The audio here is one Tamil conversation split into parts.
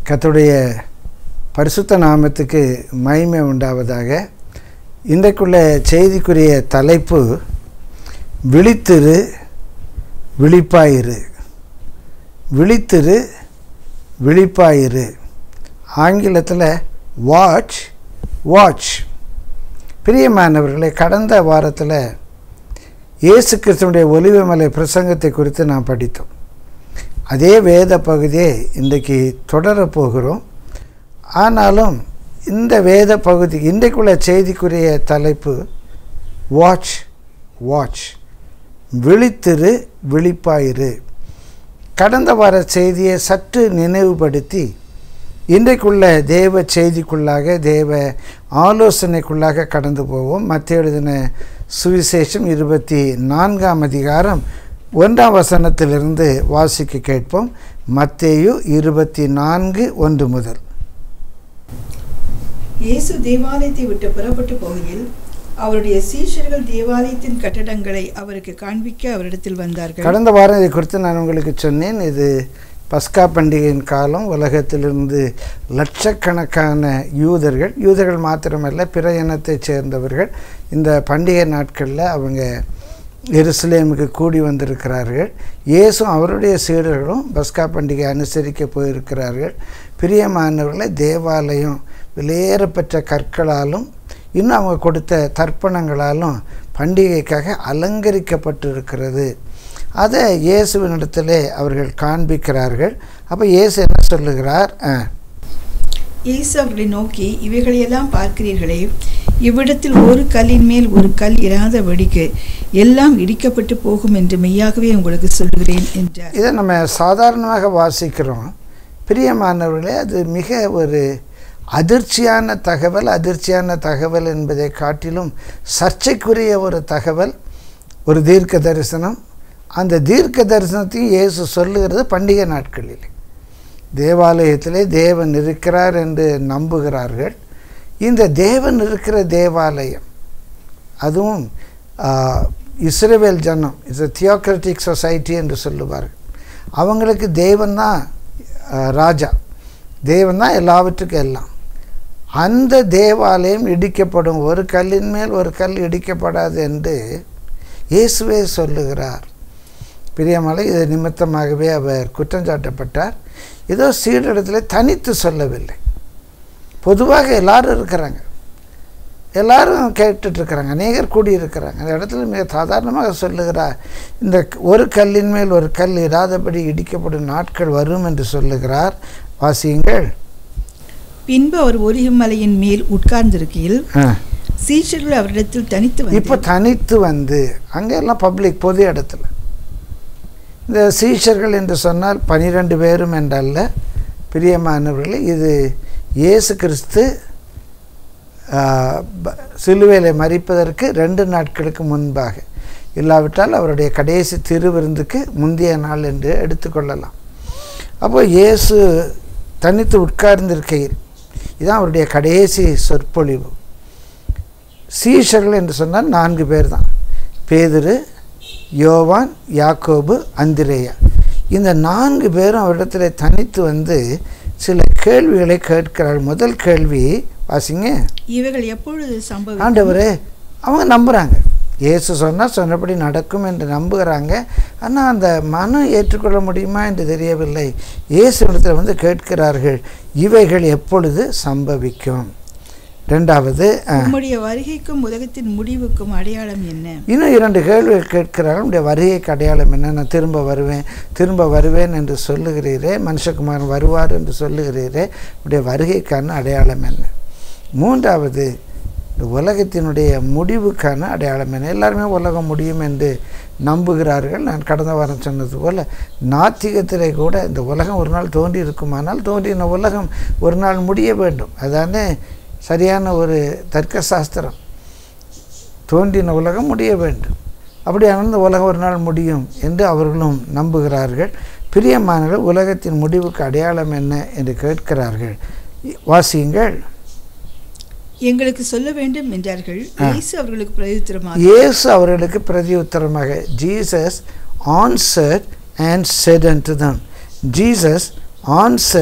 கர்த்தருடைய பரிசுத்த நாமத்துக்கு மகிமை உண்டாவதாக இன்றைக்குள்ள செய்திக்குரிய தலைப்பு விழித்திரு விழிப்பாயிரு விழித்திரு விழிப்பாயிரு ஆங்கிலத்தில் வாட்ச் வாட்ச் பிரியமானவர்களே கடந்த வாரத்தில் இயேசு கிறிஸ்துவனுடைய ஒலிவமலை பிரசங்கத்தை குறித்து நாம் படித்தோம் அதே வேத பகுதியை இன்றைக்கு தொடரப் போகிறோம் ஆனாலும் இந்த வேத பகுதி இன்றைக்குள்ள செய்திக்குரிய தலைப்பு வாட்ச் வாட்ச் விழித்திரு விழிப்பாயிரு கடந்த வார செய்தியை சற்று நினைவுபடுத்தி இன்றைக்குள்ள தேவ செய்திக்குள்ளாக தேவ ஆலோசனைக்குள்ளாக கடந்து போவோம் மத்திய எழுதின சுவிசேஷம் இருபத்தி நான்காம் அதிகாரம் ஒன்றாம் வசனத்திலிருந்து வாசிக்க கேட்போம் மத்தேயு இருபத்தி நான்கு ஒன்று முதல் இயேசு தேவாலயத்தை விட்டு புறப்பட்டு போகையில் அவருடைய சீஷர்கள் தேவாலயத்தின் கட்டடங்களை அவருக்கு காண்பிக்க அவரிடத்தில் வந்தார்கள் கடந்த வாரம் இதை குறித்து நான் உங்களுக்கு சொன்னேன் இது பஸ்கா பண்டிகையின் காலம் உலகத்திலிருந்து லட்சக்கணக்கான யூதர்கள் யூதர்கள் மாத்திரமல்ல பிற இனத்தைச் சேர்ந்தவர்கள் இந்த பண்டிகை நாட்களில் அவங்க எருசலேமுக்கு கூடி வந்திருக்கிறார்கள் இயேசும் அவருடைய சீடர்களும் பஸ்கா பண்டிகை அனுசரிக்க போயிருக்கிறார்கள் பிரியமானவர்களை தேவாலயம் வெளியேறப்பெற்ற கற்களாலும் இன்னும் அவங்க கொடுத்த தர்ப்பணங்களாலும் பண்டிகைக்காக அலங்கரிக்கப்பட்டிருக்கிறது அதை இயேசுவினிடத்திலே அவர்கள் காண்பிக்கிறார்கள் அப்போ இயேசு என்ன சொல்லுகிறார் ஆ, இயேசு அவர்களை நோக்கி இவைகளையெல்லாம் பார்க்கிறீர்களே இவ்விடத்தில் ஒரு கல்லின் மேல் ஒரு கல் இராதபடிக்கு எல்லாம் இடிக்கப்பட்டு போகும் என்று மெய்யாகவே உங்களுக்கு சொல்லுகிறேன் என்றார் இதை நம்ம சாதாரணமாக வாசிக்கிறோம் பிரியமானவர்களே அது மிக ஒரு அதிர்ச்சியான தகவல் அதிர்ச்சியான தகவல் என்பதை காட்டிலும் சர்ச்சைக்குரிய ஒரு தகவல் ஒரு தீர்க்க தரிசனம் அந்த தீர்க்க தரிசனத்தையும் இயேசு சொல்லுகிறது பண்டிகை நாட்களில் தேவாலயத்திலே தேவன் இருக்கிறார் என்று நம்புகிறார்கள் இந்த தேவன் இருக்கிற தேவாலயம் அதுவும் ஆ, இஸ்ரவேல் ஜனம் இட்ஸ் a தியோக்ரட்டிக் சொசைட்டி என்று சொல்லுவார்கள் அவங்களுக்கு தேவன் தான் ராஜா தேவன் தான் எல்லாவற்றுக்கும் எல்லாம் அந்த தேவாலயம் இடிக்கப்படும் ஒரு கல்லின் மேல் ஒரு கல் இடிக்கப்படாது என்று இயேசுவே சொல்லுகிறார் பிரியமலை இது நிமித்தமாகவே அவர் குற்றஞ்சாட்டப்பட்டார் ஏதோ சீடத்தில் தனித்து சொல்லவில்லை பொதுவாக எல்லாரும் இருக்கிறாங்க எல்லாரும் கேட்டுட்டு இருக்கிறாங்க அநேகர் கூடியிருக்கிறாங்க அந்த இடத்துல மிக சாதாரணமாக சொல்லுகிறார் இந்த ஒரு கல்லின் மேல் ஒரு கல் இராதபடி இடிக்கப்படும் நாட்கள் வரும் என்று சொல்லுகிறார் வாசியுங்கள் பின்பு அவர் ஒலிமலையின் மேல் உட்கார்ந்திருக்கையில் ஆ. சீஷர்கள் அவரிடத்தில் தனித்து இப்போ வந்து தனித்து வந்து அங்கே எல்லாம் பப்ளிக் பொது இடத்துல இந்த சீஷர்கள் என்று சொன்னால் பனிரெண்டு பேரும் என்றல்ல பிரியமானவர்களே இது இயேசு கிறிஸ்து ஆ, ப- சிலுவையிலே மறிப்பதற்கு ரெண்டு நாட்களுக்கு முன்பாக இல்லாவிட்டால் அவருடைய கடைசி திருவிருந்துக்கு முந்தைய நாள் என்று எடுத்துக்கொள்ளலாம் அப்போ இயேசு தனித்து உட்கார்ந்திருக்கையில் இதுதான் அவருடைய கடைசி சொற்பொழிவு சீஷர்கள் என்று சொன்னால் நான்கு பேர் தான் பேதுரு யோவான் யாக்கோபு அந்திரேயா இந்த நான்கு பேரும் அவரிடத்தில் தனித்து வந்து சில கேள்விகளை கேட்கிறார்கள் முதல் கேள்வி வாசிங்க இவைகள் எப்பொழுது சம்பவம் ஆண்டவரே அவங்க நம்புகிறாங்க இயேசு சொன்னால் சொன்னபடி நடக்கும் என்று நம்புகிறாங்க ஆனால் அந்த மனம் ஏற்றுக்கொள்ள முடியுமா என்று தெரியவில்லை இயேசு இடத்துல வந்து கேட்கிறார்கள் இவைகள் எப்பொழுது சம்பவிக்கும் ரெண்டாவது ஆ, உம்முடைய வருகைக்கும் உலகத்தின் முடிவுக்கும் அடையாளம் என்ன இன்னும் இரண்டு கேள்விகள் கேட்கிறார்கள் உடைய வருகைக்கு அடையாளம் என்ன நான் திரும்ப வருவேன் திரும்ப வருவேன் என்று சொல்லுகிறீரே மனுஷகுமாரன் வருவார் என்று சொல்லுகிறீரே உடைய வருகைக்கான அடையாளம் என்ன மூன்றாவது இந்த உலகத்தினுடைய முடிவுக்கான அடையாளம் என்ன எல்லாருமே உலகம் முடியும் என்று நம்புகிறார்கள் நான் கடந்த வாரம் சொன்னது போல் நாத்திகத்திலே கூட இந்த உலகம் ஒரு நாள் தோன்றி இருக்குமானால் தோன்றின உலகம் ஒரு நாள் முடிய வேண்டும் அதானே சரியான ஒரு தர்க்க சாஸ்திரம் தோன்றின உலகம் முடிய வேண்டும் அப்படியான இந்த உலகம் ஒரு நாள் முடியும் என்று அவர்களும் நம்புகிறார்கள் பிரியமானவர்கள் உலகத்தின் முடிவுக்கு அடையாளம் என்ன என்று கேட்கிறார்கள் வாசியுங்கள் எங்களுக்கு சொல்ல வேண்டும் என்றார்கள் இயேசு அவர்களுக்கு பிரயுத்தரமாக இயேசு அவர்களுக்கு பிரதியுத்தரமாக Jesus answered and said unto them Jesus answered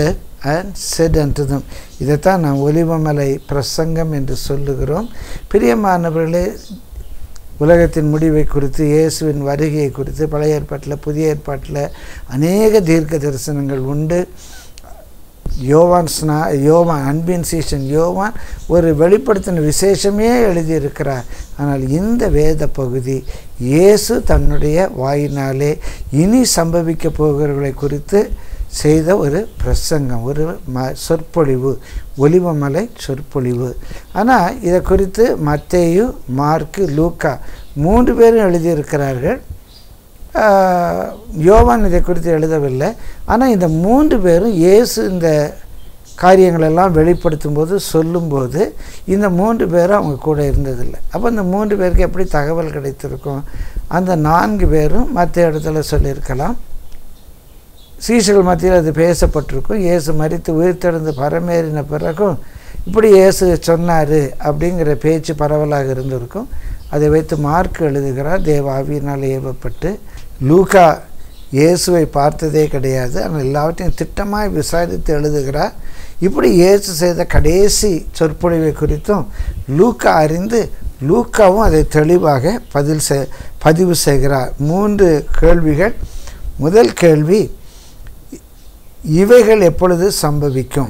and said unto them இதைத்தான் நாம் ஒலிவமலை பிரசங்கம் என்று சொல்லுகிறோம் பிரியமானவர்களே உலகத்தின் முடிவை குறித்து இயேசுவின் வருகையை குறித்து பழைய ஏற்பாட்டில் புதிய ஏற்பாட்டில் அநேக தீர்க்க தரிசனங்கள் உண்டு யோவான் ஸ்னா யோவான் அன்பின் சீசன் யோவான் ஒரு வெளிப்படுத்தின விசேஷமே எழுதியிருக்கிறார் ஆனால் இந்த வேத பகுதி இயேசு தன்னுடைய வாயினாலே இனி சம்பவிக்க போகிறவர்களை குறித்து செய்த ஒரு பிரசங்கம் ஒரு ம சொற்பொழிவு ஒலிவமலை சொற்பொழிவு ஆனால் இதை குறித்து மத்தேயு மார்க்கு லூக்கா மூன்று பேரும் எழுதியிருக்கிறார்கள் ஆஹ், யோவான் இதை குறித்து எழுதவில்லை ஆனால் இந்த மூன்று பேரும் இயேசு இந்த காரியங்களெல்லாம் வெளிப்படுத்தும் போது சொல்லும்போது இந்த மூன்று பேரும் அவங்க கூட இருந்ததில்லை அப்போ இந்த மூன்று பேருக்கு எப்படி தகவல் கிடைத்திருக்கும் அந்த நான்கு பேரும் மற்ற இடத்துல சொல்லியிருக்கலாம் சீசர்கள் மத்தியில் அது பேசப்பட்டிருக்கும் இயேசு மரித்து உயிர்த்தெழுந்து பரமேறின பிறகும் இப்படி இயேசு சொன்னார் அப்படிங்கிற பேச்சு பரவலாக இருந்திருக்கும் அதை வைத்து மார்க் எழுதுகிறார் தேவ ஆவியினால் ஏவப்பட்டு லூக்கா இயேசுவை பார்த்ததே கிடையாது ஆனால் எல்லாவற்றையும் திட்டமாய் விசாரித்து எழுதுகிறார் இப்படி இயேசு செய்த கடைசி சொற்பொழிவை குறித்தும் லூக்கா அறிந்து லூக்காவும் அதை தெளிவாக பதில் செ பதிவு செய்கிறார் மூன்று கேள்விகள் முதல் கேள்வி இவைகள் எப்பொழுது சம்பவிக்கும்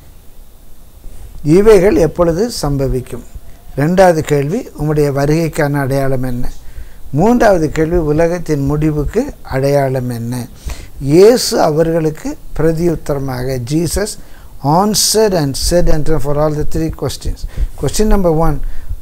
இவைகள் எப்பொழுது சம்பவிக்கும் ரெண்டாவது கேள்வி உம்முடைய வருகைக்கான அடையாளம் என்ன மூன்றாவது கேள்வி உலகத்தின் முடிவுக்கு அடையாளம் என்ன இயேசு அவர்களுக்கு பிரதியுத்தரமாக Jesus answered and said and for all the three questions question number one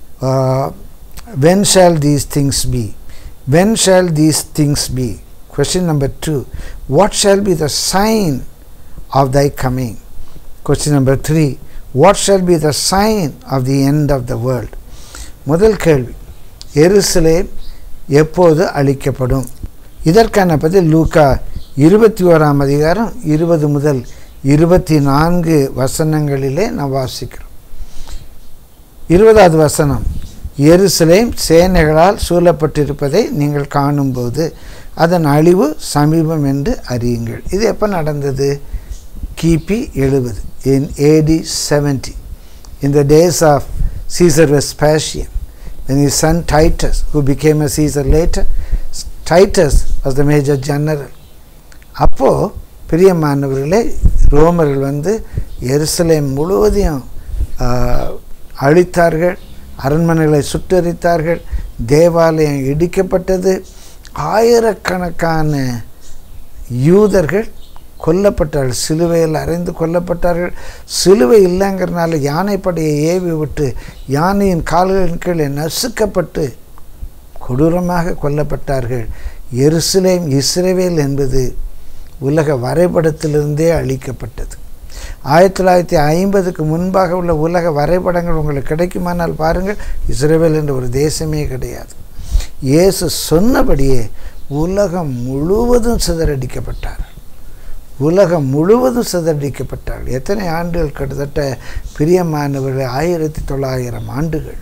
when shall these things be when shall these things be question number 2 what shall be the sign of thy coming question number 3 what shall be the sign of the end of the world முதல் கேள்வி எருசலேம் எப்போது அழிக்கப்படும் இதற்கான பதில் லூக்கா இருபத்தி ஓராம் அதிகாரம் இருபது முதல் இருபத்தி நான்கு வசனங்களிலே நாம் வாசிக்கிறோம் இருபதாவது வசனம் எருசலேம் சேனைகளால் சூழப்பட்டிருப்பதை நீங்கள் காணும்போது அதன் அழிவு சமீபம் என்று அறியுங்கள் இது எப்போ நடந்தது கிபி எழுபது in AD seventy in the days of Caesar Vespasian, when his son Titus, who became a Caesar later, Titus was the major general. அப்போது பிரியமானவர்களே ரோமர்கள் வந்து எருசலேம் முழுவதையும் ஆஹ், அழித்தார்கள் அரண்மனைகளை சுட்டெரித்தார்கள் தேவாலயம் இடிக்கப்பட்டது ஆயிரக்கணக்கான யூதர்கள் கொல்லப்பட்டார்கள் சிலுவையில் அறைந்து கொல்லப்பட்டார்கள் சிலுவை இல்லைங்கிறனால யானைப்படையை ஏவி விட்டு யானையின் கால்களின் கீழே நசுக்கப்பட்டு கொடூரமாக கொல்லப்பட்டார்கள் எருசலேம் இஸ்ரவேல் என்பது உலக வரைபடத்திலிருந்தே அழிக்கப்பட்டது ஆயிரத்தி தொள்ளாயிரத்தி ஐம்பதுக்கு முன்பாக உள்ள உலக வரைபடங்கள் உங்களுக்கு கிடைக்குமானால் பாருங்கள் இஸ்ரேல் என்ற ஒரு தேசமே கிடையாது இயேசு சொன்னபடியே உலகம் முழுவதும் சிதறடிக்கப்பட்டார் உலகம் முழுவதும் சிதறடிக்கப்பட்டார் எத்தனை ஆண்டுகள் கிட்டத்தட்ட பிரியமானவர்கள் ஆயிரத்தி தொள்ளாயிரம் ஆண்டுகள்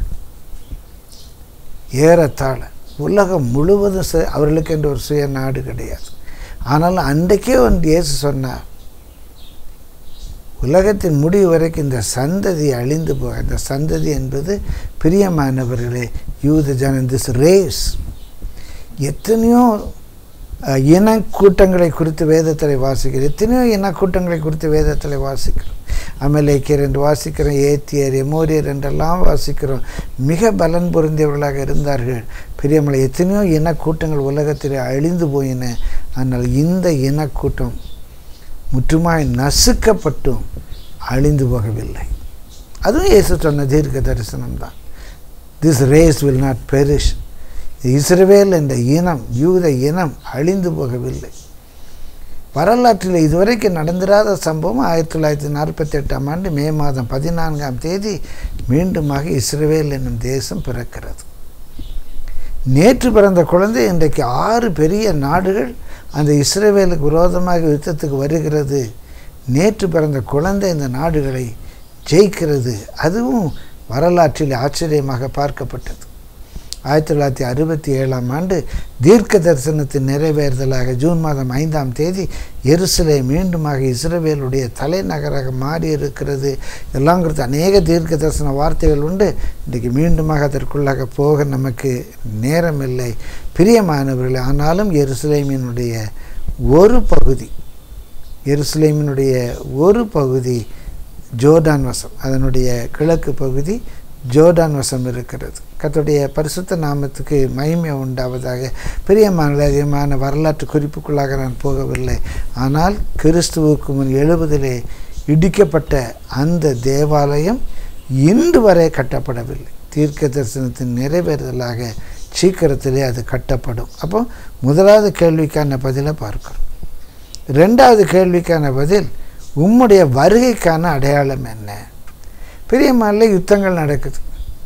ஏறத்தாழ உலகம் முழுவதும் ச- அவர்களுக்கு என்று ஒரு சுய நாடு கிடையாது ஆனால் அன்றைக்கே ஒன்று இயேசு சொன்னார் உலகத்தின் முடிவு வரைக்கும் இந்த சந்ததி அழிந்து போக இந்த சந்ததி என்பது பிரியமானவர்களே யூத ஜன திஸ் ரேஸ் எத்தனையோ அஹ், இனக்கூட்டங்களை குறித்து வேதத்தில் வாசிக்கிறோம் எத்தனையோ இனக்கூட்டங்களை குறித்து வேதத்தில் வாசிக்கிறோம் அமலேக்கியர் என்று வாசிக்கிறோம் ஏத்தியர் எமோரியர் என்றெல்லாம் வாசிக்கிறோம் மிக பலன் பொருந்தியவர்களாக இருந்தார்கள் பிரியமலை எத்தனையோ இனக்கூட்டங்கள் உலகத்தில் அழிந்து போயின ஆனால் இந்த இனக்கூட்டம் முற்றுமாய் நசுக்கப்பட்டும் அழிந்து போகவில்லை அதுவும் இயேசு சொன்ன தீர்க்க தரிசனம் தான் this race will not perish இஸ்ரவேல் என்ற இனம் யூத இனம் அழிந்து போகவில்லை வரலாற்றில் இதுவரைக்கும் நடந்திராத சம்பவம் ஆயிரத்தி தொள்ளாயிரத்தி நாற்பத்தி எட்டாம் ஆண்டு மே மாதம் பதினான்காம் தேதி மீண்டுமாக இஸ்ரவேல் என்னும் தேசம் பிறக்கிறது நேற்று பிறந்த குழந்தை இன்றைக்கு ஆறு பெரிய நாடுகள் அந்த இஸ்ரவேலுக்கு விரோதமாக யுத்தத்துக்கு வருகிறது நேற்று பிறந்த குழந்தை இந்த நாடுகளை ஜெயிக்கிறது அதுவும் வரலாற்றில் ஆச்சரியமாக பார்க்கப்பட்டது ஆயிரத்தி தொள்ளாயிரத்தி அறுபத்தி ஏழாம் ஆண்டு தீர்க்க தரிசனத்தின் நிறைவேறுதலாக ஜூன் மாதம் ஐந்தாம் தேதி எருசலே மீண்டுமாக இஸ்ரவேலுடைய தலைநகராக மாறி இருக்கிறது இதெல்லாம் குறித்து அநேக தீர்க்க தரிசன வார்த்தைகள் உண்டு இன்றைக்கு மீண்டுமாக அதற்குள்ளாக போக நமக்கு நேரம் இல்லை பிரியமானவர்களே ஆனாலும் எருசலேமினுடைய ஒரு பகுதி எருசலேமினுடைய ஒரு பகுதி ஜோர்டான் வசம் அதனுடைய கிழக்கு பகுதி ஜோர்டான் வசம் இருக்கிறது கர்த்தருடைய பரிசுத்த நாமத்துக்கு மகிமை உண்டாவதாக பிரியமான அதிகமான வரலாற்று குறிப்புக்குள்ளாக நான் போகவில்லை ஆனால் கிறிஸ்துவுக்கு முன் எழுபதிலே இடிக்கப்பட்ட அந்த தேவாலயம் இன்று வரை கட்டப்படவில்லை தீர்க்க தரிசனத்தின் நிறைவேறுதலாக சீக்கிரத்திலே அது கட்டப்படும் அப்போ முதலாவது கேள்விக்கான பதிலை பார்க்கிறோம் ரெண்டாவது கேள்விக்கான பதில் உம்முடைய வருகைக்கான அடையாளம் என்ன பெரியம்மாவில் யுத்தங்கள் நடக்குது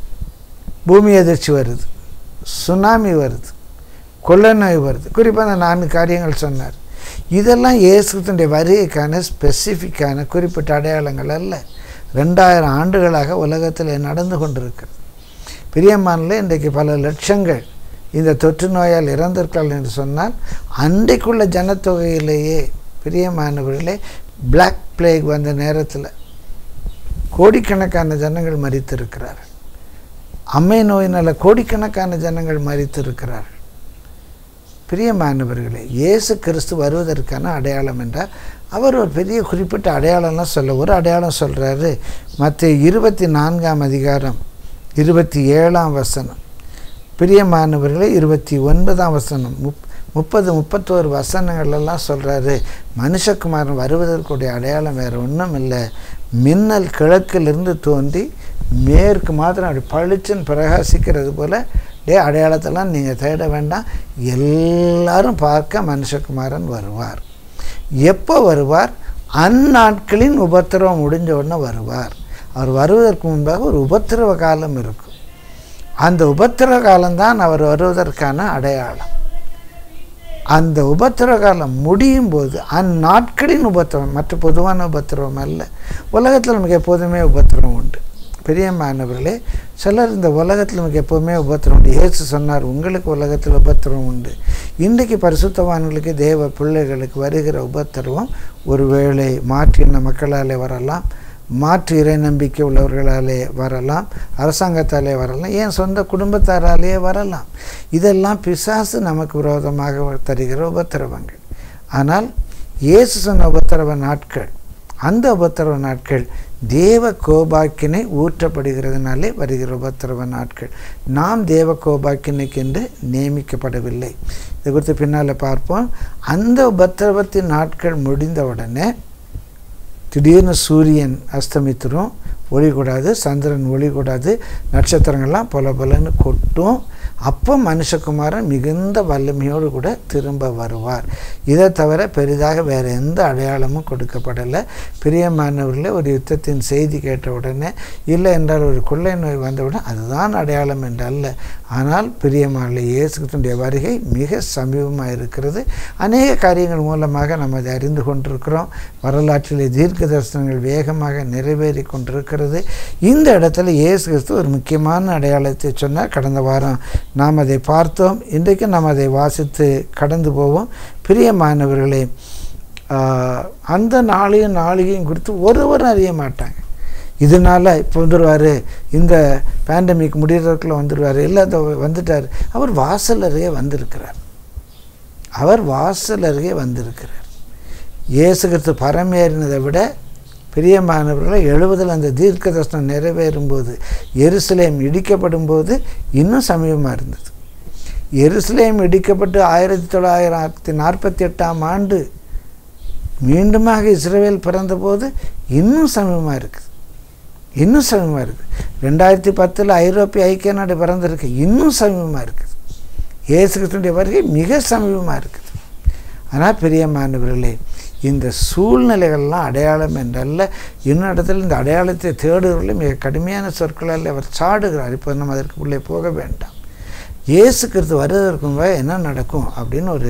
பூமி அதிர்ச்சி வருது சுனாமி வருது கொள்ளை நோய் வருது குறிப்பாக அந்த நான்கு காரியங்கள் சொன்னார் இதெல்லாம் இயேசுடைய வருகைக்கான ஸ்பெசிஃபிக்கான குறிப்பிட்ட அடையாளங்கள் அல்ல ரெண்டாயிரம் ஆண்டுகளாக உலகத்தில் நடந்து கொண்டிருக்கிறது பிரியமானில் இன்றைக்கு பல லட்சங்கள் இந்த தொற்று நோயால் இறந்திருக்கிறார்கள் என்று சொன்னால் அன்றைக்குள்ள ஜனத்தொகையிலேயே பிரியமானவர்களே பிளாக் பிளேக் வந்த நேரத்தில் கோடிக்கணக்கான ஜனங்கள் மறித்திருக்கிறார்கள் அம்மை நோயினால் கோடிக்கணக்கான ஜனங்கள் மறித்திருக்கிறார்கள் பிரியமானவர்களே இயேசு கிறிஸ்து வருவதற்கான அடையாளம் என்றால் அவர் ஒரு பெரிய குறிப்பிட்ட அடையாளம்லாம் சொல்ல ஒரு அடையாளம் சொல்கிறாரு மற்ற இருபத்தி நான்காம் அதிகாரம் இருபத்தி ஏழாம் வசனம் பிரியமானவர்களே இருபத்தி ஒன்பதாம் வசனம் முப் முப்பது முப்பத்தோரு வசனங்கள்லாம் சொல்கிறாரு மனுஷகுமாரன் வருவதற்குடைய அடையாளம் வேறு ஒன்றும் இல்லை மின்னல் கிழக்கிலிருந்து தோன்றி மேற்கு மாத்திரம் அப்படி பளிச்சுன்னு பிரகாசிக்கிறது போல் டே அடையாளத்தெல்லாம் நீங்கள் தேட வேண்டாம் எல்லாரும் பார்க்க மனுஷகுமாரன் வருவார் எப்போ வருவார் அந்நாட்களின் உபத்திரவம் முடிஞ்ச உடனே வருவார் அவர் வருவதற்கு முன்பாக ஒரு உபத்திரவ காலம் இருக்கும் அந்த உபத்திரவ காலம்தான் அவர் வருவதற்கான அடையாளம் அந்த உபத்திரவ காலம் முடியும் போது அந்நாட்களின் உபத்திரவம் மற்ற பொதுவான உபத்திரவம் அல்ல உலகத்தில் நமக்கு எப்போதுமே உபத்திரவம் உண்டு பிரியமானவர்களே சிலர் இந்த உலகத்தில் நமக்கு எப்போவுமே உபத்திரம் உண்டு இயேசு சொன்னார் உங்களுக்கு உலகத்தில் உபத்திரம் உண்டு இன்றைக்கு பரிசுத்தவான்களுக்கு தேவ பிள்ளைகளுக்கு வருகிற உபத்திரவம் ஒருவேளை மாற்றின மக்களாலே வரலாம் மாற்று இறை நம்பிக்கை உள்ளவர்களாலே வரலாம் அரசாங்கத்தாலே வரலாம் ஏன் சொந்த குடும்பத்தாராலேயே வரலாம் இதெல்லாம் பிசாசு நமக்கு விரோதமாக தருகிற உபத்திரவங்கள் ஆனால் இயேசு சொன்ன உபத்திரவ நாட்கள் அந்த உபத்திரவ நாட்கள் தேவ கோபாக்கினை ஊற்றப்படுகிறதுனாலே வருகிற உபத்திரவ நாட்கள் நாம் தேவ கோபாக்கினைக்கென்று நியமிக்கப்படவில்லை இது குறித்து பின்னால் பார்ப்போம் அந்த உபத்திரவத்தின் நாட்கள் முடிந்த உடனே திடீர்னு சூரியன் அஸ்தமித்துரும் ஒளி கூடாது சந்திரன் ஒளி கூடாது நட்சத்திரங்கள்லாம் பொல பொலன்னு கொட்டும் அப்போ மனுஷகுமாரன் மிகுந்த வல்லமையோடு கூட திரும்ப வருவார் இதை தவிர பெரிதாக வேறு எந்த அடையாளமும் கொடுக்கப்படலை பிரியமானவர்களே ஒரு யுத்தத்தின் செய்தி கேட்ட உடனே இல்லை என்றால் ஒரு கொள்ளை நோய் வந்தவுடன் அதுதான் அடையாளம் என்று அல்ல ஆனால் பிரியமான இயேசுடைய வருகை மிக சமீபமாக இருக்கிறது அநேக காரியங்கள் மூலமாக நம்ம அதை அறிந்து கொண்டிருக்கிறோம் வரலாற்றிலே தீர்க்க தரிசனங்கள் வேகமாக நிறைவேறி கொண்டிருக்கிறது இந்த இடத்துல இயேசு கிறிஸ்து ஒரு முக்கியமான அடையாளத்தை சொன்னார் கடந்த வாரம் நாம் அதை பார்த்தோம் இன்றைக்கு நாம் அதை வாசித்து கடந்து போவோம் பிரியமானவர்களே அந்த நாளையும் நாளையும் குறித்து ஒருவரும் அறிய மாட்டாங்க இதனால் இப்போ வந்துடுவார் இந்த பேண்டமிக் முடிகிறதுக்குள்ளே வந்துடுவார் இல்லை வந்துட்டார் அவர் வாசல் அருகே வந்திருக்கிறார் அவர் வாசல் அருகே வந்திருக்கிறார் இயேசு கிறிஸ்து பரமேறினதை விட பிரியமானவர்களை எழுபதில் அந்த தீர்க்க தர்ஷனம் நிறைவேறும் போது எருசலேம் இடிக்கப்படும் போது இன்னும் சமீபமாக இருந்தது எருசலேம் இடிக்கப்பட்டு ஆயிரத்தி தொள்ளாயிரத்தி நாற்பத்தி எட்டாம் ஆண்டு மீண்டுமாக இஸ்ரேல் பிறந்தபோது இன்னும் சமீபமாக இருக்குது இன்னும் சமீபமாக இருக்குது ரெண்டாயிரத்தி பத்தில் ஐரோப்பிய ஐக்கிய நாடு பிறந்திருக்கு இன்னும் சமீபமாக இருக்குது இயேசு கிறிஸ்துடைய வருகை மிக சமீபமாக இருக்குது ஆனால் பிரியமானவர்களே இந்த சூழ்நிலைகள்லாம் அடையாளம் என்றல்ல இன்னும் இடத்துல இந்த அடையாளத்தை தேடுவதில் மிக கடுமையான சொற்களால் அவர் சாடுகிறார் இப்போ நம்ம அதற்கு உள்ளே போக வேண்டாம் இயேசு கிறிஸ்து வருவதற்கு முன்பாக என்ன நடக்கும் அப்படின்னு ஒரு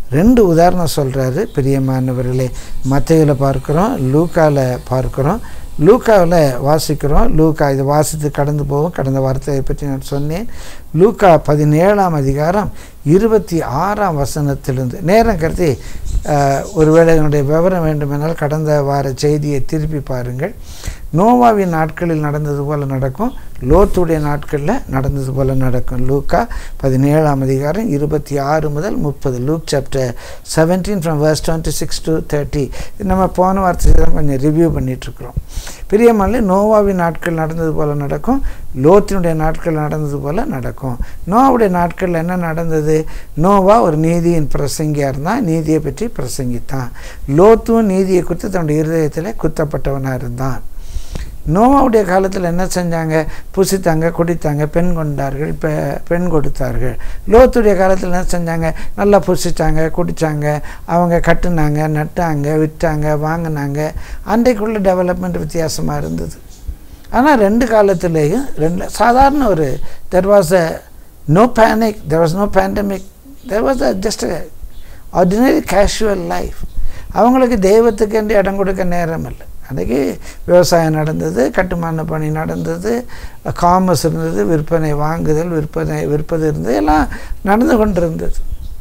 ரெண்டு உதாரணம் சொல்கிறாரு பிரியமானவர்களே மத்தையில் பார்க்குறோம் லூக்காவில் பார்க்குறோம் லூக்காவில் வாசிக்கிறோம் லூக்கா இதை வாசித்து கடந்து போவோம் கடந்த வார்த்தையை பற்றி நான் சொன்னேன் லூக்கா பதினேழாம் அதிகாரம் இருபத்தி ஆறாம் வசனத்திலிருந்து நேரம் கருதி அஹ், ஒருவேளை என்னுடைய விவரம் வேண்டுமென்றால் கடந்த வார செய்தியை திருப்பி பாருங்கள் நோவாவின் நாட்களில் நடந்தது போல் நடக்கும் லோத்துடைய நாட்களில் நடந்தது போல் நடக்கும் லூக்கா பதினேழாம் அதிகாரம் இருபத்தி ஆறு முதல் முப்பது Luke chapter seventeen from verse twenty six to thirty நம்ம போன வாரத்தில் தான் கொஞ்சம் ரிவ்யூ பண்ணிகிட்ருக்குறோம் பிரியமல்ல நோவாவின் நாட்கள் நடந்தது போல் நடக்கும் லோத்தினுடைய நாட்கள் நடந்தது போல் நடக்கும் நோவாவுடைய நாட்களில் என்ன நடந்தது நோவா ஒரு நீதியின் பிரசங்கியாக இருந்தான் நீதியை பற்றி பிரசங்கித்தான் லோத்தும் நீதியை குறித்து தன்னுடைய இருதயத்தில் குத்தப்பட்டவனாக இருந்தான் நோவாவுடைய காலத்தில் என்ன செஞ்சாங்க புசித்தாங்க குடித்தாங்க பெண் கொண்டார்கள் பெ பெண் கொடுத்தார்கள் லோத்துடைய காலத்தில் என்ன செஞ்சாங்க நல்லா புசித்தாங்க குடித்தாங்க அவங்க கட்டுனாங்க நட்டாங்க விற்றாங்க வாங்கினாங்க அன்றைக்குள்ள டெவலப்மெண்ட் வித்தியாசமாக இருந்தது ஆனால் ரெண்டு காலத்துலேயும் ரெண்டு சாதாரண ஒரு there was a no panic there was no pandemic there was a just ordinary casual life அவங்களுக்கு தெய்வத்துக்கு இடம் கொடுக்க நேரம் இல்லை அன்றைக்கி விவசாயம் நடந்தது கட்டுமான பணி நடந்தது காமர்ஸ் இருந்தது விற்பனை வாங்குதல் விற்பனை விற்பது இருந்தது எல்லாம் நடந்து கொண்டிருந்தது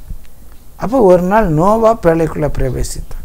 அப்போ ஒரு நாள் நோவா பேழைக்குள்ளே பிரவேசித்தான்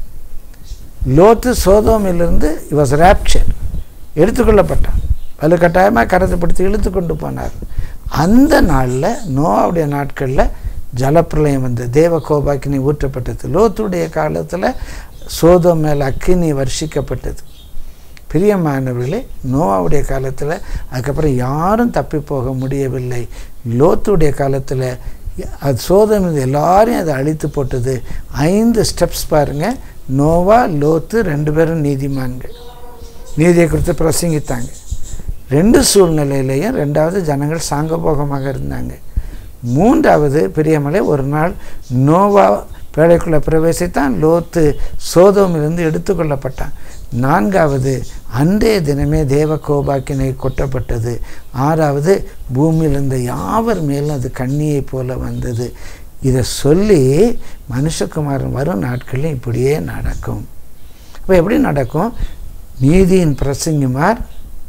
லோத்து சோதோமிலிருந்து வாஸ் ரேப்சர் எடுத்துக்கொள்ளப்பட்டான் வலுக்கட்டாயமாக கரத்தைப்படுத்தி இழுத்து கொண்டு போனார் அந்த நாளில் நோவாவுடைய நாட்களில் ஜலப்பிரளயம் வந்து தேவ கோபாக்கினி ஊற்றப்பட்டது லோத்துடைய காலத்தில் சோதம் மேல் அக்கினி வர்ஷிக்கப்பட்டது பிரியமானவர்களே நோவாவுடைய காலத்தில் அதுக்கப்புறம் யாரும் தப்பி போக முடியவில்லை லோத்துடைய காலத்தில் அது சோதம் எல்லாரையும் அதை அழித்து போட்டது ஐந்து ஸ்டெப்ஸ் பாருங்கள் நோவா லோத்து ரெண்டு பேரும் நீதிமான்கள் நீதியை குறித்து பிரசங்கித்தாங்க ரெண்டு சூழ்நிலையிலையும் ரெண்டாவது ஜனங்கள் சாங்கபோகமாக இருந்தாங்க மூன்றாவது பெரியமலை ஒரு நாள் நோவா பேழைக்குள்ளே பிரவேசித்தான் லோத்து சோதோமிலிருந்து எடுத்துக்கொள்ளப்பட்டான் நான்காவது அன்றைய தினமே தேவ கோபாக்கினை கொட்டப்பட்டது ஆறாவது பூமியில் இருந்த யாவர் மேலும் அது கண்ணியைப் போல வந்தது இதை சொல்லி மனுஷகுமாரன் வரும் நாட்களில் இப்படியே நடக்கும் அப்போ எப்படி நடக்கும் நீதியின் பிரசங்கிமார்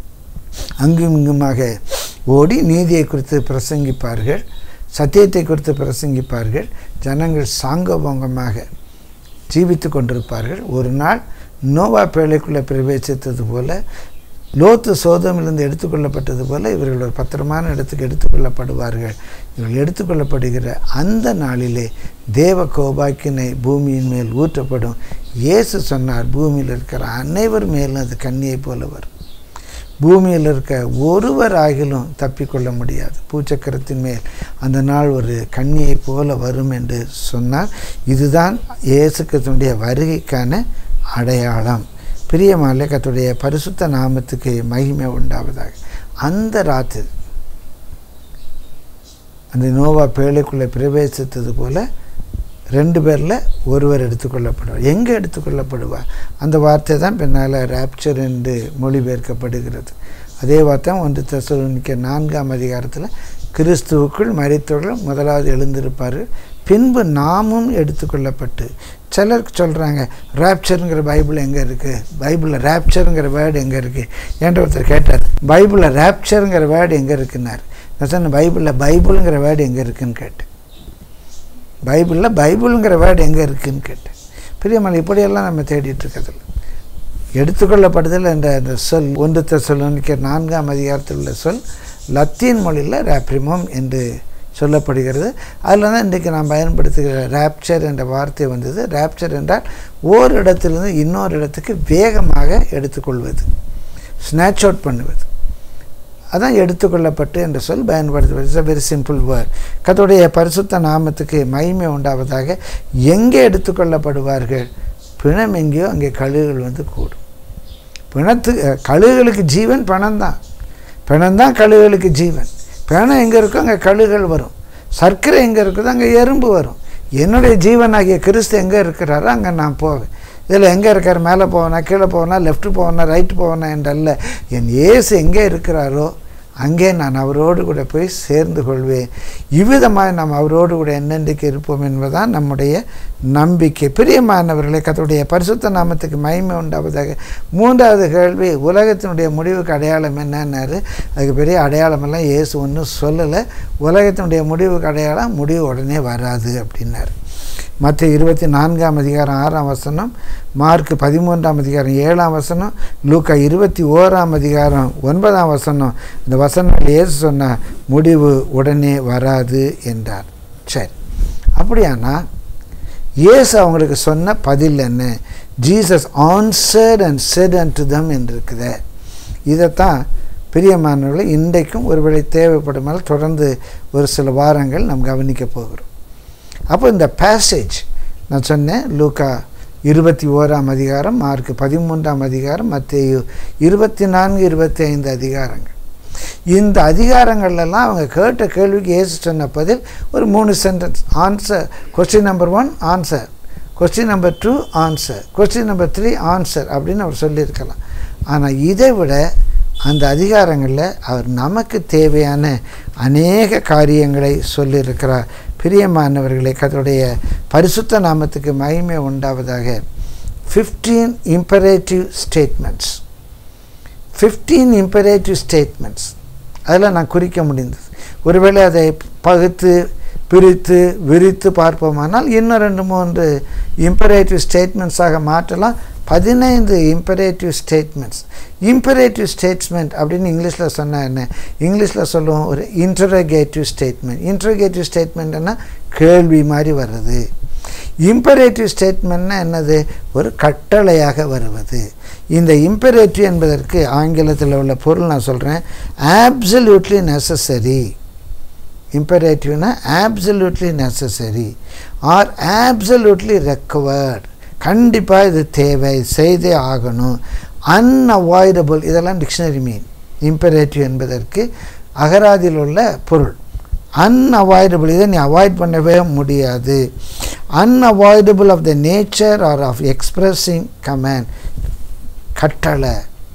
அங்கும் இங்குமாக ஓடி நீதியை குறித்து பிரசங்கிப்பார்கள் சத்தியத்தை குறித்து பிரசங்கிப்பார்கள் ஜனங்கள் சாங்கபோங்கமாக ஜீவித்து கொண்டிருப்பார்கள் ஒரு நாள் நோவா பேழைக்குள்ளே பிரவேசித்தது போல லோத்து சோதமிலிருந்து எடுத்துக்கொள்ளப்பட்டது போல இவர்கள் ஒரு பத்திரமான இடத்துக்கு எடுத்துக்கொள்ளப்படுவார்கள் இவர்கள் எடுத்துக்கொள்ளப்படுகிற அந்த நாளிலே தேவ கோபாக்கினை பூமியின் மேல் ஊற்றப்படும் இயேசு சொன்னார் பூமியில் இருக்கிற அனைவர் மேலும் அது கண்ணியை போல வரும் பூமியில் இருக்க ஒருவர் ஆகிலும் தப்பிக்கொள்ள முடியாது பூச்சக்கரத்தின் மேல் அந்த நாள் ஒரு கண்ணியை போல வரும் என்று சொன்னார் இதுதான் இயேசுக்கத்தினுடைய வருகைக்கான அடையாளம் பிரியமாலே கத்துடைய பரிசுத்த நாமத்துக்கு மகிமை உண்டாவதாக அந்த ராத்திரி அந்த நோவா பேழைக்குள்ளே பிரவேசித்தது போல ரெண்டு பேரில் ஒருவர் எடுத்துக்கொள்ளப்படுவார் எங்கே எடுத்துக்கொள்ளப்படுவார் அந்த வார்த்தை தான் பின்னால் ரேப்சர் என்று மொழிபெயர்க்கப்படுகிறது அதே வார்த்தை ஒன்று தசோனிக்க நான்காம் அதிகாரத்தில் கிறிஸ்துவுக்குள் மறித்தவர்கள் முதலாவது எழுந்திருப்பார்கள் பின்பு நாமும் எடுத்துக்கொள்ளப்பட்டு சிலர் சொல்கிறாங்க ரேப்சருங்கிற பைபிள் எங்கே இருக்குது பைபிளில் ரேப்சருங்கிற வேர்டு எங்கே இருக்குது என்ற ஒருத்தர் கேட்டார் பைபிளில் ரேப்சருங்கிற வேர்டு எங்கே இருக்குன்னார் நான் சொன்னேன் பைபிளில் பைபிளுங்கிற வேர்டு எங்கே இருக்குன்னு கேட்டேன் பைபிளில் பைபிளுங்கிற வேர்டு எங்கே இருக்குதுன்னு கேட்டேன் பிரியமலை இப்படியெல்லாம் நம்ம தேடிட்டு இருக்கிறதில்ல எடுத்துக்கொள்ளப்படுதல் என்ற அந்த சொல் ஒன்று தெசலோனிக்க நான்காம் அதிகாரத்தில் உள்ள சொல் லத்தீன் மொழியில் ரேப்ரிமம் என்று சொல்லப்படுகிறது அதில் தான் இன்றைக்கு நாம் பயன்படுத்துகிற ரேப்சர் என்ற வார்த்தை வந்தது ரேப்சர் என்றால் ஓர் இடத்திலிருந்து இன்னொரு இடத்துக்கு வேகமாக எடுத்துக்கொள்வது ஸ்நாச் அவுட் பண்ணுவது அதான் எடுத்துக்கொள்ளப்பட்டு என்ற சொல் பயன்படுத்துவது it's a very simple word கத்தோடைய பரிசுத்த நாமத்துக்கு மகிமை உண்டாவதாக எங்கே எடுத்துக்கொள்ளப்படுவார்கள் பிணம் எங்கேயோ அங்கே கழுகுகள் வந்து கூடும் பிணத்து கழுகுகளுக்கு ஜீவன் பணம் தான் பிணம் தான் கழுகுகளுக்கு ஜீவன் பிணம் எங்கே இருக்கோ அங்கே கழுகுகள் வரும் சர்க்கரை எங்கே இருக்குதோ அங்கே எறும்பு வரும் என்னுடைய ஜீவனாகிய கிறிஸ்து எங்கே இருக்கிறாரோ அங்கே நான் போவேன் இதில் எங்கே இருக்கார் மேலே போவேனா கீழே போவேனா லெஃப்ட்டு போவேனா ரைட்டு போவேனா என்றல்ல என் ஏசு எங்கே இருக்கிறாரோ அங்கே நான் அவரோடு கூட போய் சேர்ந்து கொள்வேன் இவ்விதமாக நாம் அவரோடு கூட என்னென்றைக்கு இருப்போம் என்பதுதான் நம்முடைய நம்பிக்கை பிரியமானவர்களே கத்தருடைய பரிசுத்த நாமத்துக்கு மகிமை உண்டாவதாக மூன்றாவது கேள்வி உலகத்தினுடைய முடிவுக்கு அடையாளம் என்னன்னாரு அதுக்கு பெரிய அடையாளமெல்லாம் இயேசு ஒன்றும் சொல்லலை உலகத்தினுடைய முடிவுக்கு அடையாளம் முடிவு உடனே வராது அப்படின்னாரு மற்ற இருபத்தி நான்காம் அதிகாரம் ஆறாம் வசனம் மார்க் பதிமூன்றாம் அதிகாரம் ஏழாம் வசனம் லூக்கா இருபத்தி ஓராம் அதிகாரம் ஒன்பதாம் வசனம் இந்த வசனங்கள் இயேசு சொன்ன முடிவு உடனே வராது என்றார் சரி அப்படியானா இயேசு அவங்களுக்கு சொன்ன பதில் என்ன Jesus answered and said and to them என்று இருக்குதே இதைத்தான் பிரியமானவர்களை இன்றைக்கும் ஒருவேளை தேவைப்படுமால் தொடர்ந்து ஒரு சில வாரங்கள் நாம் கவனிக்க போகிறோம் அப்போ இந்த பேசேஜ் நான் சொன்னேன் லூக்கா இருபத்தி ஓராம் அதிகாரம் மார்க் பதிமூன்றாம் அதிகாரம் மத்திய இருபத்தி நான்கு இருபத்தி ஐந்து அதிகாரங்கள் இந்த அதிகாரங்கள்லாம் அவங்க கேட்ட கேள்விக்கு ஏசு சொன்ன பதில் ஒரு மூணு sentence answer question number one answer question number two answer question number three answer அப்படின்னு அவர் சொல்லியிருக்கலாம் ஆனால் இதை விட அந்த அதிகாரங்களில் அவர் நமக்கு தேவையான அநேக காரியங்களை சொல்லியிருக்கிறார் பிரியமானவர்களை கத்தருடைய பரிசுத்த நாமத்துக்கு மகிமை உண்டாவதாக fifteen imperative statements fifteen imperative statements அதில் நான் குறிக்க முடிந்தது ஒருவேளை அதை பகுத்து பிரித்து விரித்து பார்ப்போமானால் இன்னும் ரெண்டு மூன்று இம்பரேட்டிவ் ஸ்டேட்மெண்ட்ஸாக மாற்றலாம் பதினைந்து இம்பரேட்டிவ் ஸ்டேட்மெண்ட்ஸ் இம்பரேட்டிவ் ஸ்டேட்மெண்ட் அப்படின்னு இங்கிலீஷில் சொன்னால் என்ன இங்கிலீஷில் சொல்லுவோம் ஒரு இன்டரோகேட்டிவ் ஸ்டேட்மெண்ட் இன்டரோகேட்டிவ் ஸ்டேட்மெண்ட்னா கேள்வி மாதிரி வர்றது இம்பரேட்டிவ் ஸ்டேட்மெண்ட்னா என்னது ஒரு கட்டளையாக வருவது இந்த இம்பரேட்டிவ் என்பதற்கு ஆங்கிலத்தில் உள்ள பொருள் நான் சொல்கிறேன் ஆப்சல்யூட்லி நெசசரி இம்பரேட்டிவ்னா absolutely necessary or absolutely recovered கண்டிப்பாக இது தேவை செய்தே ஆகணும் அன்அவாய்டபுள் இதெல்லாம் டிக்ஷனரி மீன் இம்பரேட்டிவ் என்பதற்கு அகராதியில் உள்ள பொருள் அன்அவாய்டபுள் இதை நீ அவாய்ட் பண்ணவே முடியாது unavoidable of the nature or of expressing command கட்டளை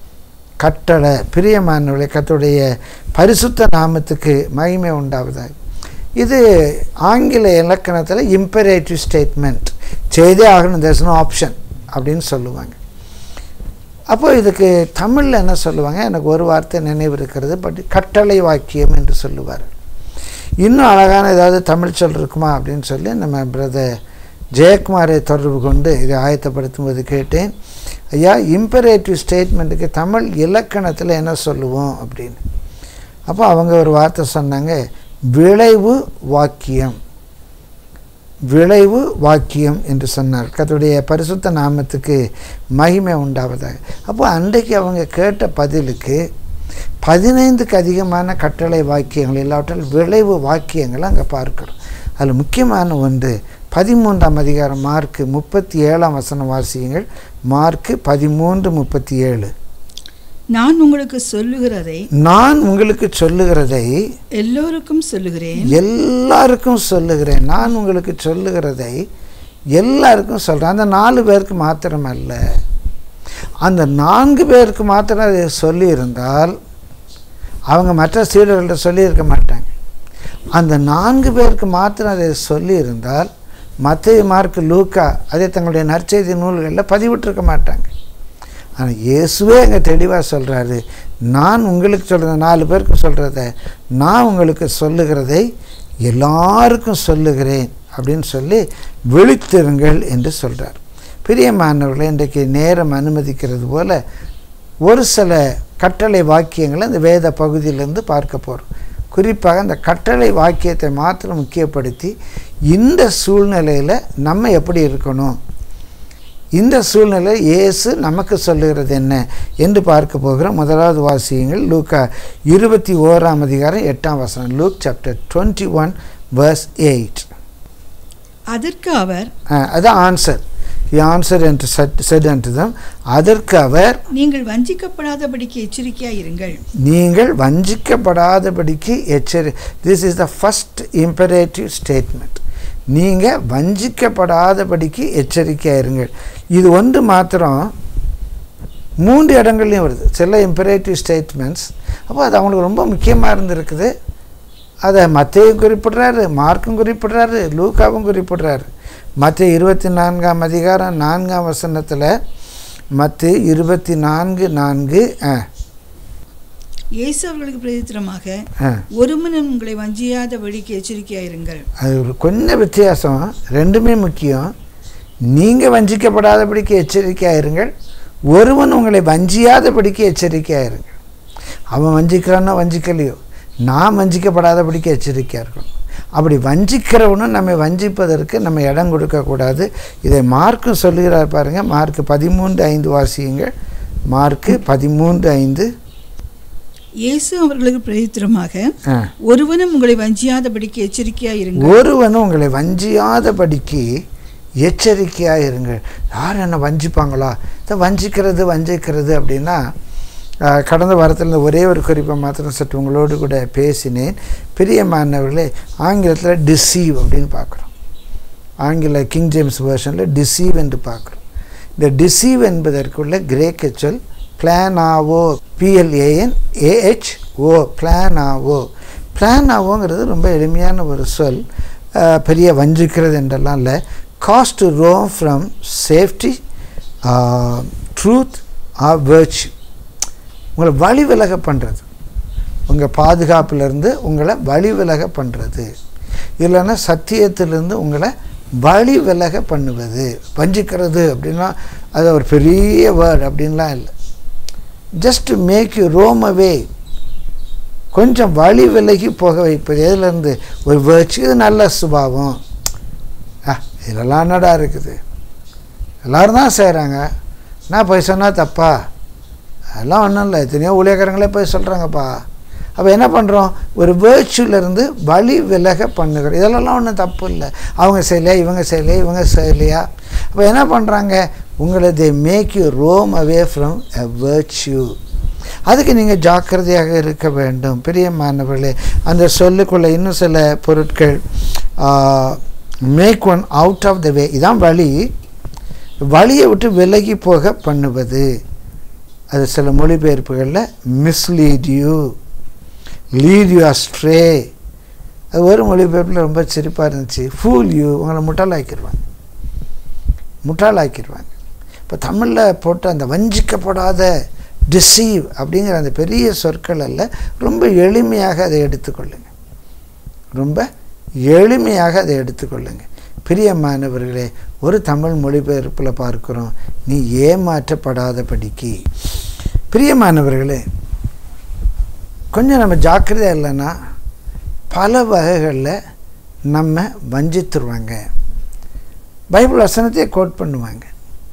கட்டளை பிரியமானவளை கத்துடைய பரிசுத்த நாமத்துக்கு மகிமை உண்டாவதாக இது ஆங்கில இலக்கணத்தில் இம்பரேட்டிவ் ஸ்டேட்மெண்ட் செய்தே ஆகணும் தேர்ஸ் நோ ஆப்ஷன் அப்படின்னு சொல்லுவாங்க அப்போ இதுக்கு தமிழில் என்ன சொல்லுவாங்க எனக்கு ஒரு வார்த்தை நினைவு இருக்கிறது பட் கட்டளை வாக்கியம் என்று சொல்லுவார் இன்னும் அழகான ஏதாவது தமிழ் சொல் இருக்குமா அப்படின்னு சொல்லி நம்ம பிரதர் ஜெயக்குமாரை தொடர்பு கொண்டு இதை ஆயத்தப்படுத்தும் போது கேட்டேன் ஐயா இம்பரேட்டிவ் ஸ்டேட்மெண்ட்டுக்கு தமிழ் இலக்கணத்தில் என்ன சொல்லுவோம் அப்படின்னு அப்போ அவங்க ஒரு வார்த்தை சொன்னாங்க விளைவு வாக்கியம் விளைவு வாக்கியம் என்று சொன்னார் கத்துடைய பரிசுத்த நாமத்துக்கு மகிமை உண்டாவதாக அப்போ அன்றைக்கு அவங்க கேட்ட பதிலுக்கு பதினைந்துக்கு அதிகமான கட்டளை வாக்கியங்கள் இல்லாவற்றில் விளைவு வாக்கியங்களை அங்கே பார்க்கிறோம் அதில் முக்கியமான ஒன்று பதிமூன்றாம் அதிகாரம் மார்க்கு முப்பத்தி ஏழாம் வசனம் வாசியங்கள் மார்க்கு பதிமூன்று முப்பத்தி ஏழு நான் உங்களுக்கு சொல்லுகிறதை நான் உங்களுக்கு சொல்லுகிறதை எல்லோருக்கும் சொல்லுகிறேன் எல்லாருக்கும் சொல்லுகிறேன் நான் உங்களுக்கு சொல்லுகிறதை எல்லாருக்கும் சொல்கிறேன் அந்த நாலு பேருக்கு மாத்திரம் அல்ல அந்த நான்கு பேருக்கு மாத்திரம் அதை சொல்லியிருந்தால் அவங்க மற்ற சீடர்கள்ட்ட சொல்லியிருக்க மாட்டாங்க அந்த நான்கு பேருக்கு மாத்திரம் அதை சொல்லியிருந்தால் மற்ற மார்க் லூக்கா அதை தங்களுடைய நற்செய்தி நூல்களில் பதிவிட்டிருக்க மாட்டாங்க ஆனால் இயேசுவே அங்கே தெளிவாக சொல்கிறாரு நான் உங்களுக்கு சொல்கிறத நாலு பேருக்கு சொல்கிறத நான் உங்களுக்கு சொல்லுகிறதை எல்லாருக்கும் சொல்லுகிறேன் அப்படின்னு சொல்லி விழித்திருங்கள் என்று சொல்கிறார் பிரியமானவர்களை இன்றைக்கு நேரம் அனுமதிக்கிறது போல் ஒரு சில கட்டளை வாக்கியங்களை இந்த வேத பகுதியிலேருந்து பார்க்க போகிறோம் குறிப்பாக அந்த கட்டளை வாக்கியத்தை மாத்திரம் முக்கியப்படுத்தி இந்த சூழ்நிலையில் நம்ம எப்படி இருக்கணும் இந்த சூழ்நிலை இயேசு நமக்கு சொல்லுகிறது என்ன என்று பார்க்க போகிறோம் முதலாவது வாசியங்கள் லூக்கா இருபத்தி ஓராம் அதிகாரம் எட்டாம் வசனம் Luke chapter twenty one verse eight அதற்கு அவர் அதான் ஆன்சர் ஆன்சர் என்று செட் என்று தான் அதற்கு அவர் நீங்கள் வஞ்சிக்கப்படாதபடிக்கு எச்சரிக்கையாக இருங்கள் நீங்கள் வஞ்சிக்கப்படாதபடிக்கு எச்சரி this is the first imperative statement நீங்கள் வஞ்சிக்கப்படாதபடிக்கு எச்சரிக்கையாக இருங்கள் இது ஒன்று மாத்திரம் மூன்று இடங்கள்லையும் வருது சில இம்பரேட்டிவ் ஸ்டேட்மெண்ட்ஸ் அப்போ அது அவங்களுக்கு ரொம்ப முக்கியமாக இருந்திருக்குது அதை மத்தையும் குறிப்பிடுறாரு மார்க்கும் குறிப்பிடுறாரு லூக்காவும் குறிப்பிடுறாரு மற்ற இருபத்தி நான்காம் அதிகாரம் நான்காம் வசனத்தில் மற்ற இருபத்தி நான்கு நான்கு ஆ இயேசு அவர்களுக்கு பிரதித்திரமாக ஆ ஒருமனும் உங்களை வஞ்சியாத வழிக்கு எச்சரிக்கையாயிருங்கள் அது ஒரு கொஞ்சம் வித்தியாசம் ரெண்டுமே முக்கியம் நீங்கள் வஞ்சிக்கப்படாதபடிக்கு எச்சரிக்கையாக இருங்கள் ஒருவன் உங்களை வஞ்சியாதபடிக்கு எச்சரிக்கையாக இருங்கள் அவன் வஞ்சிக்கிறானோ வஞ்சிக்கலையோ நான் வஞ்சிக்கப்படாதபடிக்கு எச்சரிக்கையாக இருக்கணும் அப்படி வஞ்சிக்கிறவனும் நம்மை வஞ்சிப்பதற்கு நம்ம இடம் கொடுக்கக்கூடாது இதை மார்க்கும் சொல்லுகிறார் பாருங்கள் மார்க் பதிமூன்று ஐந்து வாசியுங்கள் மார்க்கு பதிமூன்று ஐந்து இயேசு அவர்களுக்கு பிரதித்திரமாக ஆ ஒருவனும் உங்களை வஞ்சியாதபடிக்கு எச்சரிக்கையாயிருங்கள் ஒருவனும் உங்களை வஞ்சியாதபடிக்கு எச்சரிக்கையாக இருங்கள் யார் என்ன வஞ்சிப்பாங்களா இந்த வஞ்சிக்கிறது வஞ்சிக்கிறது அப்படின்னா ஆஹ், கடந்த வாரத்தில் இந்த ஒரே ஒரு குறிப்பை மாத்திரம் சற்று உங்களோடு கூட பேசினேன் பிரியமானவர்களே ஆங்கிலத்தில் டிசீவ் அப்படின்னு பார்க்குறோம் ஆங்கில கிங் ஜேம்ஸ் வேர்ஷனில் டிசீவ் என்று பார்க்குறோம் இந்த டிசீவ் என்பதற்குள்ள கிரேக்க சொல் பிளானாவோ பிஎல்ஏஎன் ஏஹெச் ஓ பிளானாவோ பிளானாவோங்கிறது ரொம்ப எளிமையான ஒரு சொல் அஹ், பெரிய வஞ்சிக்கிறது என்றெல்லாம் இல்லை caused to roam from safety truth or virtue உங்களை வழி விலக பண்ணுறது உங்கள் பாதுகாப்பிலிருந்து உங்களை வழி விலக பண்ணுறது இல்லைன்னா சத்தியத்திலிருந்து உங்களை வழி விலக பண்ணுவது வஞ்சிக்கிறது அப்படின்னா அது ஒரு பெரிய வேர்ட் அப்படின்லாம் இல்லை just make you roam away கொஞ்சம் வழி விலகி போக வைப்பது எதுலேருந்து ஒரு வேர்ச்சி இது நல்ல சுபாவம் ஆ இதெல்லாம் என்னடா இருக்குது எல்லோரும் தான் செய்கிறாங்க நான் போய் சொன்னால் தப்பா அதெல்லாம் ஒன்றும் இல்லை எத்தனையோ ஊழியக்காரங்களே போய் சொல்கிறாங்கப்பா அப்போ என்ன பண்ணுறோம் ஒரு வேர்ச்சுலேருந்து வழி விலக பண்ணுகிறோம் இதெல்லாம் ஒன்றும் தப்பு இல்லை அவங்க செய்யலையா இவங்க செய்யலையா இவங்க செய்யலையா அப்போ என்ன பண்ணுறாங்க உங்களை they make you roam away from a virtue அதுக்கு நீங்கள் ஜாக்கிரதையாக இருக்க வேண்டும் பிரியமானவர்களே அந்த சொல்லுக்குள்ள இன்னும் சில பொருட்கள் make one out of the way இதான் வழி வழியை விட்டு விலகி போக பண்ணுவது அது சில மொழிபெயர்ப்புகளில் mislead you lead you astray அது ஒரு மொழிபெயர்ப்பில் ரொம்ப சிரிப்பாக இருந்துச்சு ஃபூல் யூ உங்களை முட்டாளாக்கிடுவாங்க முட்டாளாக்கிடுவாங்க இப்போ தமிழில் போட்ட அந்த வஞ்சிக்கப்படாத டிசீவ் அப்படிங்கிற அந்த பெரிய சொற்கள் அல்ல ரொம்ப எளிமையாக அதை எடுத்துக்கொள்ளுங்க ரொம்ப எளிமையாக அதை எடுத்துக்கொள்ளுங்க பிரியமானவர்களே ஒரு தமிழ் மொழிபெயர்ப்பில் பார்க்கிறோம் நீ ஏமாற்றப்படாதபடிக்கு பிரியமானவர்களே கொஞ்சம் நம்ம ஜாக்கிரதையாக இல்லைன்னா பல வகைகளில் நம்ம வஞ்சித்துருவாங்க பைபிள் வசனத்தையே கோட் பண்ணுவாங்க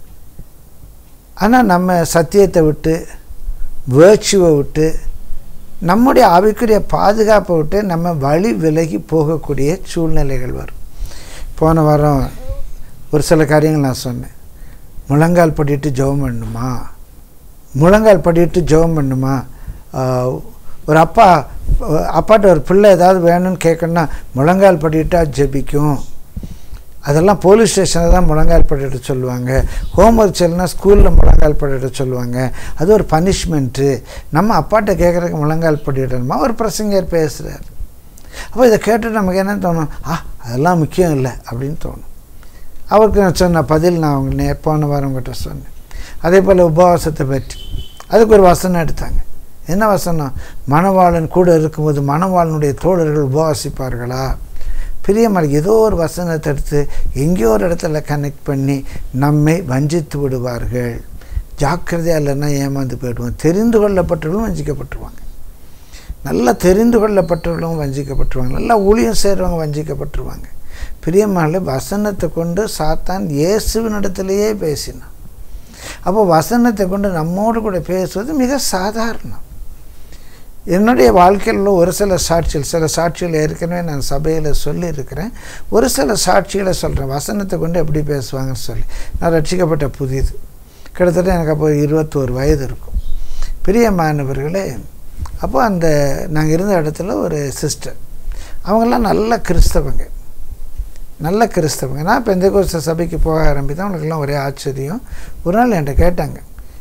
ஆனால் நம்ம சத்தியத்தை விட்டு வேர்ச்சுவை விட்டு நம்முடைய ஆவிக்குரிய பாதுகாப்பை விட்டு நம்ம வழி விலகி போகக்கூடிய சூழ்நிலைகள் வரும் போன வாரம் ஒரு சில காரியங்கள் நான் சொன்னேன் முழங்கால் படிட்டு ஜெபம் பண்ணுமா முழங்கால் படிட்டு ஜெபம் பண்ணுமா ஆஹ், ஒரு அப்பா அப்பாட்ட ஒரு பிள்ளை ஏதாவது வேணும்னு கேட்கணுன்னா முழங்கால் படிட்டா ஜெபிக்கும் அதெல்லாம் போலீஸ் ஸ்டேஷனில் தான் முழங்கால் படிட்டு சொல்லுவாங்க ஹோம்ஒர்க் செய்யலைன்னா ஸ்கூலில் முழங்கால் படிட்டு சொல்லுவாங்க அது ஒரு பனிஷ்மெண்ட்டு நம்ம அப்பாட்ட கேட்குறதுக்கு முழங்கால் படிடணுமா ஒரு பிரசங்கர் பேசுகிறார் அப்போ இதை கேட்டு நமக்கு என்ன தோணும் ஆ அதெல்லாம் முக்கியம் இல்லை அப்படின்னு தோணும் அவருக்கு நான் சொன்ன பதில் நான் அவங்க நே போன வாரம் உங்கள்கிட்ட சொன்னேன் அதே போல் உபவாசத்தை பற்றி அதுக்கு ஒரு வசனம் எடுத்தாங்க என்ன வசனம் மணவாளன் கூட இருக்கும்போது மணவாளனுடைய தோழர்கள் உபவாசிப்பார்களா பிரியமர் ஏதோ ஒரு வசனத்தை எடுத்து எங்கேயோ ஒரு இடத்துல கனெக்ட் பண்ணி நம்மை வஞ்சித்து விடுவார்கள் ஜாக்கிரதையாக இல்லைன்னா ஏமாந்து போயிடுவோம் தெரிந்து கொள்ளப்பட்டவர்களும் வஞ்சிக்கப்பட்டுருவாங்க நல்லா தெரிந்து கொள்ளப்பட்டவர்களும் வஞ்சிக்கப்பட்டுருவாங்க நல்லா ஊழியம் செய்கிறவங்க வஞ்சிக்கப்பட்டுருவாங்க பிரியமான வசனத்தை கொண்டு சாத்தான் இயேசுவினிடத்திலேயே பேசினான் அப்போ வசனத்தை கொண்டு நம்மோடு கூட பேசுவது மிக சாதாரணம் என்னுடைய வாழ்க்கையில் உள்ள ஒரு சில சாட்சிகள் சில சாட்சிகள் ஏற்கனவே நான் சபையில் சொல்லியிருக்கிறேன் ஒரு சில சாட்சிகளை சொல்கிறேன் வசனத்தை கொண்டு எப்படி பேசுவாங்கன்னு சொல்லி நான் ரட்சிக்கப்பட்ட புதிது கிட்டத்தட்ட எனக்கு அப்போ இருபத்தோரு வயது இருக்கும் பிரியமானவர்களே அப்போ அந்த நாங்கள் இருந்த இடத்துல ஒரு சிஸ்டர் அவங்கெல்லாம் நல்ல கிறிஸ்தவங்க நல்ல கிறிஸ்தவங்க நான் இப்போ எந்த கோர்ஸ் சபைக்கு போக ஆரம்பித்தேன் அவங்களுக்கெல்லாம் ஒரே ஆச்சரியம் ஒரு நாள் என்கிட்ட கேட்டாங்க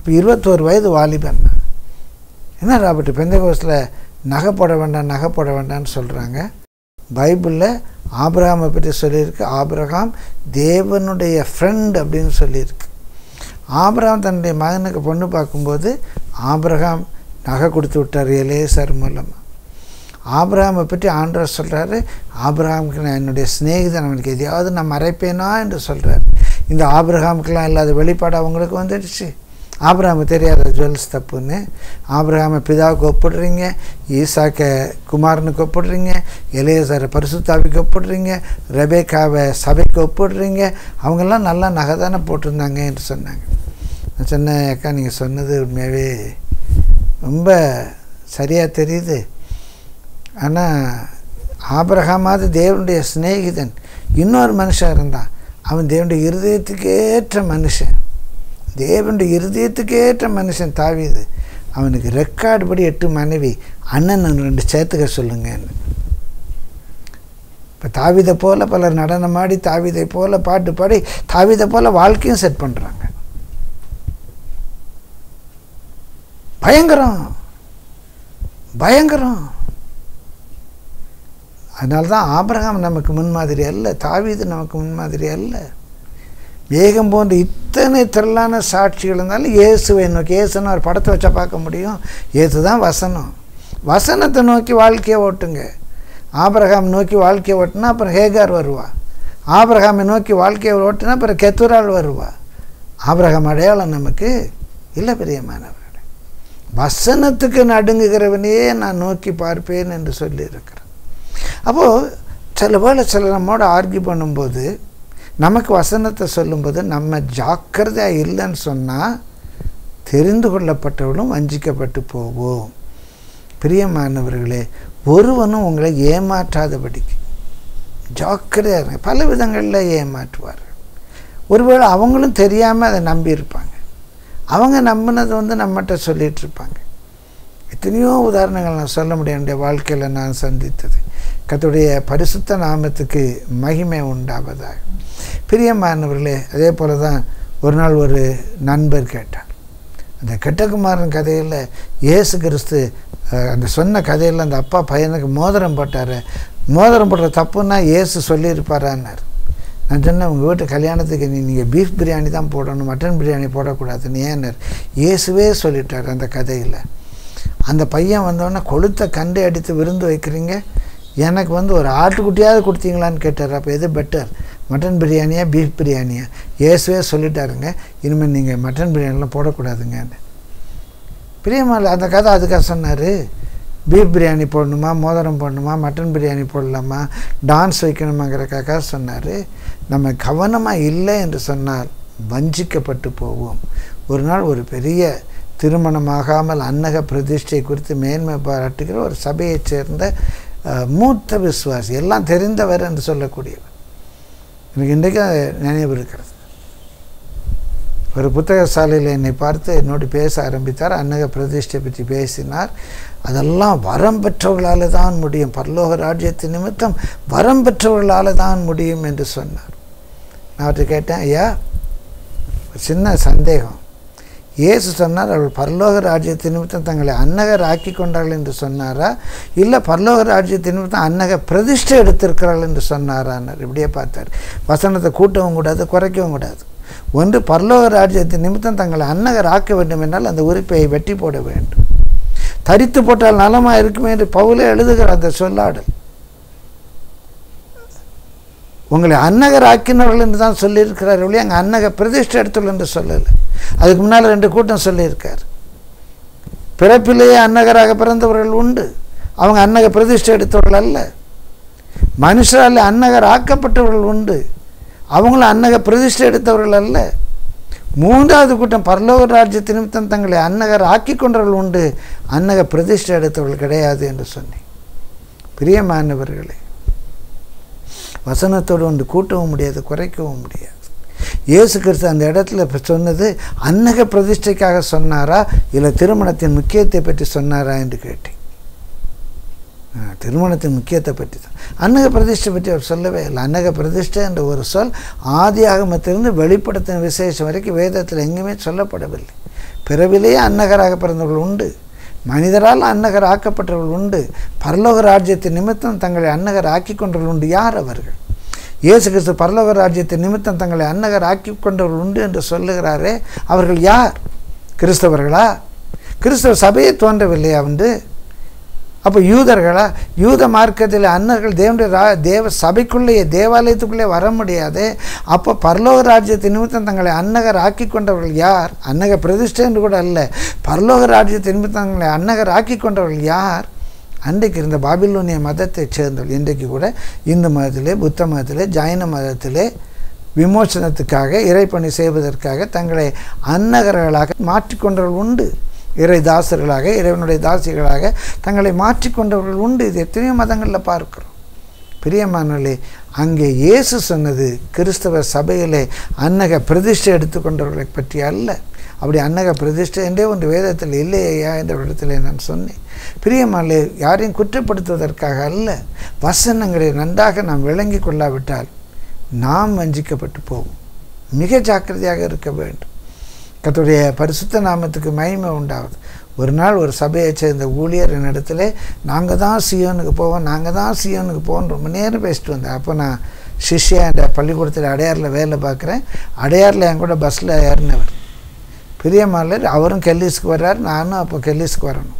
இப்போ இருபத்தோரு வயது வாலிபன் என்ன ராபர்ட் பெந்தகோஸில் நகை போட வேண்டாம் நகை போட வேண்டாம்னு சொல்கிறாங்க பைபிளில் ஆபிரகாமை பற்றி சொல்லியிருக்கு ஆபிரகாம் தேவனுடைய ஃப்ரெண்ட் அப்படின்னு சொல்லியிருக்கு ஆபிரகாம் தன்னுடைய மகனுக்கு பொண்ணு பார்க்கும்போது ஆபிரகாம் நகை கொடுத்து விட்டார் எலேசர் மூலமாக ஆபிரகாமை பற்றி ஆண்டவர் சொல்கிறாரு ஆபிரகாமுக்கு நான் என்னுடைய சிநேகிதன் அவனுக்கு எதையாவது நான் மறைப்பேனா என்று சொல்கிறார் இந்த ஆபிரகாமுக்கெல்லாம் இல்லாத வெளிப்பாடு அவங்களுக்கு வந்துடுச்சு ஆபிரகாமுக்கு தெரியாத ஜுவல்ஸ் தப்புன்னு ஆபிரகாமை பிதாவுக்கு ஒப்பிடுறீங்க ஈசாக்க குமாரனுக்கு ஒப்பிடுறீங்க இளையசரை பரிசுத்தாவிக்கு ஒப்பிடுறீங்க ரெபேக்காவை சபைக்கு ஒப்பிடுறீங்க அவங்கெல்லாம் நல்லா நகை தானே போட்டிருந்தாங்க என்று சொன்னாங்க நான் சொன்னேன் அக்கா நீங்கள் சொன்னது உண்மையாகவே ரொம்ப சரியாக தெரியுது ஆனால் ஆபிரகாமாவது தேவனுடைய சிநேகிதன் இன்னொரு மனுஷன் இருந்தான் அவன் தேவனுடைய இருதயத்துக்கு ஏற்ற மனுஷன் தேவனுடைய இருதயத்துக்கு ஏற்ற மனுஷன் தாவிது அவனுக்கு ரெக்கார்டு படி எட்டு மனைவி அண்ணன் ரெண்டு சேர்த்துக்க சொல்லுங்கன்னு இப்போ தாவிதை போல் பலர் நடனமாடி தாவிதை போல் பாட்டு பாடி தாவிதை போல் வாழ்க்கையும் செட் பண்ணுறாங்க பயங்கரம் பயங்கரம் அதனால தான் ஆபிரகாம் நமக்கு முன்மாதிரி அல்ல தாவீது நமக்கு முன்மாதிரி அல்ல மேகம் போன்ற இத்தனை திரளான சாட்சிகள் இருந்தாலும் இயேசுவை நோக்கி இயேசுன்னு ஒரு படத்தை வச்சா பார்க்க முடியும் இயேசு தான் வசனம் வசனத்தை நோக்கி வாழ்க்கையை ஓட்டுங்க ஆபிரகாம் நோக்கி வாழ்க்கையை ஓட்டுனா அப்புறம் ஹேகார் வருவா ஆபிரகாமை நோக்கி வாழ்க்கையை ஓட்டுனா அப்புறம் கெத்துரால் வருவா ஆபிரகாம் அடையாளம் நமக்கு இல்லை பிரியமானவர்களே வசனத்துக்கு நடுங்குகிறவனையே நான் நோக்கி பார்ப்பேன் என்று சொல்லியிருக்கிறேன் அப்போது சில வேளை சில நம்மோட ஆர்கியூ பண்ணும்போது நமக்கு வசனத்தை சொல்லும்போது நம்ம ஜாக்கிரதையாக இல்லைன்னு சொன்னால் தெரிந்து கொள்ளப்பட்டவர்களும் வஞ்சிக்கப்பட்டு போவோம் பிரியமானவர்களே ஒருவனும் உங்களை ஏமாற்றாதபடிக்கு ஜாக்கிரதையாக இருங்க பல விதங்களில் ஏமாற்றுவார்கள் ஒருவேளை அவங்களும் தெரியாமல் அதை நம்பியிருப்பாங்க அவங்க நம்பினதை வந்து நம்மகிட்ட சொல்லிகிட்டு இருப்பாங்க எத்தனையோ உதாரணங்கள் நான் சொல்ல முடியும் என்னுடைய வாழ்க்கையில் நான் சந்தித்தது கத்துடைய பரிசுத்த நாமத்துக்கு மகிமை உண்டாவதாக பிரியமானவர்களே அதே போல தான் ஒரு நாள் ஒரு நண்பர் கேட்டார் அந்த கெட்டகுமாரன் கதையில் இயேசு கிறிஸ்து அந்த சொன்ன கதையில் அந்த அப்பா பையனுக்கு மோதிரம் போட்டார் மோதிரம் போடுற தப்புன்னா இயேசு சொல்லியிருப்பாரான்னார் நான் சொன்னேன் உங்கள் வீட்டு கல்யாணத்துக்கு நீ நீங்கள் பீஃப் பிரியாணி தான் போடணும் மட்டன் பிரியாணி போடக்கூடாதுன்னு ஏன்னார் இயேசுவே சொல்லிட்டார் அந்த கதையில் அந்த பையன் வந்தோடனே கொளுத்த கண்டு அடித்து விருந்து வைக்கிறீங்க எனக்கு வந்து ஒரு ஆட்டுக்குட்டியாவது கொடுத்தீங்களான்னு கேட்டார் அப்போ எது பெட்டர் மட்டன் பிரியாணியா பீஃப் பிரியாணியா இயேசுவே சொல்லிட்டாருங்க இனிமேல் நீங்கள் மட்டன் பிரியாணிலாம் போடக்கூடாதுங்கன்னு பிரியமால அந்த கதை அதுக்காக சொன்னார் பீஃப் பிரியாணி போடணுமா மோதிரம் போடணுமா மட்டன் பிரியாணி போடலாமா டான்ஸ் வைக்கணுமாங்கிறக்காக சொன்னார் நம்ம கவனமாக இல்லை என்று சொன்னால் வஞ்சிக்கப்பட்டு போவோம் ஒரு நாள் ஒரு பெரிய திருமணமாகாமல் அன்னக பிரதிஷ்டை குறித்து மேன்மை பாராட்டுகிற ஒரு சபையைச் சேர்ந்த மூத்த விசுவாசி எல்லாம் தெரிந்தவர் என்று சொல்லக்கூடியவர் எனக்கு இன்றைக்கு நினைவு இருக்கிறது ஒரு புத்தக சாலையில் என்னை பார்த்து என்னோடு பேச ஆரம்பித்தார் அன்னக பிரதிஷ்டை பற்றி பேசினார் அதெல்லாம் வரம் பெற்றவர்களால் தான் முடியும் பரலோக ராஜ்யத்தின் நிமித்தம் வரம் பெற்றவர்களால் தான் முடியும் என்று சொன்னார் நான் அவர்கிட்ட கேட்டேன் ஐயா சின்ன சந்தேகம் இயேசு சொன்னார் அவள் பரலோக ராஜ்யத்தின் நிமித்தம் தங்களை அன்னகர் ஆக்கி கொண்டார்கள் என்று சொன்னாரா இல்லை பரலோக ராஜ்யத்தின் நிமித்தம் அன்னக பிரதிஷ்டை எடுத்திருக்கிறாள் என்று சொன்னாரான்னார் இப்படியே பார்த்தார் வசனத்தை கூட்டவும் கூடாது குறைக்கவும் கூடாது ஒன்று பரலோக ராஜ்யத்தின் நிமித்தம் தங்களை அன்னகர் ஆக்க வேண்டும் என்றால் அந்த உறுப்பை வெட்டி போட வேண்டும் தரித்து போட்டால் நலமாக இருக்குமே என்று பவுலே எழுதுகிற அந்த சொல்லாடல் உங்களை அன்னகர் ஆக்கினவர்கள் என்று தான் சொல்லியிருக்கிறார் ஒழிய அங்கே அன்னக பிரதிஷ்டை எடுத்துள்ள என்று சொல்லலை அதுக்கு முன்னால் ரெண்டு கூட்டம் சொல்லியிருக்கார் பிறப்பிலேயே அன்னகராக பிறந்தவர்கள் உண்டு அவங்க அன்னக பிரதிஷ்டை எடுத்தவர்கள் அல்ல மனுஷரால் அன்னகர் ஆக்கப்பட்டவர்கள் உண்டு அவங்களும் அன்னக பிரதிஷ்டை எடுத்தவர்கள் அல்ல மூன்றாவது கூட்டம் பரலோக ராஜ்யத்து நிமித்தம் தங்களை அன்னகர் ஆக்கி கொண்டவர்கள் உண்டு அன்னக பிரதிஷ்டை எடுத்தவர்கள் கிடையாது என்று சொன்னேன் பிரியமானவர்களே வசனத்தோடு ஒன்று கூட்டவும் முடியாது குறைக்கவும் முடியாது இயேசு கிறிஸ்து அந்த இடத்துல இப்போ சொன்னது அன்னக பிரதிஷ்டைக்காக சொன்னாரா இல்லை திருமணத்தின் முக்கியத்தை பற்றி சொன்னாரா என்று கேட்டேன் ஆ, திருமணத்தின் முக்கியத்தை பற்றி தான் அன்னக பிரதிஷ்டை பற்றி அவர் சொல்லவே இல்லை அன்னக பிரதிஷ்டை என்ற ஒரு சொல் ஆதி ஆகமத்திலிருந்து வெளிப்படுத்தின விசேஷம் வரைக்கும் வேதத்தில் எங்கேயுமே சொல்லப்படவில்லை பிறவிலேயே அன்னகராக பிறந்தவர்கள் உண்டு மனிதரால் அன்னகர் ஆக்கப்பட்டவர்கள் உண்டு பரலோக ராஜ்யத்தின் நிமித்தம் தங்களை அன்னகர் ஆக்கி கொண்டவர்கள் உண்டு யார் அவர்கள் இயேசு கிறிஸ்து பரலோக ராஜ்யத்தின் நிமித்தம் தங்களை அன்னகர் ஆக்கி கொண்டவர்கள் உண்டு என்று சொல்லுகிறாரே அவர்கள் யார் கிறிஸ்தவர்களா கிறிஸ்தவ சபையே தோன்றவில்லையா வந்து அப்போ யூதர்களா யூத மார்க்கத்தில் அன்னர்கள் தேவனுடைய ரா தேவ சபைக்குள்ளேயே தேவாலயத்துக்குள்ளே வர முடியாது அப்போ பரலோக ராஜ்யத்தின் நிமித்தம் தங்களை அன்னகர் ஆக்கி கொண்டவர்கள் யார் அன்னக பிரதிஷ்டை என்று கூட அல்ல பரலோக ராஜ்யத்தின் நிமித்தம் தங்களை அன்னகர் ஆக்கி கொண்டவர்கள் யார் அன்றைக்கு இருந்த பாபிலோனிய மதத்தைச் சேர்ந்தவர்கள் இன்றைக்கு கூட இந்து மதத்திலே புத்த மதத்திலே ஜைன மதத்திலே விமோசனத்துக்காக இறைப்பணி செய்வதற்காக தங்களை அன்னகர்களாக மாற்றிக்கொண்டவர்கள் உண்டு இறை தாசர்களாக இறைவனுடைய தாசிகளாக தங்களை மாற்றிக்கொண்டவர்கள் உண்டு இது எத்தனையோ மதங்களில் பார்க்கிறோம் பிரியமானவர்களே அங்கே இயேசு சொன்னது கிறிஸ்தவ சபையிலே அன்னக பிரதிஷ்டை எடுத்துக்கொண்டவர்களை பற்றி அல்ல அப்படி அன்னக பிரதிஷ்டை என்றே ஒன்று வேதத்தில் இல்லையா என்ற இடத்துல நான் சொன்னேன் பிரியமானே யாரையும் குற்றப்படுத்துவதற்காக அல்ல வசனங்களை நன்றாக நாம் விளங்கி கொள்ளாவிட்டால் நாம் வஞ்சிக்கப்பட்டு போவோம் மிக ஜாக்கிரதையாக இருக்க வேண்டும் கர்த்தருடைய பரிசுத்த நாமத்துக்கு மகிமை உண்டாகுது ஒரு நாள் ஒரு சபையைச் சேர்ந்த ஊழியர் என்னிடத்துல நாங்கள் தான் சியோனுக்கு போவோம் நாங்கள் தான் சியோனுக்கு போவோம் ரொம்ப நேரம் பேசிட்டு வந்தேன் அப்போ நான் சிஷ்யா என்ற பள்ளிக்கூடத்தில் அடையாரில் வேலை பார்க்குறேன் அடையாரில் என் கூட பஸ்ஸில் ஏறினவர் பிரியமாலர் அவரும் கெல்லிஸ்க்கு வர்றார் நானும் அப்போ கெல்லிஸ்க்கு வரணும்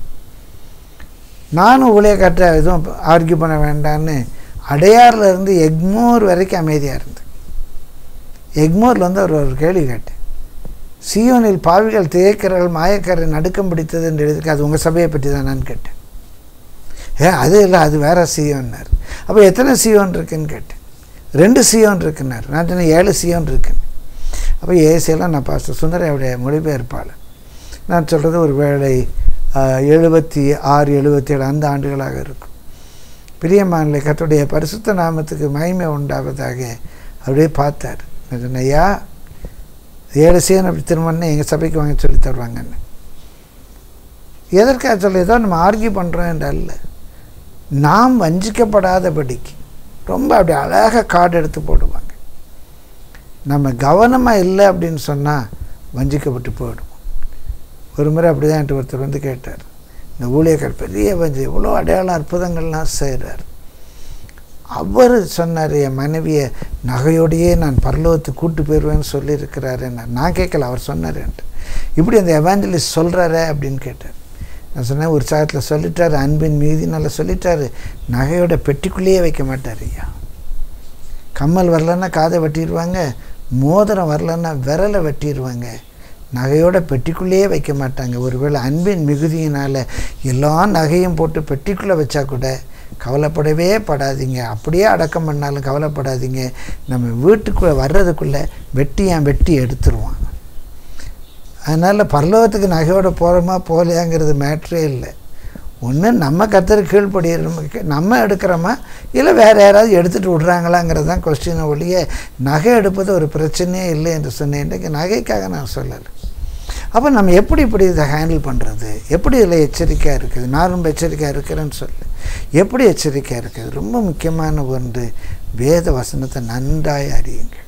நானும் ஊழியக்கார்ட்ட எதுவும் ஆர்கியூ பண்ண வேண்டான்னு அடையாரில் இருந்து எக்மோர் வரைக்கும் அமைதியாக இருந்தேன் எக்மோரில் வந்து அவர் ஒரு கேள்வி கேட்டேன் சியோனில் பாவிகள் திகைக்கிறவர்கள் மாயக்காரை நடுக்கம் பிடித்தது என்று எழுதிருக்கு அது உங்கள் சபையை பற்றி தான் நான் கேட்டேன் ஏ அது இல்லை அது வேற சியோன்னார் அப்போ எத்தனை சியோன் இருக்குன்னு கேட்டேன் ரெண்டு சியோன் இருக்குன்னார் நான் சொன்னேன் ஏழு சியோன் இருக்குன்னு அப்போ ஏசியெல்லாம் நான் பாஸ்டர் சுந்தரையுடைய மொழிபெயர்ப்பாளர் நான் சொல்கிறது ஒரு வேளை எழுபத்தி ஆறு எழுபத்தி ஏழு அந்த ஆண்டுகளாக இருக்கும் பிரியமானிலை கத்துடைய பரிசுத்த நாமத்துக்கு மகிமை உண்டாவதாக அப்படியே பார்த்தார் நான் சொன்னேன் ஐயா ஏழு சீன் அப்படி திருமணம் எங்கள் சபைக்கு வாங்க சொல்லி தருவாங்கன்னு எதற்காக சொல்ல ஏதோ நம்ம ஆர்கியூ பண்ணுறோம் என்று அல்ல நாம் வஞ்சிக்கப்படாதபடிக்கு ரொம்ப அப்படி அழகாக கார்டு எடுத்து போடுவாங்க நம்ம கவனமாக இல்லை அப்படின்னு சொன்னால் வஞ்சிக்கப்பட்டு போயிடுவோம் ஒரு முறை அப்படி தான் என்கிட்ட ஒருத்தர் வந்து கேட்டார் இந்த ஊழியர்கள் பெரிய வஞ்சி இவ்வளோ அடையாளம் அற்புதங்கள்லாம் செய்கிறார் அவர் சொன்னார் என் மனைவியை நகையோடையே நான் பரலோகத்துக்கு கூட்டு போயிடுவேன்னு சொல்லியிருக்கிறாரு நான் கேட்கல அவர் சொன்னார் என்கிட்ட இப்படி அந்த எவாஞ்சலிஸ்ட் சொல்கிறாரே அப்படின்னு கேட்டார் நான் சொன்னேன் ஒரு சாகத்தில் சொல்லிட்டாரு அன்பின் மீதி நல்லா சொல்லிட்டாரு நகையோட பெட்டிக்குள்ளேயே வைக்க மாட்டார் ஐயா கம்மல் வரலன்னா காதை வெட்டிடுவாங்க மோதிரம் வரலன்னா விரலை வெட்டிடுவாங்க நகையோட பெட்டிக்குள்ளேயே வைக்க மாட்டாங்க ஒருவேளை அன்பின் மிகுதியினால் எல்லா நகையும் போட்டு பெட்டிக்குள்ளே வச்சா கூட கவலைப்படவே படாதீங்க அப்படியே அடக்கம் பண்ணாலும் கவலைப்படாதீங்க நம்ம வீட்டுக்குள்ளே வர்றதுக்குள்ளே வெட்டி என் வெட்டி எடுத்துருவான் அதனால் பரலோகத்துக்கு நகையோட போகிறோமா போகலையாங்கிறது மேட்ரே இல்லை ஒன்று நம்ம கத்தர் கீழ்ப்படுகிறோம் நம்ம எடுக்கிறோமா இல்லை வேறு யாராவது எடுத்துகிட்டு விட்றாங்களாங்கிறது தான் கொஸ்டினை ஒழிய நகை எடுப்பது ஒரு பிரச்சனையே இல்லை என்று சொன்னேன் இன்றைக்கு நகைக்காக நான் சொல்லலை அப்போ நம்ம எப்படி இப்படி இதை ஹேண்டில் பண்ணுறது எப்படி இதில் எச்சரிக்கையாக இருக்குது நான் ரொம்ப எச்சரிக்கையாக இருக்கிறேன்னு சொல்லு எப்படி எச்சரிக்கையாக இருக்குது ரொம்ப முக்கியமான ஒன்று வேத வசனத்தை நன்றாய் அறியுங்கள்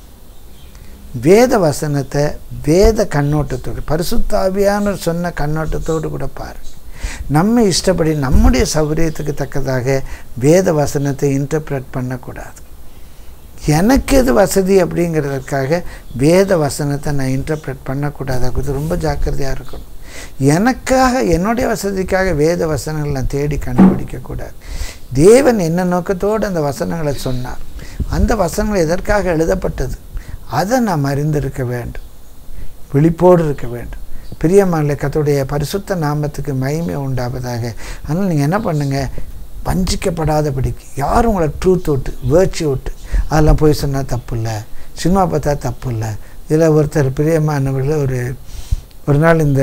வேத வசனத்தை வேத கண்ணோட்டத்தோடு பரிசுத்தாவியான சொன்ன கண்ணோட்டத்தோடு கூட பாருங்கள் நம்ம இஷ்டப்படி நம்முடைய சௌகரியத்துக்கு தக்கதாக வேத வசனத்தை இன்டர்பிரட் பண்ணக்கூடாது எனக்கு எது வசதி அப்படிங்கிறதுக்காக வேத வசனத்தை நான் இன்டர்பிரட் பண்ணக்கூடாது அது ரொம்ப ஜாக்கிரதையாக இருக்கணும் எனக்காக என்னுடைய வசதிக்காக வேத வசனங்கள் நான் தேடி கண்டுபிடிக்கக்கூடாது தேவன் என்ன நோக்கத்தோடு அந்த வசனங்களை சொன்னார் அந்த வசனங்கள் எதற்காக எழுதப்பட்டது அதை நாம் அறிந்திருக்க வேண்டும் விழிப்போடு இருக்க வேண்டும் பிரியமான கத்துடைய பரிசுத்த நாமத்துக்கு மகிமை உண்டாவதாக அதனால் நீங்கள் என்ன பண்ணுங்கள் வஞ்சிக்கப்படாதபடிக்கு யாரும் உங்களை ட்ரூத் விட்டு வேர்ச்சி விட்டு அதெல்லாம் போய் சொன்னால் தப்பு இல்லை சினிமா பார்த்தா தப்பு இல்லை இதில் ஒருத்தர் பிரியமானவர்கள் ஒரு ஒரு நாள் இந்த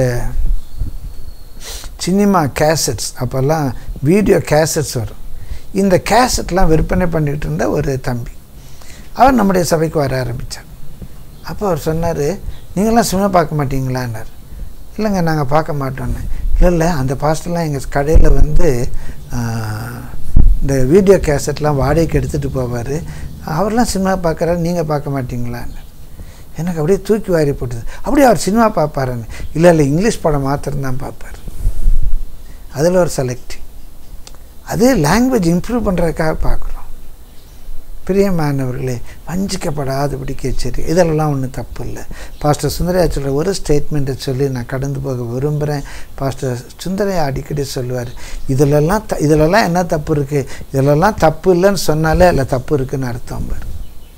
சினிமா கேசட்ஸ் அப்போல்லாம் வீடியோ கேசட்ஸ் வரும் இந்த கேசட்லாம் விற்பனை பண்ணிகிட்டு இருந்த ஒரு தம்பி அவர் நம்முடைய சபைக்கு வர ஆரம்பித்தார் அப்போ அவர் சொன்னார் நீங்களாம் சினிமா பார்க்க மாட்டீங்களான்னார் இல்லைங்க நாங்கள் பார்க்க மாட்டோன்னு இல்லை இல்லை அந்த பாஸ்டர்லாம் எங்கள் கடையில் வந்து இந்த வீடியோ கேசட்லாம் வாடகைக்கு எடுத்துகிட்டு போவார் அவர்லாம் சினிமா பார்க்குறாரு நீங்கள் பார்க்க மாட்டீங்களான்னு எனக்கு அப்படியே தூக்கி வாரி போட்டுது அப்படியே அவர் சினிமா பார்ப்பாருன்னு இல்லை இல்லை இங்கிலீஷ் படம் மாத்திரம்தான் பார்ப்பார் அதில் ஒரு செலக்டிவ் அது லாங்குவேஜ் இம்ப்ரூவ் பண்ணுறதுக்காக பார்க்குறோம் பிரியமானவர்களே வஞ்சிக்கப்படாதபடிக்கு எச்சரி இதெல்லாம் ஒன்றும் தப்பு இல்லை பாஸ்டர் சுந்தரையா சொல்கிற ஒரு ஸ்டேட்மெண்ட்டை சொல்லி நான் கடந்து போக விரும்புகிறேன் பாஸ்டர் சுந்தரையா அடிக்கடி சொல்லுவார் இதிலெல்லாம் த இதிலெல்லாம் என்ன தப்பு இருக்குது இதிலெல்லாம் தப்பு இல்லைன்னு சொன்னாலே அதில் தப்பு இருக்குன்னு அர்த்தம் பாரு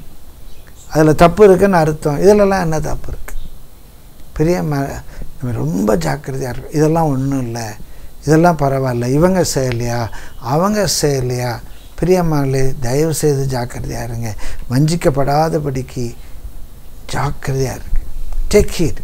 அதில் தப்பு இருக்குன்னு அர்த்தம் இதிலெல்லாம் என்ன தப்பு இருக்குது பெரிய ம நம்ம ரொம்ப ஜாக்கிரதையாக இருக்கும் இதெல்லாம் ஒன்றும் இல்லை இதெல்லாம் பரவாயில்ல இவங்க செய்யலையா அவங்க செய்யலையா பிரியமானே தயவு செய்து ஜாக்கிரதையாக இருங்க வஞ்சிக்கப்படாதபடிக்கு ஜாக்கிரதையாக இருங்க டேக் ஹீட்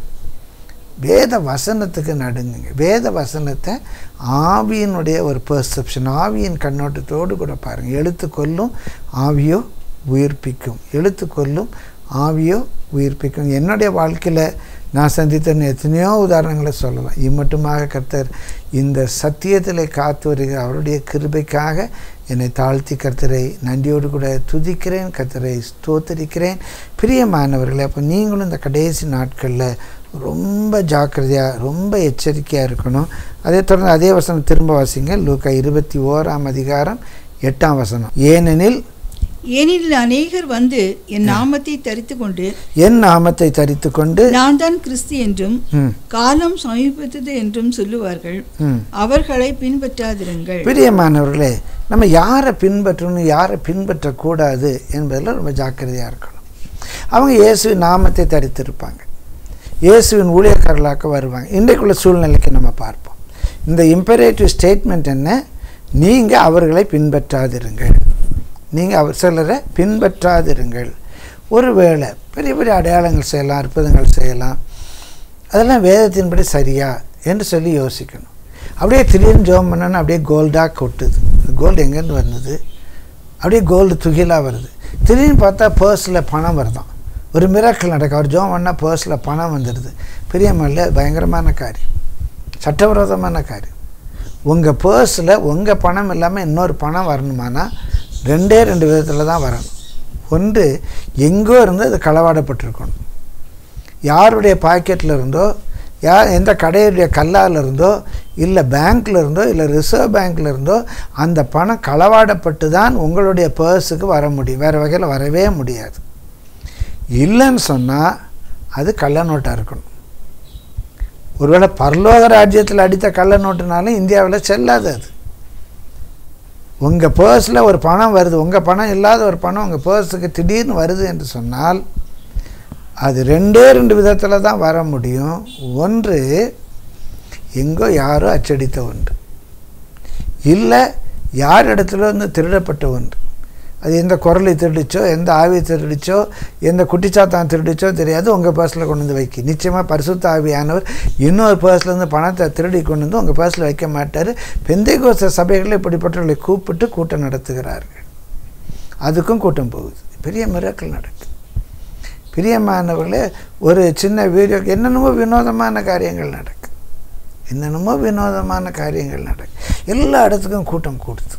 வேத வசனத்துக்கு நடுங்குங்க வேத வசனத்தை ஆவியினுடைய ஒரு பெர்செப்ஷன் ஆவியின் கண்ணோட்டத்தோடு கூட பாருங்கள் எழுத்து கொல்லும் ஆவியோ உயிர்ப்பிக்கும் எழுத்து கொல்லும் ஆவியோ உயிர்ப்பிக்கும் என்னுடைய வாழ்க்கையில் நான் சந்தித்த எத்தனையோ உதாரணங்களை சொல்லலாம் இம்மட்டுமாக கர்த்தர் இந்த சத்தியத்தில் காத்து வருகிற அவருடைய கிருபைக்காக என்னை தாழ்த்தி கர்த்தரை நன்றியோடு கூட துதிக்கிறேன் கர்த்தரை ஸ்தோத்தரிக்கிறேன் பிரியமானவர்களே அப்போ நீங்களும் இந்த கடைசி நாட்களில் ரொம்ப ஜாக்கிரதையாக ரொம்ப எச்சரிக்கையாக இருக்கணும் அதே தொடர்ந்து அதே வசனம் திரும்ப வாசிங்க லூக்கா இருபத்தி ஓராம் அதிகாரம் எட்டாம் வசனம் ஏனெனில் ஏனெனில் அநேகர் வந்து என் நாமத்தை தரித்து கொண்டு என் நாமத்தை தரித்து கொண்டு நான் தான் கிறிஸ்து என்றும் ம், காலம் சமீபத்தது என்றும் சொல்லுவார்கள் ம். அவர்களை பின்பற்றாதிருங்கள் பிரியமானவர்களே நம்ம யாரை பின்பற்றணும் யாரை பின்பற்றக்கூடாது என்பதில் ரொம்ப ஜாக்கிரதையாக இருக்கணும் அவங்க இயேசுவின் நாமத்தை தரித்திருப்பாங்க இயேசுவின் ஊழியக்காரர்களாக வருவாங்க இன்றைக்குள்ள சூழ்நிலைக்கு நம்ம பார்ப்போம் இந்த இம்பரேட்டிவ் ஸ்டேட்மெண்ட் என்ன நீங்கள் அவர்களை பின்பற்றாதிருங்கள் நீங்கள் அவர் சிலரை பின்பற்றாதிருங்கள் ஒருவேளை பெரிய பெரிய அடையாளங்கள் செய்யலாம் அற்புதங்கள் செய்யலாம் அதெல்லாம் வேதத்தின்படி சரியா என்று சொல்லி யோசிக்கணும் அப்படியே திடீர்னு ஜோம் பண்ணோன்னா அப்படியே கோல்டாக கொட்டுது கோல்டு எங்கேருந்து வந்தது அப்படியே கோல்டு துகிலாக வருது திடீர்னு பார்த்தா பர்ஸில் பணம் வருதான் ஒரு மிராக்கள் நடக்கும் அவர் ஜோம் பண்ணால் பர்ஸில் பணம் வந்துடுது பெரியமல்ல பயங்கரமான காரியம் சட்டவிரோதமான காரியம் உங்கள் பர்ஸில் உங்கள் பணம் இல்லாமல் இன்னொரு பணம் வரணுமானா ரெண்டே ரெண்டு விதத்தில் தான் வரணும் ஒன்று எங்கோ இருந்து அது களவாடப்பட்டிருக்கணும் யாருடைய பாக்கெட்டில் இருந்தோ யார் எந்த கடையுடைய கல்லால் இருந்தோ இல்லை பேங்க்கில் இருந்தோ இல்லை ரிசர்வ் பேங்க்கில் இருந்தோ அந்த பணம் களவாடப்பட்டு தான் உங்களுடைய பர்ஸுக்கு வர முடியும் வேறு வகையில் வரவே முடியாது இல்லைன்னு சொன்னால் அது கள்ள நோட்டாக இருக்கணும் ஒருவேளை பரலோக ராஜ்யத்தில் அடித்த கள்ள நோட்டுனாலும் இந்தியாவில் செல்லாது அது உங்கள் பர்ஸில் ஒரு பணம் வருது உங்கள் பணம் இல்லாத ஒரு பணம் உங்கள் பர்ஸுக்கு திடீர்னு வருது என்று சொன்னால் அது ரெண்டே ரெண்டு விதத்தில் தான் வர முடியும் ஒன்று எங்கோ யாரோ அச்சடித்த ஒன்று இல்லை யார் இடத்துல இருந்து திருடப்பட்ட ஒன்று அது எந்த குரலை திருடிச்சோ எந்த ஆவியை திருடிச்சோ எந்த குட்டிச்சாத்தான் திருடிச்சோ தெரியாது உங்கள் பர்ஸில் கொண்டு வந்து வைக்க நிச்சயமாக பரிசுத்த ஆவியானவர் இன்னொரு பர்ஸ்லேருந்து பணத்தை திருடி கொண்டு வந்து உங்கள் பர்ஸில் வைக்க மாட்டார் பெந்தைகோச சபைகளில் இப்படிப்பட்டவர்களை கூப்பிட்டு கூட்டம் நடத்துகிறார்கள் அதுக்கும் கூட்டம் போகுது பெரிய மிராக்கள் நடக்குது பிரியமானவர்களே ஒரு சின்ன வீடியோ என்னென்னமோ வினோதமான காரியங்கள் நடக்கு என்னென்னமோ வினோதமான காரியங்கள் நடக்கு எல்லா இடத்துக்கும் கூட்டம் கூடுது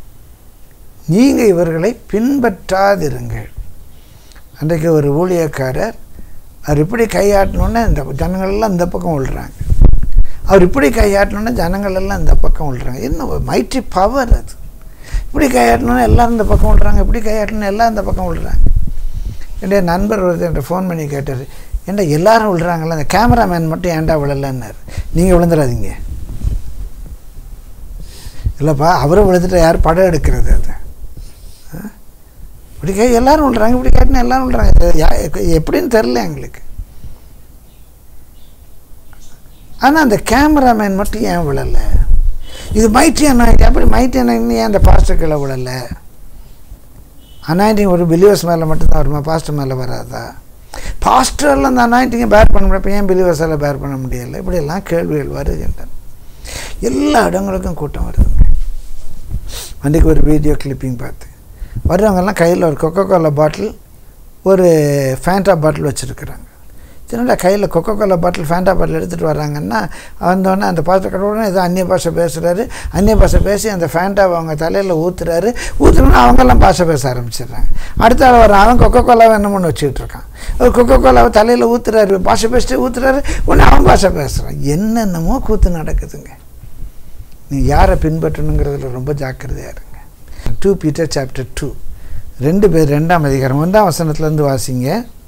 நீங்கள் இவர்களை பின்பற்றாதிருங்கள் அன்றைக்கு ஒரு ஊழியக்காரர் அவர் இப்படி கையாட்டணுன்னே இந்த ஜனங்கள் எல்லாம் இந்த பக்கம் விழுறாங்க அவர் இப்படி கையாட்டணுன்னா ஜனங்கள் எல்லாம் இந்த பக்கம் விழுறாங்க என்ன மைட்ரி பவர் அது இப்படி கையாட்டணுன்னா எல்லாரும் இந்த பக்கம் விழுறாங்க இப்படி கையாட்டணும்னா எல்லாம் இந்த பக்கம் விழுறாங்க என்னுடைய நண்பர் ஒருத்தர் என்கிட்ட ஃபோன் பண்ணி கேட்டார் ஏன்டா எல்லாரும் விழுறாங்கல்ல அந்த கேமராமேன் மட்டும் ஏன்டா விழலைன்னாரு நீங்கள் விழுந்துடாதீங்க இல்லைப்பா அவரும் விழுந்துட்டு யார் படம் எடுக்கிறது அது ஆ? இப்படி கே எல்லாரும் விழுறாங்க இப்படி கேட்டினா எல்லாரும் விழுறாங்க இது யா- எப்படின்னு தெரில எங்களுக்கு ஆனால் அந்த கேமராமேன் மட்டும் ஏன் விழலை இது மைட்டி அண்ணாயிட்டு அப்படி மைட்டி அண்ணாயிட்டு ஏன் அந்த பாஸ்டர் கீழே விழலை அனாயிண்டிங் ஒரு பிலிவர்ஸ் மேலே மட்டும்தான் வருமா பாஸ்டர் மேலே வராதா பாஸ்டரில் அந்த அனாயிண்டிங்கை பேர் பண்ண முடியும் ஏன் பிலிவர்ஸால் பேர் பண்ண முடியலை இப்படியெல்லாம் கேள்விகள் வருகின்றன எல்லா இடங்களுக்கும் கூட்டம் வருதுங்க அன்றைக்கு ஒரு வீடியோ கிளிப்பிங் பார்த்து வர்றவங்கெல்லாம் கையில் ஒரு கொக்கோ கோலா பாட்டில் ஒரு ஃபேண்டா பாட்டில் வச்சுருக்குறாங்க என்னடா கையில் Coca Cola bottle Fanta bottle எடுத்துகிட்டு வராங்கன்னா வந்தோடனே அந்த பாத்திர கடவுடனே ஏதோ அந்நிய பாஷை பேசுகிறாரு அந்நிய பாஷை பேசி அந்த ஃபேண்டாவை அவங்க தலையில் ஊற்றுறாரு ஊற்றுனோன்னா அவங்கெல்லாம் பாஷை பேச ஆரம்பிச்சிடுறாங்க அடுத்த ஆள் வரான் அவன் கொக்கோ கோலா வேணும்னு வச்சுக்கிட்டு இருக்கான் அவர் கொக்கோ கோலாவை தலையில் ஊற்றுறாரு பாஷை பேசிட்டு ஊற்றுறாரு உடனே அவன் பாஷை பேசுகிறான் என்னென்னமோ கூத்து நடக்குதுங்க நீ யாரை பின்பற்றணுங்கிறதுல ரொம்ப ஜாக்கிரதையாக இருங்க டூ பீட்டர் சாப்டர் டூ ரெண்டு பேர் ரெண்டாம் அதிகாரம் ஒன்றாம் வசனத்துலேருந்து வாசிங்க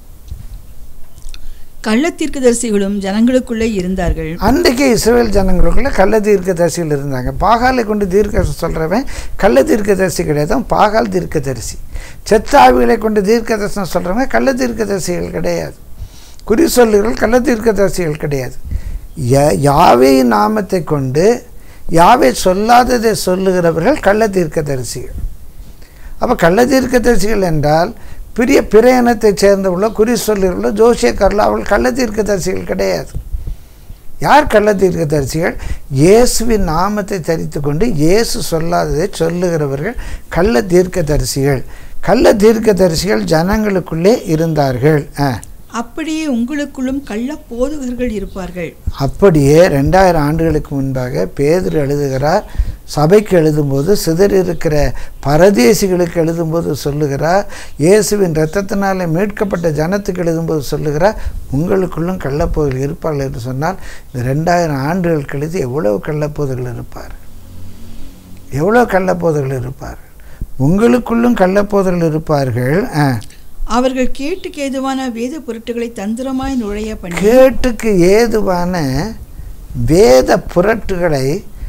கள்ளத்தீர்க்கதரிசிகளும் ஜனங்களுக்குள்ளே இருந்தார்கள் அன்றைக்கு இஸ்ரேல் ஜனங்களுக்குள்ள கள்ள தீர்க்கதரிசிகள் இருந்தாங்க பாகாலை கொண்டு தீர்க்க சொல்கிறவன் கள்ள தீர்க்கதரிசி கிடையாது அவன் பாகால் தீர்க்கதரிசி செத்தாவிகளை கொண்டு தீர்க்க தரிசனம் சொல்கிறவங்க கள்ள தீர்க்கதரிசிகள் கிடையாது குறி சொல்லுகள் கள்ள தீர்க்கதரிசிகள் கிடையாது ய- யாவே நாமத்தை கொண்டு யாவே சொல்லாததை சொல்லுகிறவர்கள் கள்ள தீர்க்கதரிசிகள் அப்போ கள்ள தீர்க்கதரிசிகள் என்றால் பெரிய பிற இனத்தைச் சேர்ந்தவர்களோ குறி சொல்லுகளோ ஜோசியக்காரர்களோ அவர்கள் கள்ள தீர்க்கதரிசிகள் கிடையாது யார் கள்ள தீர்க்கதரிசிகள் இயேசுவின் நாமத்தை தரித்து கொண்டு இயேசு சொல்லாததை சொல்லுகிறவர்கள் கள்ள தீர்க்கதரிசிகள் கள்ள தீர்க்கதரிசிகள் ஜனங்களுக்குள்ளே இருந்தார்கள் ஆ அப்படியே உங்களுக்குள்ளும் கள்ள போதகர்கள் இருப்பார்கள் அப்படியே ரெண்டாயிரம் ஆண்டுகளுக்கு முன்பாக பேதுரு எழுதுகிறார் சபைக்கு எழுதும்போது சிதறியிருக்கிற பரதேசிகளுக்கு எழுதும்போது சொல்லுகிறார் இயேசுவின் இரத்தத்தினாலே மீட்கப்பட்ட ஜனத்துக்கு எழுதும்போது சொல்லுகிறார் உங்களுக்குள்ளும் கள்ளப்போதல் இருப்பார்கள் என்று சொன்னால் இந்த ரெண்டாயிரம் ஆண்டுகள் கழித்து எவ்வளவு கள்ளப்போதர்கள் இருப்பார் எவ்வளோ கள்ளப்போதர்கள் இருப்பார்கள் உங்களுக்குள்ளும் கள்ளப்போதர்கள் இருப்பார்கள் ஆ அவர்கள் கேட்டுக்கு ஏதுவான வேத பொருட்களை தந்திரமாய் நுழைய பண்ணி கேட்டுக்கு ஏதுவான வேத புரட்டுகளை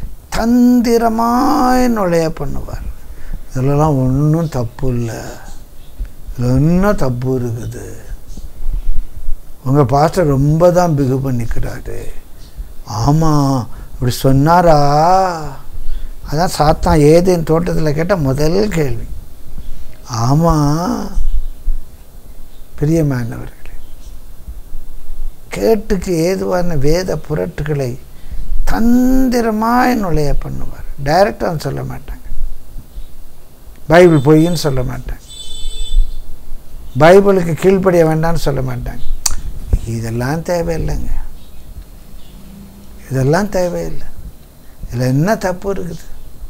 தந்திரமாய் நுழைய பண்ணுவார் இதிலலாம் ஒன்றும் தப்பு இல்லை இதில் இன்னும் தப்பு இருக்குது உங்கள் பாஸ்டர் ரொம்ப தான் பிகு பண்ணிக்கிறாரு ஆமாம் இப்படி சொன்னாரா அதான் சாத்தான் ஏதேன் தோட்டத்தில் கேட்ட முதல் கேள்வி ஆமாம் பிரியமானவர்களே கேட்டுக்கு ஏதுவான வேத புரட்டுகளை தந்திரமாய் நுழைய பண்ணுவார் டைரக்டாக சொல்ல மாட்டாங்க பைபிள் பொய்ன்னு சொல்ல மாட்டாங்க பைபிளுக்கு கீழ்ப்படிய வேண்டாம்னு சொல்ல மாட்டாங்க இதெல்லாம் தேவையில்லைங்க இதெல்லாம் தேவையில்லை இதில் என்ன தப்பு இருக்குது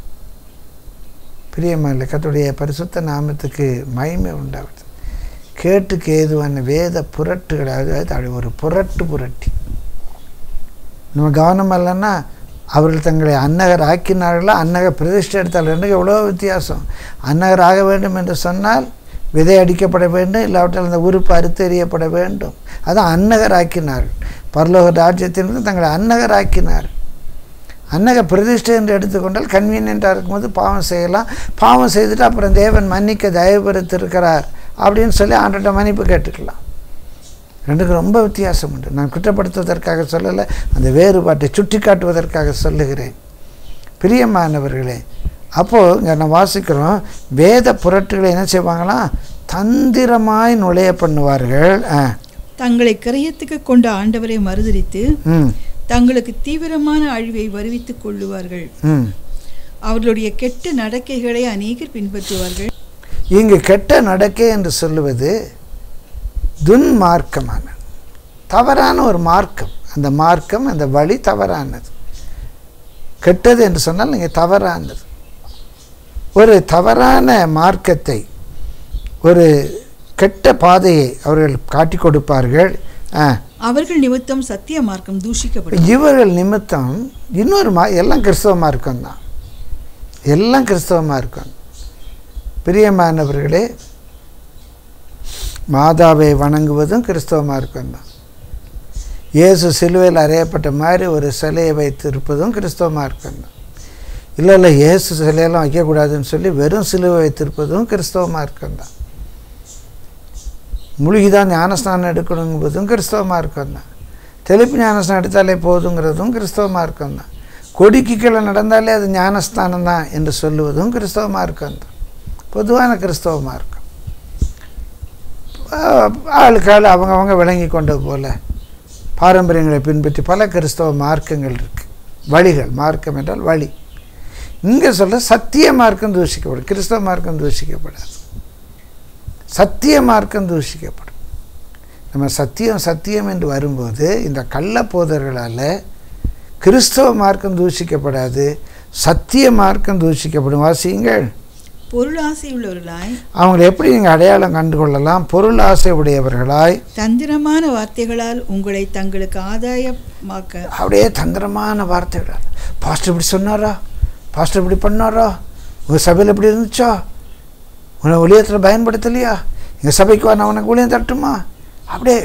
பிரியமான கத்துடைய பரிசுத்த நாமத்துக்கு மகிமை உண்டாகுது கேட்டுக்கு ஏதுவான வேத புரட்டுகள் அதாவது அப்படி ஒரு புரட்டு புரட்டி நம்ம கவனம் இல்லைன்னா அவர்கள் தங்களை அன்னகர் ஆக்கினார்களா அன்னகர் பிரதிஷ்டை எடுத்தார்கள் ரெண்டுக்கும் எவ்வளோ வித்தியாசம் அன்னகர் ஆக வேண்டும் என்று சொன்னால் விதை அடிக்கப்பட வேண்டும் இல்லாவிட்டால் அந்த உறுப்பு அறுத்தெறியப்பட வேண்டும் அதான் அன்னகர் ஆக்கினார்கள் பரலோக ராஜ்யத்திலிருந்து தங்களை அன்னகர் ஆக்கினார் அன்னக பிரதிஷ்டை என்று எடுத்துக்கொண்டால் கன்வீனியண்ட்டாக இருக்கும்போது பாவம் செய்யலாம் பாவம் செய்துட்டு அப்புறம் தேவன் மன்னிக்க தயவுபடுத்திருக்கிறார் அப்படின்னு சொல்லி ஆண்டோட மன்னிப்பு கேட்டுக்கலாம் ரெண்டுக்கும் ரொம்ப வித்தியாசம் உண்டு நான் குற்றப்படுத்துவதற்காக சொல்லலை அந்த வேறுபாட்டை சுட்டி காட்டுவதற்காக சொல்லுகிறேன் பிரியமானவர்களே அப்போது இங்கே நான் வாசிக்கிறோம் வேத புரட்டுகளை என்ன செய்வாங்களாம் தந்திரமாய் நுழைய பண்ணுவார்கள் ஆ தங்களை கிரயத்துக்கு கொண்ட ஆண்டவரை மறுதலித்து ம் தங்களுக்கு தீவிரமான அழிவை வருவித்துக் கொள்ளுவார்கள் ம் அவர்களுடைய கெட்ட நடக்கைகளை அநேகர் பின்பற்றுவார்கள் இங்கு கெட்ட நடக்கை என்று சொல்லுவது துன்மார்க்கமான தவறான ஒரு மார்க்கம் அந்த மார்க்கம் அந்த வழி தவறானது கெட்டது என்று சொன்னால் நீங்கள் தவறானது ஒரு தவறான மார்க்கத்தை ஒரு கெட்ட பாதையை அவர்கள் காட்டி கொடுப்பார்கள் ஆ அவர்கள் நிமித்தம் சத்திய மார்க்கம் தூஷிக்கப்படும் இவர்கள் நிமித்தம் இன்னொரு மா எல்லாம் கிறிஸ்தவ மார்க்கம் தான் எல்லாம் கிறிஸ்தவ மார்க்கம் பிரியமானவர்களே மாதாவை வணங்குவதும் கிறிஸ்தவ மார்க்கம் தான் இயேசு சிலுவையில் அறையப்பட்ட மாதிரி ஒரு சிலையை வைத்திருப்பதும் கிறிஸ்தவ மார்க்கம் தான் இல்லை இல்லை இயேசு சிலையெல்லாம் வைக்கக்கூடாதுன்னு சொல்லி வெறும் சிலுவை வைத்திருப்பதும் கிறிஸ்தவ மார்க்கம் தான் மூழ்கி தான் ஞானஸ்நானம் எடுக்கணுங்கிறதும் கிறிஸ்தவ மார்க்கம் தான் தெளிப்பு ஞானஸ்நானம் எடுத்தாலே போதுங்கிறதும் கிறிஸ்தவ மார்க்கம் தான் கொடிக்கு கீழே நடந்தாலே அது ஞானஸ்தானம் தான் என்று சொல்லுவதும் கிறிஸ்தவ மார்க்கம் தான் பொதுவான கிறிஸ்தவ மார்க்கம் ஆஹ் ஆளுக்கு ஆள் அவங்கவங்க விளங்கி கொண்டது போல பாரம்பரியங்களை பின்பற்றி பல கிறிஸ்தவ மார்க்கங்கள் இருக்குது வழிகள் மார்க்கம் என்றால் வழி இங்கே சொல்ல சத்திய மார்க்கம் தூஷிக்கப்படும் கிறிஸ்தவ மார்க்கம் தூஷிக்கப்படாது சத்திய மார்க்கம் தூஷிக்கப்படும் நம்ம சத்தியம் சத்தியம் என்று வரும்போது இந்த கள்ளப்போதர்களால் கிறிஸ்தவ மார்க்கம் தூஷிக்கப்படாது சத்திய மார்க்கம் தூஷிக்கப்படும் வாசியுங்கள் பொருளாசை உள்ளவர்களாய் அவங்களை எப்படி நீங்கள் அடையாளம் கண்டு கொள்ளலாம் பொருள் ஆசை உடையவர்களாய் தந்திரமான வார்த்தைகளால் உங்களை தங்களுக்கு ஆதாயமாக்க அப்படியே தந்திரமான வார்த்தைகள் பாஸ்டர் இப்படி சொன்னாரா பாஸ்டர் இப்படி பண்ணாரா உங்கள் சபையில் இப்படி இருந்துச்சா உன்னை ஊழியத்தில் பயன்படுத்தலையா எங்கள் சபைக்கு வா நான் உனக்கு ஊழியம் தட்டுமா அப்படியே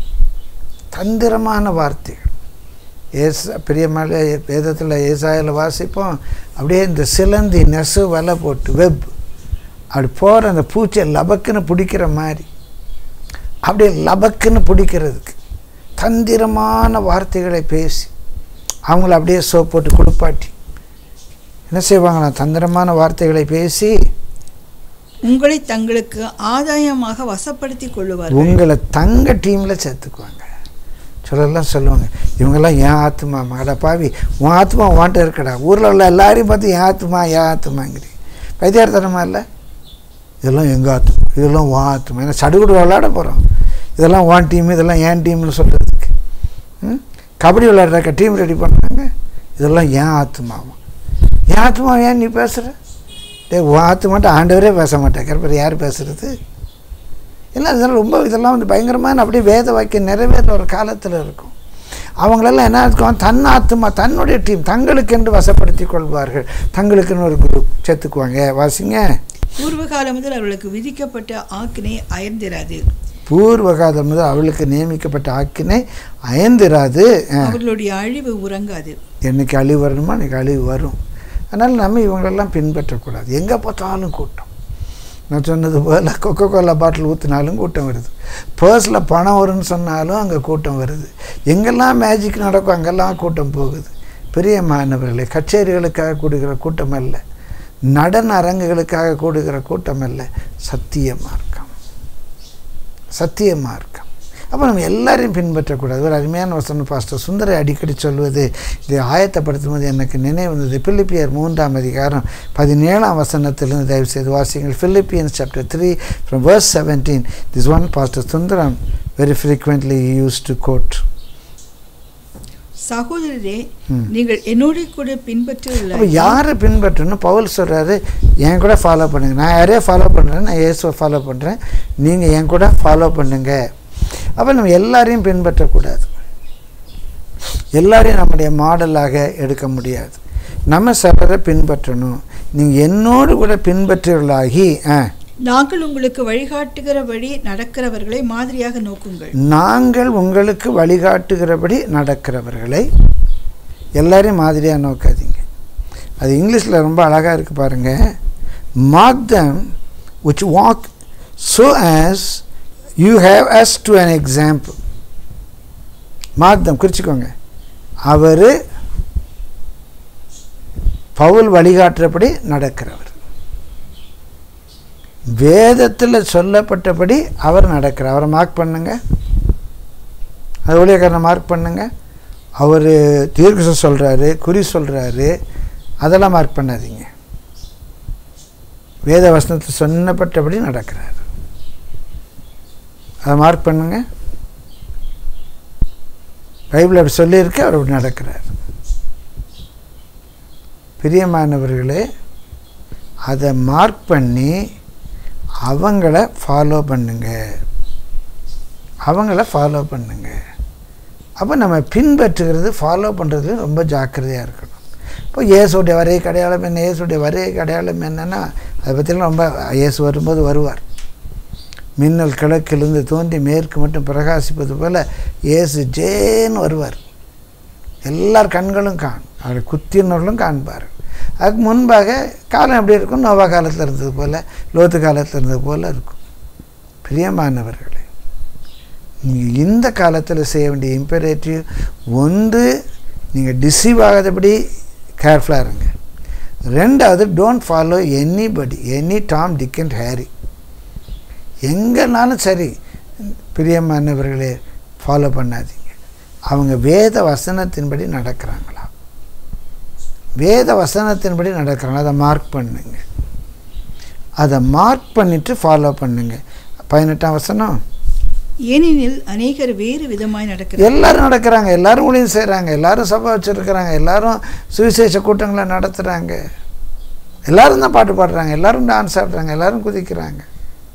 தந்திரமான வார்த்தைகள் ஏச பெரியமலை வேதத்தில் ஏசாயில் வாசிப்போம் அப்படியே இந்த சிலந்தி நெசு வலை போட்டு வெப் அப்படி போகிற அந்த பூச்சியை லபக்குன்னு பிடிக்கிற மாதிரி அப்படியே லபக்குன்னு பிடிக்கிறதுக்கு தந்திரமான வார்த்தைகளை பேசி அவங்கள அப்படியே சோப் போட்டு குளிப்பாட்டி என்ன செய்வாங்களா தந்திரமான வார்த்தைகளை பேசி உங்களை தங்களுக்கு ஆதாயமாக வசப்படுத்தி கொள்ளுவார்கள் உங்களை தங்க டீமில் சேர்த்துக்குவாங்க சொல்லலாம் சொல்லுவாங்க இவங்கெல்லாம் என் ஆத்மா மகட பாவி உன் ஆத்மா வாண்ட இருக்கடா ஊரில் உள்ள எல்லாரையும் பார்த்து என் ஆத்மா என் ஆத்மாங்கிறீ வைத்தியார்த்தனமா இல்லை இதெல்லாம் எங்கள் ஆத்மா இதெல்லாம் உன் ஆத்மா ஏன்னா சடுகுடு விளையாட போகிறோம் இதெல்லாம் உன் டீம் இதெல்லாம் என் டீம்னு சொல்கிறதுக்கு ம் கபடி விளையாடுறக்க டீம் ரெடி பண்ணாங்க இதெல்லாம் என் ஆத்மாவும் என் ஆத்மா ஏன் நீ பேசுகிற டே உன் ஆத்மாட்ட ஆண்டவரே பேச மாட்டேங்கிற பிறகு யார் பேசுகிறது இல்லை இதெல்லாம் ரொம்ப இதெல்லாம் வந்து பயங்கரமான அப்படியே வேத வாக்கியம் நிறைவேற ஒரு காலத்தில் இருக்கும் அவங்களெல்லாம் என்ன இருக்கும் தன் ஆத்மா தன்னுடைய டீம் தங்களுக்கென்று வசப்படுத்தி கொள்வார்கள் தங்களுக்குன்னு ஒரு குரூப் சேர்த்துக்குவாங்க வாசிங்க பூர்வ காலம் முதல் அவர்களுக்கு விதிக்கப்பட்ட ஆக்கினை அயர்ந்திராது பூர்வகாலம் முதல் அவளுக்கு நியமிக்கப்பட்ட ஆக்கினை அயந்திராது அஹ், அவர்களுடைய அழிவு உறங்காது என்னைக்கு அழிவு வரணுமோ அன்றைக்கி அழிவு வரும் அதனால் நம்ம இவங்களெல்லாம் பின்பற்றக்கூடாது எங்கே பார்த்தாலும் கூட்டம் நான் சொன்னது போல் கொக்கோ கோலா பாட்டில் ஊற்றினாலும் கூட்டம் வருது பர்ஸில் பணம் வரும்னு சொன்னாலும் அங்கே கூட்டம் வருது எங்கெல்லாம் மேஜிக் நடக்கும் அங்கெல்லாம் கூட்டம் போகுது பெரிய மாணவர்களே கச்சேரிகளுக்காக கூடுகிற கூட்டம் அல்ல நடன அரங்குகளுக்காக கூடுகிற கூட்டம் அல்ல சத்திய மார்க்கம் சத்திய மார்க்கம் அப்போ நம்ம எல்லாரையும் பின்பற்றக்கூடாது ஒரு அருமையான வசனம் பாஸ்டர் சுந்தரை அடிக்கடி சொல்வது இதை ஆயத்தப்படுத்தும் போது எனக்கு நினைவு வந்தது பிலிப்பியர் மூன்றாம் அதிகாரம் பதினேழாம் வசனத்திலிருந்து தயவு செய்து வாசிங்கள் Philippians chapter three from verse seventeen this one pastor Sundaram very frequently use to quote சகோதரரே ம். நீங்கள் என்னோட கூட அப்போ பின்பற்றுள்ள யாரை பின்பற்றணும் பவுல் சொல்கிறாரு என் கூட ஃபாலோ பண்ணுங்க நான் யாரையோ ஃபாலோ பண்ணுறேன் நான் இயேசுவை ஃபாலோ பண்ணுறேன் நீங்கள் என் கூட ஃபாலோ பண்ணுங்க அப்போ நம்ம எல்லாரையும் பின்பற்றக்கூடாது எல்லாரையும் நம்முடைய மாடலாக எடுக்க முடியாது நம்ம சிலரை பின்பற்றணும் நீங்கள் என்னோடு கூட பின்பற்றுகளாகி ஆ நாங்கள் உங்களுக்கு வழிகாட்டுகிறபடி நடக்கிறவர்களை மாதிரியாக நோக்குங்கள் நாங்கள் உங்களுக்கு வழிகாட்டுகிறபடி நடக்கிறவர்களை எல்லாரையும் மாதிரியாக நோக்காதீங்க அது இங்கிலீஷில் ரொம்ப அழகாக இருக்குது பாருங்கள் mark them which walk so as you have us to an example mark them குறிச்சிக்கோங்க அவர் பவுல் வழிகாட்டுறபடி நடக்கிறவர் வேதத்தில் சொல்லப்பட்டபடி அவர் நடக்கிறார் அவரை மார்க் பண்ணுங்க அது ஊழியக்காரனை மார்க் பண்ணுங்க அவர் தீர்க்க சொல்கிறாரு குறி சொல்கிறாரு அதெல்லாம் மார்க் பண்ணாதீங்க வேத வசனத்தில் சொன்னப்பட்டபடி நடக்கிறார் அதை மார்க் பண்ணுங்க பைபிள் அப்படி சொல்லியிருக்கு அவர் அப்படி நடக்கிறார் பிரியமானவர்களே அதை மார்க் பண்ணி அவங்கள ஃபாலோ பண்ணுங்க அவங்கள ஃபாலோ பண்ணுங்க அப்போ நம்ம பின்பற்றுகிறது ஃபாலோ பண்ணுறதுல ரொம்ப ஜாக்கிரதையாக இருக்கணும் இப்போ இயேசுடைய வரைய அடையாளம் என்ன இயேசுடைய வரைய அடையாளம் என்னன்னா அதை பற்றிலாம் ரொம்ப இயேசு வரும்போது வருவார் மின்னல் கிழக்கிலிருந்து தோன்றி மேற்கு மட்டும் பிரகாசிப்பது போல் இயேசு ஜேன்னு வருவார் எல்லார் கண்களும் காணும் அவரை குத்தினவர்களும் காண்பார் அதுக்கு முன்பாக காலம் எப்படி இருக்கும் நோவா காலத்தில் இருந்தது போல் லோத்து காலத்தில் இருந்தது போல் இருக்கும் பிரியமானவர்களே நீங்கள் இந்த காலத்தில் செய்ய வேண்டிய இம்பரேட்டிவ் ஒன்று நீங்கள் டிசீவ் ஆகாதபடி கேர்ஃபுல்லாக இருங்க ரெண்டாவது don't follow anybody any Tom Dick and Harry எங்கேனாலும் சரி பிரியமானவர்களே ஃபாலோ பண்ணாதீங்க அவங்க வேத வசனத்தின்படி நடக்கிறாங்களா வேத வசனத்தின்படி நடக்கிறாங்க அதை மார்க் பண்ணுங்க அதை மார்க் பண்ணிவிட்டு ஃபாலோ பண்ணுங்க பதினெட்டாம் வசனம் ஏனெனில் அநேகர் வேறு விதமாய் நடக்கிறார் எல்லாரும் நடக்கிறாங்க எல்லாரும் ஊழியம் செய்கிறாங்க எல்லாரும் சபை வச்சுருக்கிறாங்க எல்லாரும் சுவிசேஷ கூட்டங்களை நடத்துகிறாங்க எல்லாரும் தான் பாட்டு பாடுறாங்க எல்லாரும் டான்ஸ் ஆடுறாங்க எல்லாரும் குதிக்கிறாங்க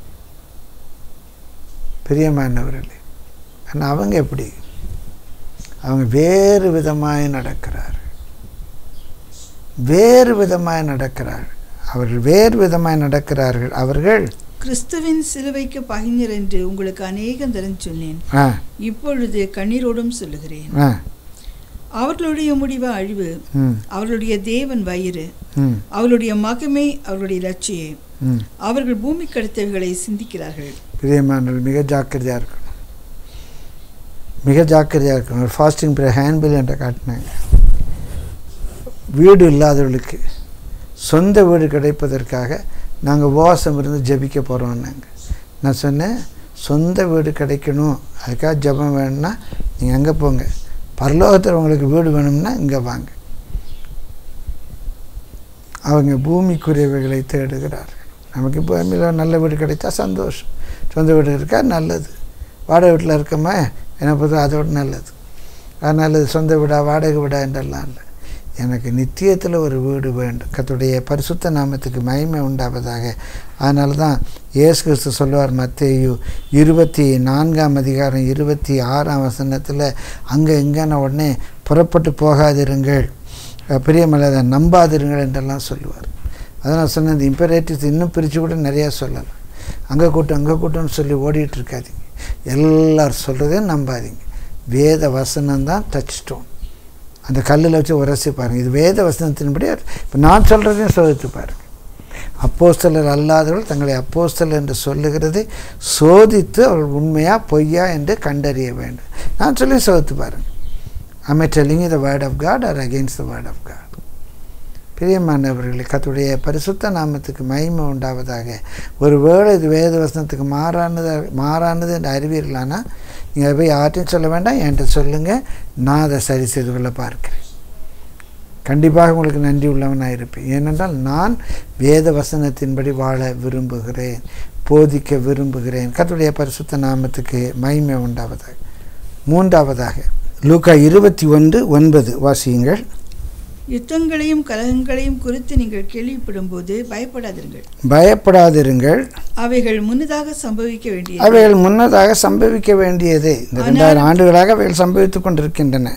பிரியமானவர்களே ஆனால் அவங்க எப்படி அவங்க வேறு விதமாய் நடக்கிறார் வேறு விதமாய் நடக்கிறார்கள் அவர்கள் வேறு விதமாய் நடக்கிறார்கள் அவர்கள் கிறிஸ்துவின் சிலுவைக்கு பகிஞர் என்று உங்களுக்கு அநேகம் தரம் சொன்னேன் ஆ இப்பொழுது கண்ணீரோடும் சொல்லுகிறேன் ஆ அவர்களுடைய முடிவு அழிவு ம் அவர்களுடைய தேவன் வயிறு ம் அவர்களுடைய மகிமை அவர்களுடைய லட்சியே ம் அவர்கள் பூமி கடத்தவைகளை சிந்திக்கிறார்கள் பிரியமானவர்கள் மிக ஜாக்கிரதையாக இருக்கணும் மிக ஜாக்கிரதையாக இருக்கணும் ஒரு ஃபாஸ்டிங் ப்ரே ஹேண்ட்பில் என்ற காட்டினாங்க வீடு இல்லாதவர்களுக்கு சொந்த வீடு கிடைப்பதற்காக நாங்கள் உபவாசம் இருந்து ஜெபிக்க போகிறோம்னாங்க நான் சொன்னேன் சொந்த வீடு கிடைக்கணும் அதுக்காக ஜெபம் வேணும்னா நீங்கள் அங்கே போங்க பரலோகத்தில் உங்களுக்கு வீடு வேணும்னா இங்கே வாங்க அவங்க பூமிக்குரியவைகளை தேடுகிறார்கள் நமக்கு இப்போ பூமியில் நல்ல வீடு கிடைத்தா சந்தோஷம் சொந்த வீடு இருக்கா நல்லது வாடகை வீட்டில் இருக்கோமா என்னை பொறுத்த அதோட நல்லது அது நல்லது சொந்த வீடா வாடகை வீடா என்றெல்லாம் இல்லை எனக்கு நித்தியத்தில் ஒரு வீடு வேண்டும் கர்த்தருடைய பரிசுத்த நாமத்துக்கு மகிமை உண்டாவதாக அதனால தான் இயேசு கிறிஸ்து சொல்லுவார் மத்தேயு இருபத்தி நான்காம் அதிகாரம் இருபத்தி ஆறாம் வசனத்தில் அங்கே எங்கேன உடனே புறப்பட்டு போகாதிருங்கள் அஹ் பிரியமல்லாத நம்பாதிருங்கள் என்றெல்லாம் சொல்லுவார் அதான் நான் சொன்னேன் இந்த இம்பரேட்டிவ்ஸ் இன்னும் பிரித்து கூட நிறையா சொல்லலாம் அங்கே கூட்டம் அங்கே கூட்டம்னு சொல்லி ஓடிட்டு இருக்காதீங்க எல்லாரும் சொல்கிறதையும் நம்பாதீங்க வேத வசனம் தான் டச் ஸ்டோன் அந்த கல்லில் வச்சு உரசி பாருங்கள் இது வேத வசனத்தின்படி இப்போ நான் சொல்கிறதையும் சோதித்து பாருங்கள் அப்போஸ்தலர் அல்லாதவர்கள் தங்களை அப்போஸ்தலர் என்று சொல்லுகிறதை சோதித்து அவர்கள் உண்மையா பொய்யா என்று கண்டறிய வேண்டும் நான் சொல்லி சோதித்து பாருங்கள் am I telling you the word of God or against the word of God பிரியமானவர்களே கத்துடைய பரிசுத்த நாமத்துக்கு மகிமை உண்டாவதாக ஒருவேளை இது வேத வசனத்துக்கு மாறானது மாறானது என்று அறிவீர்களானா நீங்கள் போய் யார்ட்டையும் சொல்ல வேண்டாம் என்கிட்ட சொல்லுங்கள் நான் அதை சரி செய்து கொள்ள பார்க்கிறேன் கண்டிப்பாக உங்களுக்கு நன்றி உள்ளவனாக இருப்பேன் ஏனென்றால் நான் வேத வசனத்தின்படி வாழ விரும்புகிறேன் போதிக்க விரும்புகிறேன் கர்த்தருடைய பரிசுத்த நாமத்துக்கு மகிமை உண்டாவதாக மூன்றாவதாக லூக்கா இருபத்தி ஒன்று ஒன்பது வாசியுங்கள் யுத்தங்களையும் கலகங்களையும் குறித்து நீங்கள் கேள்விப்படும்போது பயப்படாதீர்கள் பயப்படாதிருங்கள் அவைகள் முன்னதாக சம்பவிக்க வேண்டிய அவைகள் முன்னதாக சம்பவிக்க வேண்டியதே இந்த ஆனால்- ரெண்டாயிரம் ஆண்டுகளாக அவைகள் சம்பவித்துக் கொண்டிருக்கின்றன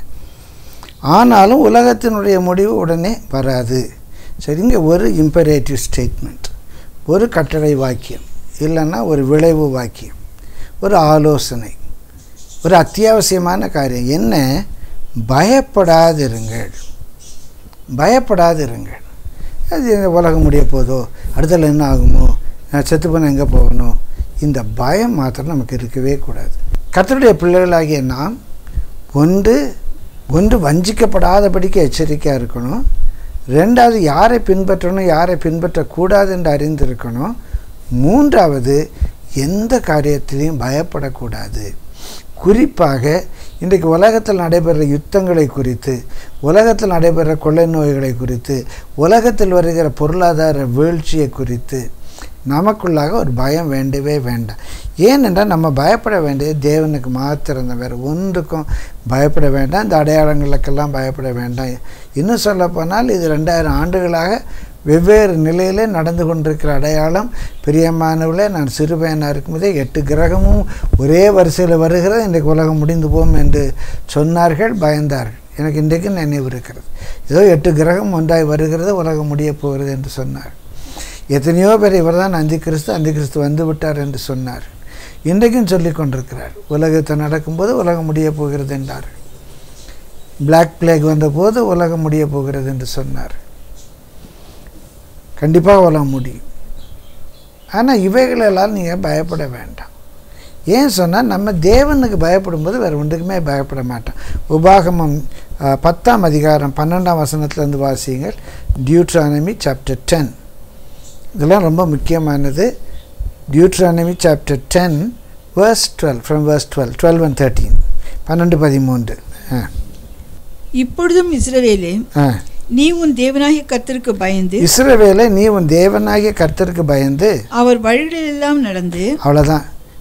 ஆனாலும் உலகத்தினுடைய முடிவு உடனே வராது சரிங்க ஒரு இம்பரேட்டிவ் ஸ்டேட்மெண்ட் ஒரு கட்டளை வாக்கியம் இல்லைன்னா ஒரு விளைவு வாக்கியம் ஒரு ஆலோசனை ஒரு அத்தியாவசியமான காரியம் என்ன பயப்படாதிருங்கள் பயப்படாதிருங்கள் அது இந்த உலகம் முடிய போதோ அடுத்தல என்ன ஆகுமோ நான் செத்து போனால் எங்கே போகணும் இந்த பயம் மாத்திரம் நமக்கு இருக்கவே கூடாது கர்த்தருடைய பிள்ளைகளாகிய நாம் ஒன்று ஒன்று வஞ்சிக்கப்படாதபடிக்கு எச்சரிக்கையாக இருக்கணும் ரெண்டாவது யாரை பின்பற்றணும் யாரை பின்பற்றக்கூடாது என்று அறிந்திருக்கணும் மூன்றாவது எந்த காரியத்திலையும் பயப்படக்கூடாது குறிப்பாக இன்றைக்கு உலகத்தில் நடைபெறுற யுத்தங்களை குறித்து உலகத்தில் நடைபெறுற கொள்ளை நோய்களை குறித்து உலகத்தில் வருகிற பொருளாதார வீழ்ச்சியை குறித்து நமக்குள்ளாக ஒரு பயம் வேண்டவே வேண்டாம் ஏனென்றால் நம்ம பயப்பட வேண்டியது தேவனுக்கு மாத்திரம்தான் வேறு ஒன்றுக்கும் பயப்பட வேண்டாம் இந்த அடையாளங்களுக்கெல்லாம் பயப்பட வேண்டாம் இன்னும் சொல்லப்போனால் இது ரெண்டாயிரம் ஆண்டுகளாக வெவ்வேறு நிலையிலே நடந்து கொண்டிருக்கிற அடையாளம் பிரியமானவர்களே நான் சிறுபயனாக இருக்கும்போதே எட்டு கிரகமும் ஒரே வரிசையில் வருகிறது இன்றைக்கு உலகம் முடிந்து போகும் என்று சொன்னார்கள் பயந்தார்கள் எனக்கு இன்றைக்கு நினைவு இருக்கிறது ஏதோ எட்டு கிரகம் ஒன்றாய் வருகிறது உலகம் முடியப் போகிறது என்று சொன்னார் எத்தனையோ பேர் இவர் தான் அந்தி கிறிஸ்து அந்தி கிறிஸ்து வந்து விட்டார் என்று சொன்னார் இன்றைக்கும் சொல்லிக் கொண்டிருக்கிறார் உலகத்தை நடக்கும்போது உலகம் முடியப் போகிறது என்றார்கள் பிளாக் பிளேக் வந்தபோது உலகம் முடியப் போகிறது என்று சொன்னார் கண்டிப்பாக உலகம் முடியும் ஆனால் இவைகளெல்லாம் நீங்கள் பயப்பட வேண்டாம் ஏன் சொன்னால் நம்ம தேவனுக்கு பயப்படும்போது வேறு ஒன்றுக்குமே பயப்பட மாட்டோம் உபாகமம் அஹ், பத்தாம் அதிகாரம் பன்னெண்டாம் வசனத்துலேருந்து வாசியுங்கள் டியூட்ரானமி சாப்டர் டென் இதெல்லாம் ரொம்ப முக்கியமானது Deuteronomy chapter ten verse twelve from verse twelve twelve and thirteen பன்னெண்டு பதிமூன்று ஆ இப்பொழுதும் இஸ்ரவேலே ஆ நீ உன் தேவனாகிய கர்த்தருக்கு பயந்து இஸ்ரவேலை நீ உன் தேவனாகிய கர்த்தருக்கு பயந்து அவர் வழிகளிலெல்லாம் நடந்து அவ்வளோதான்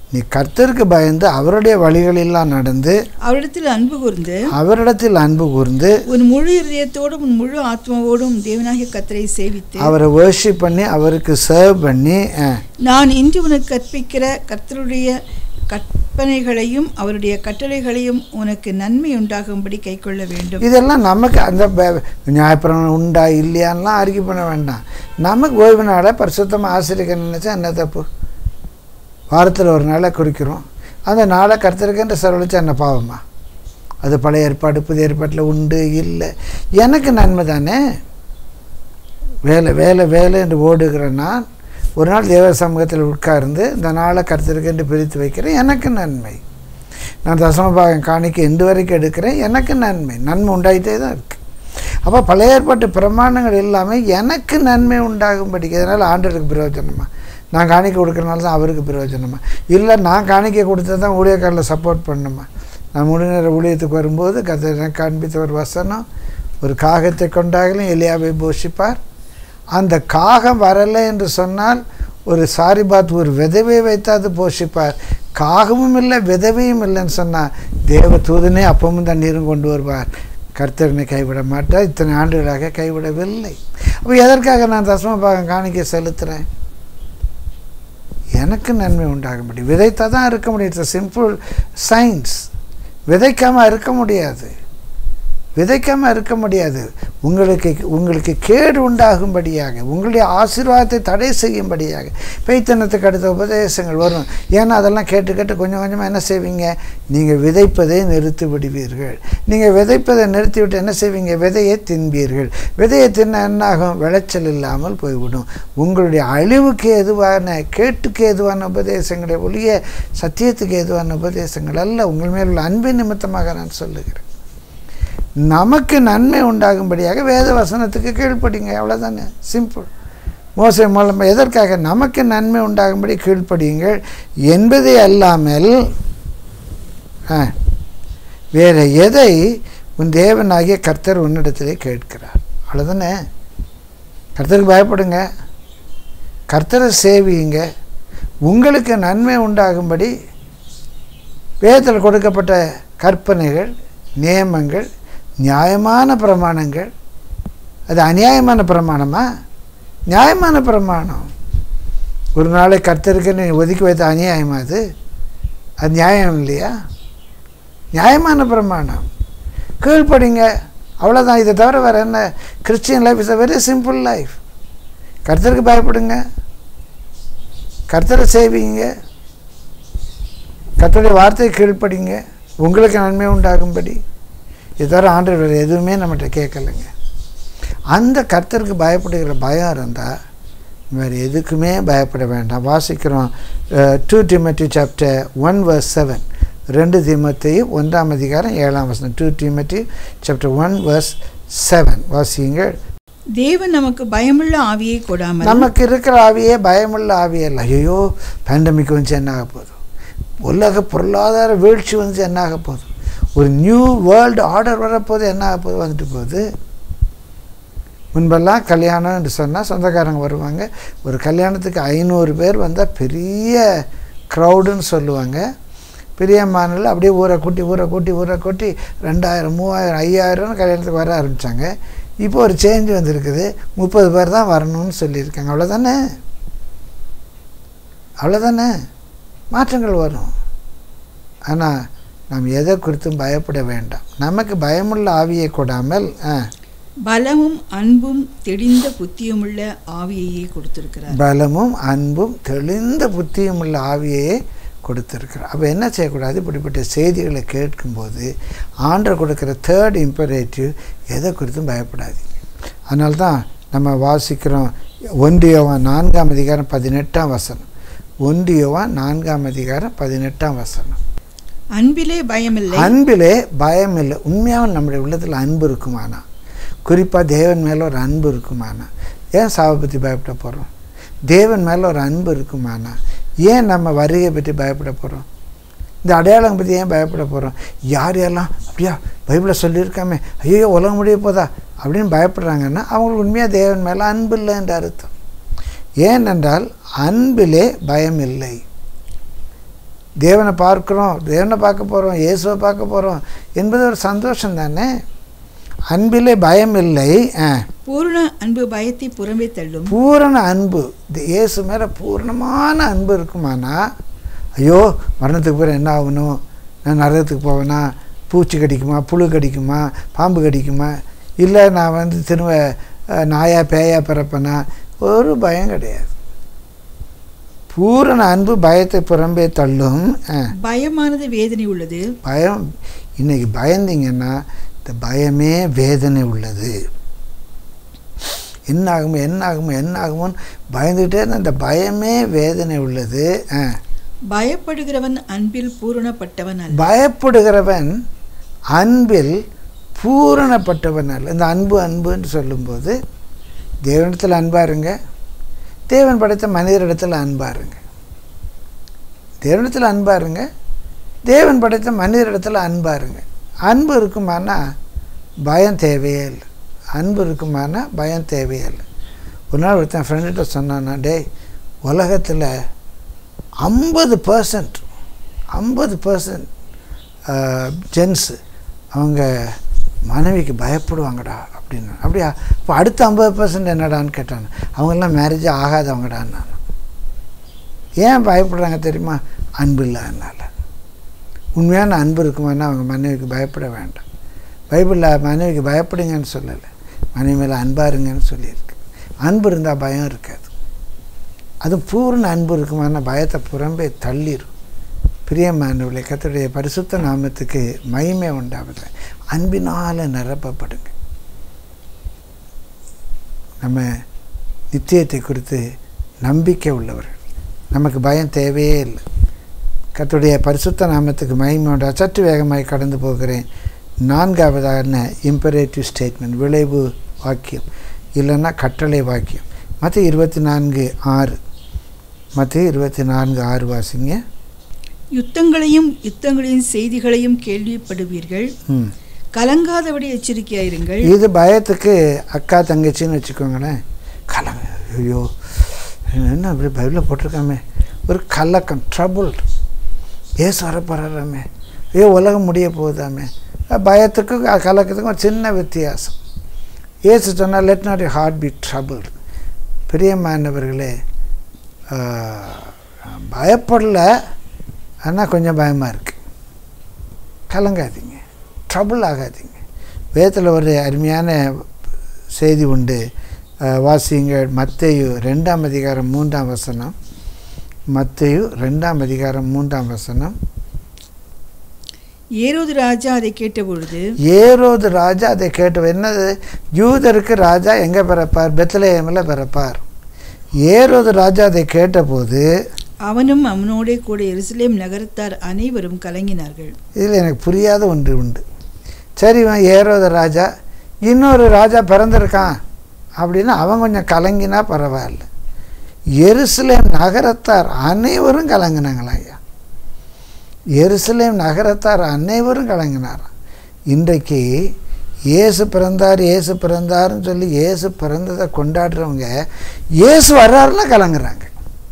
நீ கர்த்தருக்கு பயந்து அவருடைய வழிகளெல்லாம் நடந்து அவரிடத்தில் அன்பு கூர்ந்து அவரிடத்தில் அன்பு கூர்ந்து உன் முழு இருதயத்தோடும் உன் முழு ஆத்மாவோடும் தேவனாகிய கத்தரை சேவித்து அவரை வேர்ஷிப் பண்ணி அவருக்கு சர்வ் பண்ணி அஹ், நான் இன்று உனக்கு கற்பிக்கிற கர்த்தருடைய கற்பனைகளையும் அவருடைய கட்டளைகளையும் உனக்கு நன்மை உண்டாகும்படி கைக்கொள்ள வேண்டும் இதெல்லாம் நமக்கு அந்த ப- ஞாயிற்றுக்கிழமை உண்டா இல்லையான்லாம் அறிக்கை பண்ண வேண்டாம் நமக்கு ஓய்வு நாளை பரிசுத்தமாக ஆசிரியக்க நினச்சா என்ன தப்பு வாரத்தில் ஒரு நாளை குறிக்கிறோம் அந்த நாளை கருத்திருக்கின்ற செலவழிச்சா என்ன பாவமா அது பழைய ஏற்பாடு புதிய ஏற்பாட்டில் உண்டு இல்லை எனக்கு நன்மை தானே வேலை வேலை வேலை என்று ஓடுகிற நான் ஒரு நாள் தேவ சமூகத்தில் உட்கார்ந்து இந்த நாளை கருத்திருக்கென்று பிரித்து வைக்கிறேன் எனக்கு நன்மை நான் தசமபாகம் காணிக்க இன்று வரைக்கும் எடுக்கிறேன் எனக்கு நன்மை நன்மை உண்டாயிட்டே தான் இருக்குது அப்போ பழைய ஏற்பாட்டு பிரமாணங்கள் இல்லாமல் எனக்கு நன்மை உண்டாகும்படி அதனால் ஆண்டவருக்கு பிரயோஜனமா நான் காணிக்க கொடுக்கறனால தான் அவருக்கு பிரயோஜனமா இல்லை நான் காணிக்க கொடுத்தா தான் ஊழியக்காரில் சப்போர்ட் பண்ணணுமா நான் முழு நேர ஊழியத்துக்கு வரும்போது கதை எனக்கு காண்பித்த ஒரு வசனம் ஒரு காகத்தை கொண்டாகலும் எலியாவை போஷிப்பார் அந்த காகம் வரலை என்று சொன்னால் ஒரு சாரிபாத் ஒரு விதவையை வைத்தாது போஷிப்பார் காகமும் இல்லை விதவையும் இல்லைன்னு சொன்னால் தேவ தூதனே அப்பமும் தண்ணீரும் கொண்டு வருவார் கர்த்தரனை கைவிட மாட்டார் இத்தனை ஆண்டுகளாக கைவிடவில்லை அப்போ எதற்காக நான் தசம பாகம் காணிக்க செலுத்துகிறேன் எனக்கு நன்மை உண்டாகும்படி விதைத்தா தான் இருக்க முடியும் இட்ஸ் சிம்பிள் சயின்ஸ் விதைக்காமல் இருக்க முடியாது விதைக்காமல் இருக்க முடியாது உங்களுக்கு உங்களுக்கு கேடு உண்டாகும்படியாக உங்களுடைய ஆசீர்வாதத்தை தடை செய்யும்படியாக பெய்த்தனத்துக்கு அடுத்த உபதேசங்கள் வரும் ஏன்னா அதெல்லாம் கேட்டு கேட்டு கொஞ்சம் கொஞ்சமாக என்ன செய்வீங்க நீங்கள் விதைப்பதை நிறுத்தி விடுவீர்கள் நீங்கள் விதைப்பதை நிறுத்திவிட்டு என்ன செய்வீங்க விதையை தின்பீர்கள் விதையை தின்ன என்னாகும் விளைச்சல் இல்லாமல் போய்விடும் உங்களுடைய அழிவுக்கு எதுவான கேட்டுக்கு எதுவான உபதேசங்களை ஒழிய சத்தியத்துக்கு எதுவான உபதேசங்கள் அல்ல உங்கள் மேல் உள்ள அன்பின் நிமித்தமாக நான் சொல்லுகிறேன் நமக்கு நன்மை உண்டாகும்படியாக வேத வசனத்துக்கு கீழ்ப்படிங்க அவ்வளோதானே சிம்பிள் மோசை மூலம் எதற்காக நமக்கு நன்மை உண்டாகும்படி கீழ்ப்படியுங்கள் என்பதே அல்லாமல் ஆ, வேற எதை உன் தேவனாகிய கர்த்தர் உன்னிடத்திலே கேட்கிறார் அவ்வளோதானே கர்த்தருக்கு பயப்படுங்க கர்த்தரை சேவியுங்க உங்களுக்கு நன்மை உண்டாகும்படி வேதத்தில் கொடுக்கப்பட்ட கற்பனைகள் நியமங்கள் நியாயமான பிரமாணங்கள் அது அநியாயமான பிரமாணமா நியாயமான பிரமாணம் ஒரு நாளை கர்த்தருக்குன்னு ஒதுக்கி வைத்த அநியாயமா அது அது நியாயம் இல்லையா நியாயமான பிரமாணம் கீழ்ப்படிங்க அவ்வளோதான் இதை தவிர வேறு என்ன Christian life is a very simple life கர்த்தருக்கு பயப்படுங்க கர்த்தரை சேவிங்க கர்த்தருடைய வார்த்தையை கீழ்ப்படிங்க உங்களுக்கு நன்மை உண்டாகும்படி இது தவிர ஆண்டவர் வேறு எதுவுமே நம்மகிட்ட கேட்கலைங்க அந்த கர்த்தருக்கு பயப்படுகிற பயம் இருந்தால் வேறு எதுக்குமே பயப்பட வேண்டாம் வாசிக்கிறோம் two Timothy chapter one verse seven ரெண்டு திமத்தி ஒன்றாம் அதிகாரம் ஏழாம் வசனம் two Timothy chapter one verse seven வாசியுங்கள் தேவன் நமக்கு பயமுள்ள ஆவியை கொடாமல் நமக்கு இருக்கிற ஆவியே பயமுள்ள ஆவியே இல்லை ஐயோ பேண்டமிக் வந்து என்ன ஆக போகுது உலக பொருளாதார வீழ்ச்சி வந்து என்ன ஆக போகுது ஒரு நியூ வேர்ல்டு ஆர்டர் வரப்போது என்ன ஆக போகுது வந்துட்டு போகுது முன்பெல்லாம் கல்யாணம் என்று சொன்னால் சொந்தக்காரங்க வருவாங்க ஒரு கல்யாணத்துக்கு ஐநூறு பேர் வந்தால் பெரிய க்ரௌடுன்னு சொல்லுவாங்க பெரிய மாநில அப்படியே ஊரை கூட்டி ஊரை கூட்டி ஊரை கூட்டி ரெண்டாயிரம் மூவாயிரம் ஐயாயிரம்னு கல்யாணத்துக்கு வர ஆரம்பித்தாங்க இப்போ ஒரு சேஞ்ச் வந்திருக்குது முப்பது பேர் தான் வரணும்னு சொல்லியிருக்காங்க அவ்வளோதானே அவ்வளோதானே மாற்றங்கள் வரும் ஆனால் நாம் எதை குறித்தும் பயப்பட வேண்டாம் நமக்கு பயமுள்ள ஆவியை கொடாமல் ஆ, பலமும் அன்பும் தெளிந்த புத்தியுமுள்ள ஆவியையே கொடுத்திருக்கிறார் பலமும் அன்பும் தெளிந்த புத்தியும் உள்ள ஆவியையே கொடுத்துருக்கிறார் அப்போ என்ன செய்யக்கூடாது இப்படிப்பட்ட செய்திகளை கேட்கும்போது ஆண்டர் கொடுக்குற தேர்ட் இம்பரேட்டிவ் எதை குறித்தும் பயப்படாதீங்க அதனால தான் நம்ம வாசிக்கிறோம் ஒன்றியவன் நான்காம் அதிகாரம் பதினெட்டாம் வசனம் ஒன்றியவன் நான்காம் அதிகாரம் பதினெட்டாம் வசனம் அன்பிலே பயமில்லை அன்பிலே பயம் இல்லை உண்மையாக நம்முடைய உள்ளத்தில் அன்பு இருக்குமானா குறிப்பாக தேவன் மேலே ஒரு அன்பு இருக்குமானா ஏன் சாவை பற்றி பயப்பட போகிறோம் தேவன் மேலே ஒரு அன்பு இருக்குமானா ஏன் நம்ம வருகை பற்றி பயப்பட போகிறோம் இந்த அடையாளம் பற்றி ஏன் பயப்பட போகிறோம் யார் யாரெல்லாம் அப்படியா பைபிளில் சொல்லியிருக்காமே ஐயோ உலகம் முடிய போதா அப்படின்னு பயப்படுறாங்கன்னா அவங்களுக்கு உண்மையாக தேவன் மேலே அன்பு இல்லை என்று அர்த்தம் ஏனென்றால் அன்பிலே பயம் இல்லை தேவனை பார்க்குறோம் தேவனை பார்க்க போகிறோம் இயேசுவை பார்க்க போகிறோம் என்பது ஒரு சந்தோஷம் தானே அன்பிலே பயம் இல்லை ஆ பூரண அன்பு பயத்தை புறம்பே தள்ளும் பூரண அன்பு இந்த இயேசு மேலே பூரணமான அன்பு இருக்குமானா ஐயோ மரணத்துக்கு பிறகு என்ன ஆகணும் நான் நரகத்துக்கு போவேனா பூச்சி கடிக்குமா புழு கடிக்குமா பாம்பு கடிக்குமா இல்லை நான் வந்து திரும்ப அஹ், நாயா பேயா பிறப்பேனா ஒரு பயம் கிடையாது பூரண அன்பு பயத்தை புறம்பே தள்ளும் ஆ பயமானது வேதனை உள்ளது பயம் இன்னைக்கு பயந்தீங்கன்னா இந்த பயமே வேதனை உள்ளது என்ன ஆகுமோ என்ன ஆகுமோ என்ன ஆகுமோன்னு பயந்துகிட்டே இருந்த இந்த பயமே வேதனை உள்ளது ஆ. பயப்படுகிறவன் அன்பில் பூரணப்பட்டவன் அல்ல பயப்படுகிறவன் அன்பில் பூரணப்பட்டவன் அல்ல இந்த அன்பு அன்புன்னு சொல்லும்போது தேவனிடத்தில் அன்பா இருங்க தேவன் படைத்த மனிதரிடத்தில் அன்பா இருங்க தேவனிடத்தில் அன்பா இருங்க தேவன் படைத்த மனிதரிடத்தில் அன்பா இருங்க அன்பு இருக்குமானா பயம் தேவையே இல்லை அன்பு இருக்குமானா பயம் தேவையே இல்லை ஒரு நாள் ஒருத்தன் ஃப்ரெண்டுகிட்ட சொன்னான்னா டேய் உலகத்தில் ஐம்பது பர்சன்ட் ஐம்பது பர்சன்ட் ஜென்ஸு அவங்க மனைவிக்கு பயப்படுவாங்கடா அப்படின்னு அப்படியா இப்போ அடுத்த ஐம்பது பர்சன்ட் என்னடான்னு கேட்டாங்க அவங்கெல்லாம் மேரேஜே ஆகாதவங்கடான்னு நான் ஏன் பயப்படுறாங்க தெரியுமா அன்பு இல்லாதனால உண்மையான அன்பு இருக்குமானா அவங்க மனைவிக்கு பயப்பட வேண்டாம் பைபிளில் மனைவிக்கு பயப்படுங்கன்னு சொல்லலை மனைவி மேலே அன்பாருங்கன்னு சொல்லியிருக்கு அன்பு இருந்தால் பயம் இருக்காது அது பூர்ண அன்பு இருக்குமான பயத்தை புறம்பே தள்ளிடும் பிரியமானவர்களே கர்த்தருடைய பரிசுத்த நாமத்துக்கு மகிமை உண்டாவது அன்பினால் நிரப்பப்படுங்க நம்ம நித்தியத்தை குறித்து நம்பிக்கை உள்ளவர்கள் நமக்கு பயம் தேவையே இல்லை கர்த்தருடைய பரிசுத்த நாமத்துக்கு மகிமை உண்டா சற்று வேகமாய் கடந்து போகிறேன் நான்காவதான இம்பரேட்டிவ் ஸ்டேட்மெண்ட் விளைவு வாக்கியம் இல்லைன்னா கட்டளை வாக்கியம் மற்ற இருபத்தி நான்கு ஆறு மற்ற இருபத்தி நான்கு ஆறு வாசிங்க யுத்தங்களையும் யுத்தங்களின் செய்திகளையும் கேள்விப்படுவீர்கள் ம் கலங்காதபடி எச்சரிக்கையாயிருங்கள் இது பயத்துக்கு அக்கா தங்கச்சின்னு வச்சுக்கோங்களேன் கலங்க ஐயோ என்ன அப்படி பைபிளில் போட்டிருக்காமே ஒரு கலக்கம் ட்ரபுள் ஏசு வரப்போறாமே ஐயோ உலகம் முடிய போகுதாமே பயத்துக்கும் க- கலக்கத்துக்கும் ஒரு சின்ன வித்தியாசம் ஏசு சொன்னால் let not you heart be trouble பிரியமானவர்களே ஆஹ், பயப்படல ஆனால் கொஞ்சம் பயமாக இருக்குது கலங்காதீங்க ட்ரபுள் ஆகாதீங்க வேதத்தில் ஒரு அருமையான செய்தி உண்டு அஹ், வாசியுங்கள் மத்தேயு ரெண்டாம் அதிகாரம் மூன்றாம் வசனம் மத்தேயு ரெண்டாம் அதிகாரம் மூன்றாம் வசனம் ஏரோது ராஜா அதை கேட்டபொழுது ஏரோது ராஜா அதை கேட்டு என்னது யூதருக்கு ராஜா எங்கே பிறப்பார் பெத்லஹேமில் பிறப்பார் ஏரோது ராஜா அதை கேட்டபோது அவனும் அவனோடே கூட எருசலேம் நகரத்தார் அனைவரும் கலங்கினார்கள் இதில் எனக்கு புரியாத ஒன்று உண்டு சரி இவன் ஏரோத ராஜா இன்னொரு ராஜா பிறந்திருக்கான் அப்படின்னு அவன் கொஞ்சம் கலங்கினா பரவாயில்ல எருசலேம் நகரத்தார் அனைவரும் கலங்கினாங்களா ஐயா எருசலேம் நகரத்தார் அனைவரும் கலங்கினாராம் இன்றைக்கு இயேசு பிறந்தார் இயேசு பிறந்தாருன்னு சொல்லி இயேசு பிறந்ததை கொண்டாடுறவங்க இயேசு வர்றாருன்னா கலங்குறாங்க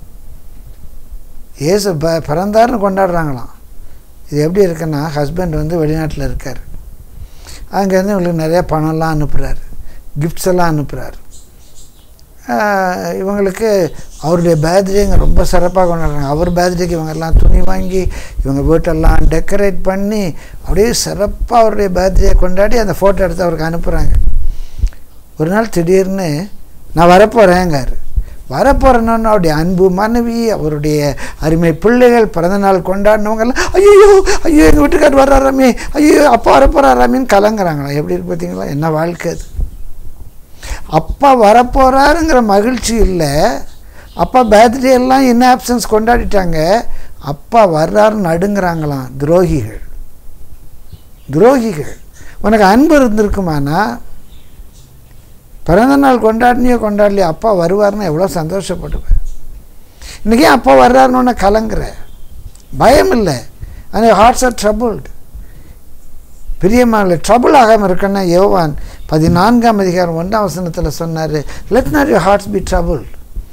இயேசு ப பிறந்தாருன்னு கொண்டாடுறாங்களாம் இது எப்படி இருக்குன்னா ஹஸ்பண்ட் வந்து வெளிநாட்டில் இருக்கார் அங்கேருந்து இவங்களுக்கு நிறைய பணம்லாம் அனுப்புகிறாரு கிஃப்ட்ஸ் எல்லாம் அனுப்புகிறாரு இவங்களுக்கு அவருடைய பேர்த்டேங்க ரொம்ப சிறப்பாக கொண்டாடுறாங்க அவர் பேர்த்டேக்கு இவங்கெல்லாம் துணி வாங்கி இவங்க வீட்டெல்லாம் டெக்கரேட் பண்ணி அப்படியே சிறப்பாக அவருடைய பேர்த்டே கொண்டாடி அந்த ஃபோட்டோ எடுத்து அவருக்கு அனுப்புகிறாங்க ஒரு நாள் திடீர்னு நான் வரப்போகிறேங்காரு வரப்போகிறேன்னு அவருடைய அன்பு மனைவி அவருடைய அருமை பிள்ளைகள் பிறந்த நாள் கொண்டாடினவங்கெல்லாம் ஐயோ ஐயோ எங்கள் வீட்டுக்கார் வர்றாராமே ஐயோ அப்பா வரப்போகிறாராமின்னு கலங்குறாங்களா எப்படி இருக்கு பார்த்தீங்களா என்ன வாழ்க்கை அது அப்பா வரப்போகிறாருங்கிற மகிழ்ச்சி இல்லை அப்பா பர்த்டே எல்லாம் இன் ஆப்சன்ஸ் கொண்டாடிட்டாங்க அப்பா வர்றாருன்னு நடுங்கிறாங்களாம் துரோகிகள் துரோகிகள் உனக்கு அன்பு இருந்திருக்குமானா பிறந்த நாள் கொண்டாடினியோ கொண்டாடலையோ அப்பா வருவார்னு எவ்வளோ சந்தோஷப்படுவேன் இன்றைக்கி அப்பா வர்றாருன்னு கலங்குற பயம் இல்லை அந்த ஹார்ட்ஸ் ஆர் ட்ரபுள்டு பிரியமான ட்ரபுள் ஆகாமல் இருக்கன்னா யோவான் பதினான்காம் அதிகாரம் ஒன்றாம் வசனத்தில் சொன்னார் let not you hearts be trouble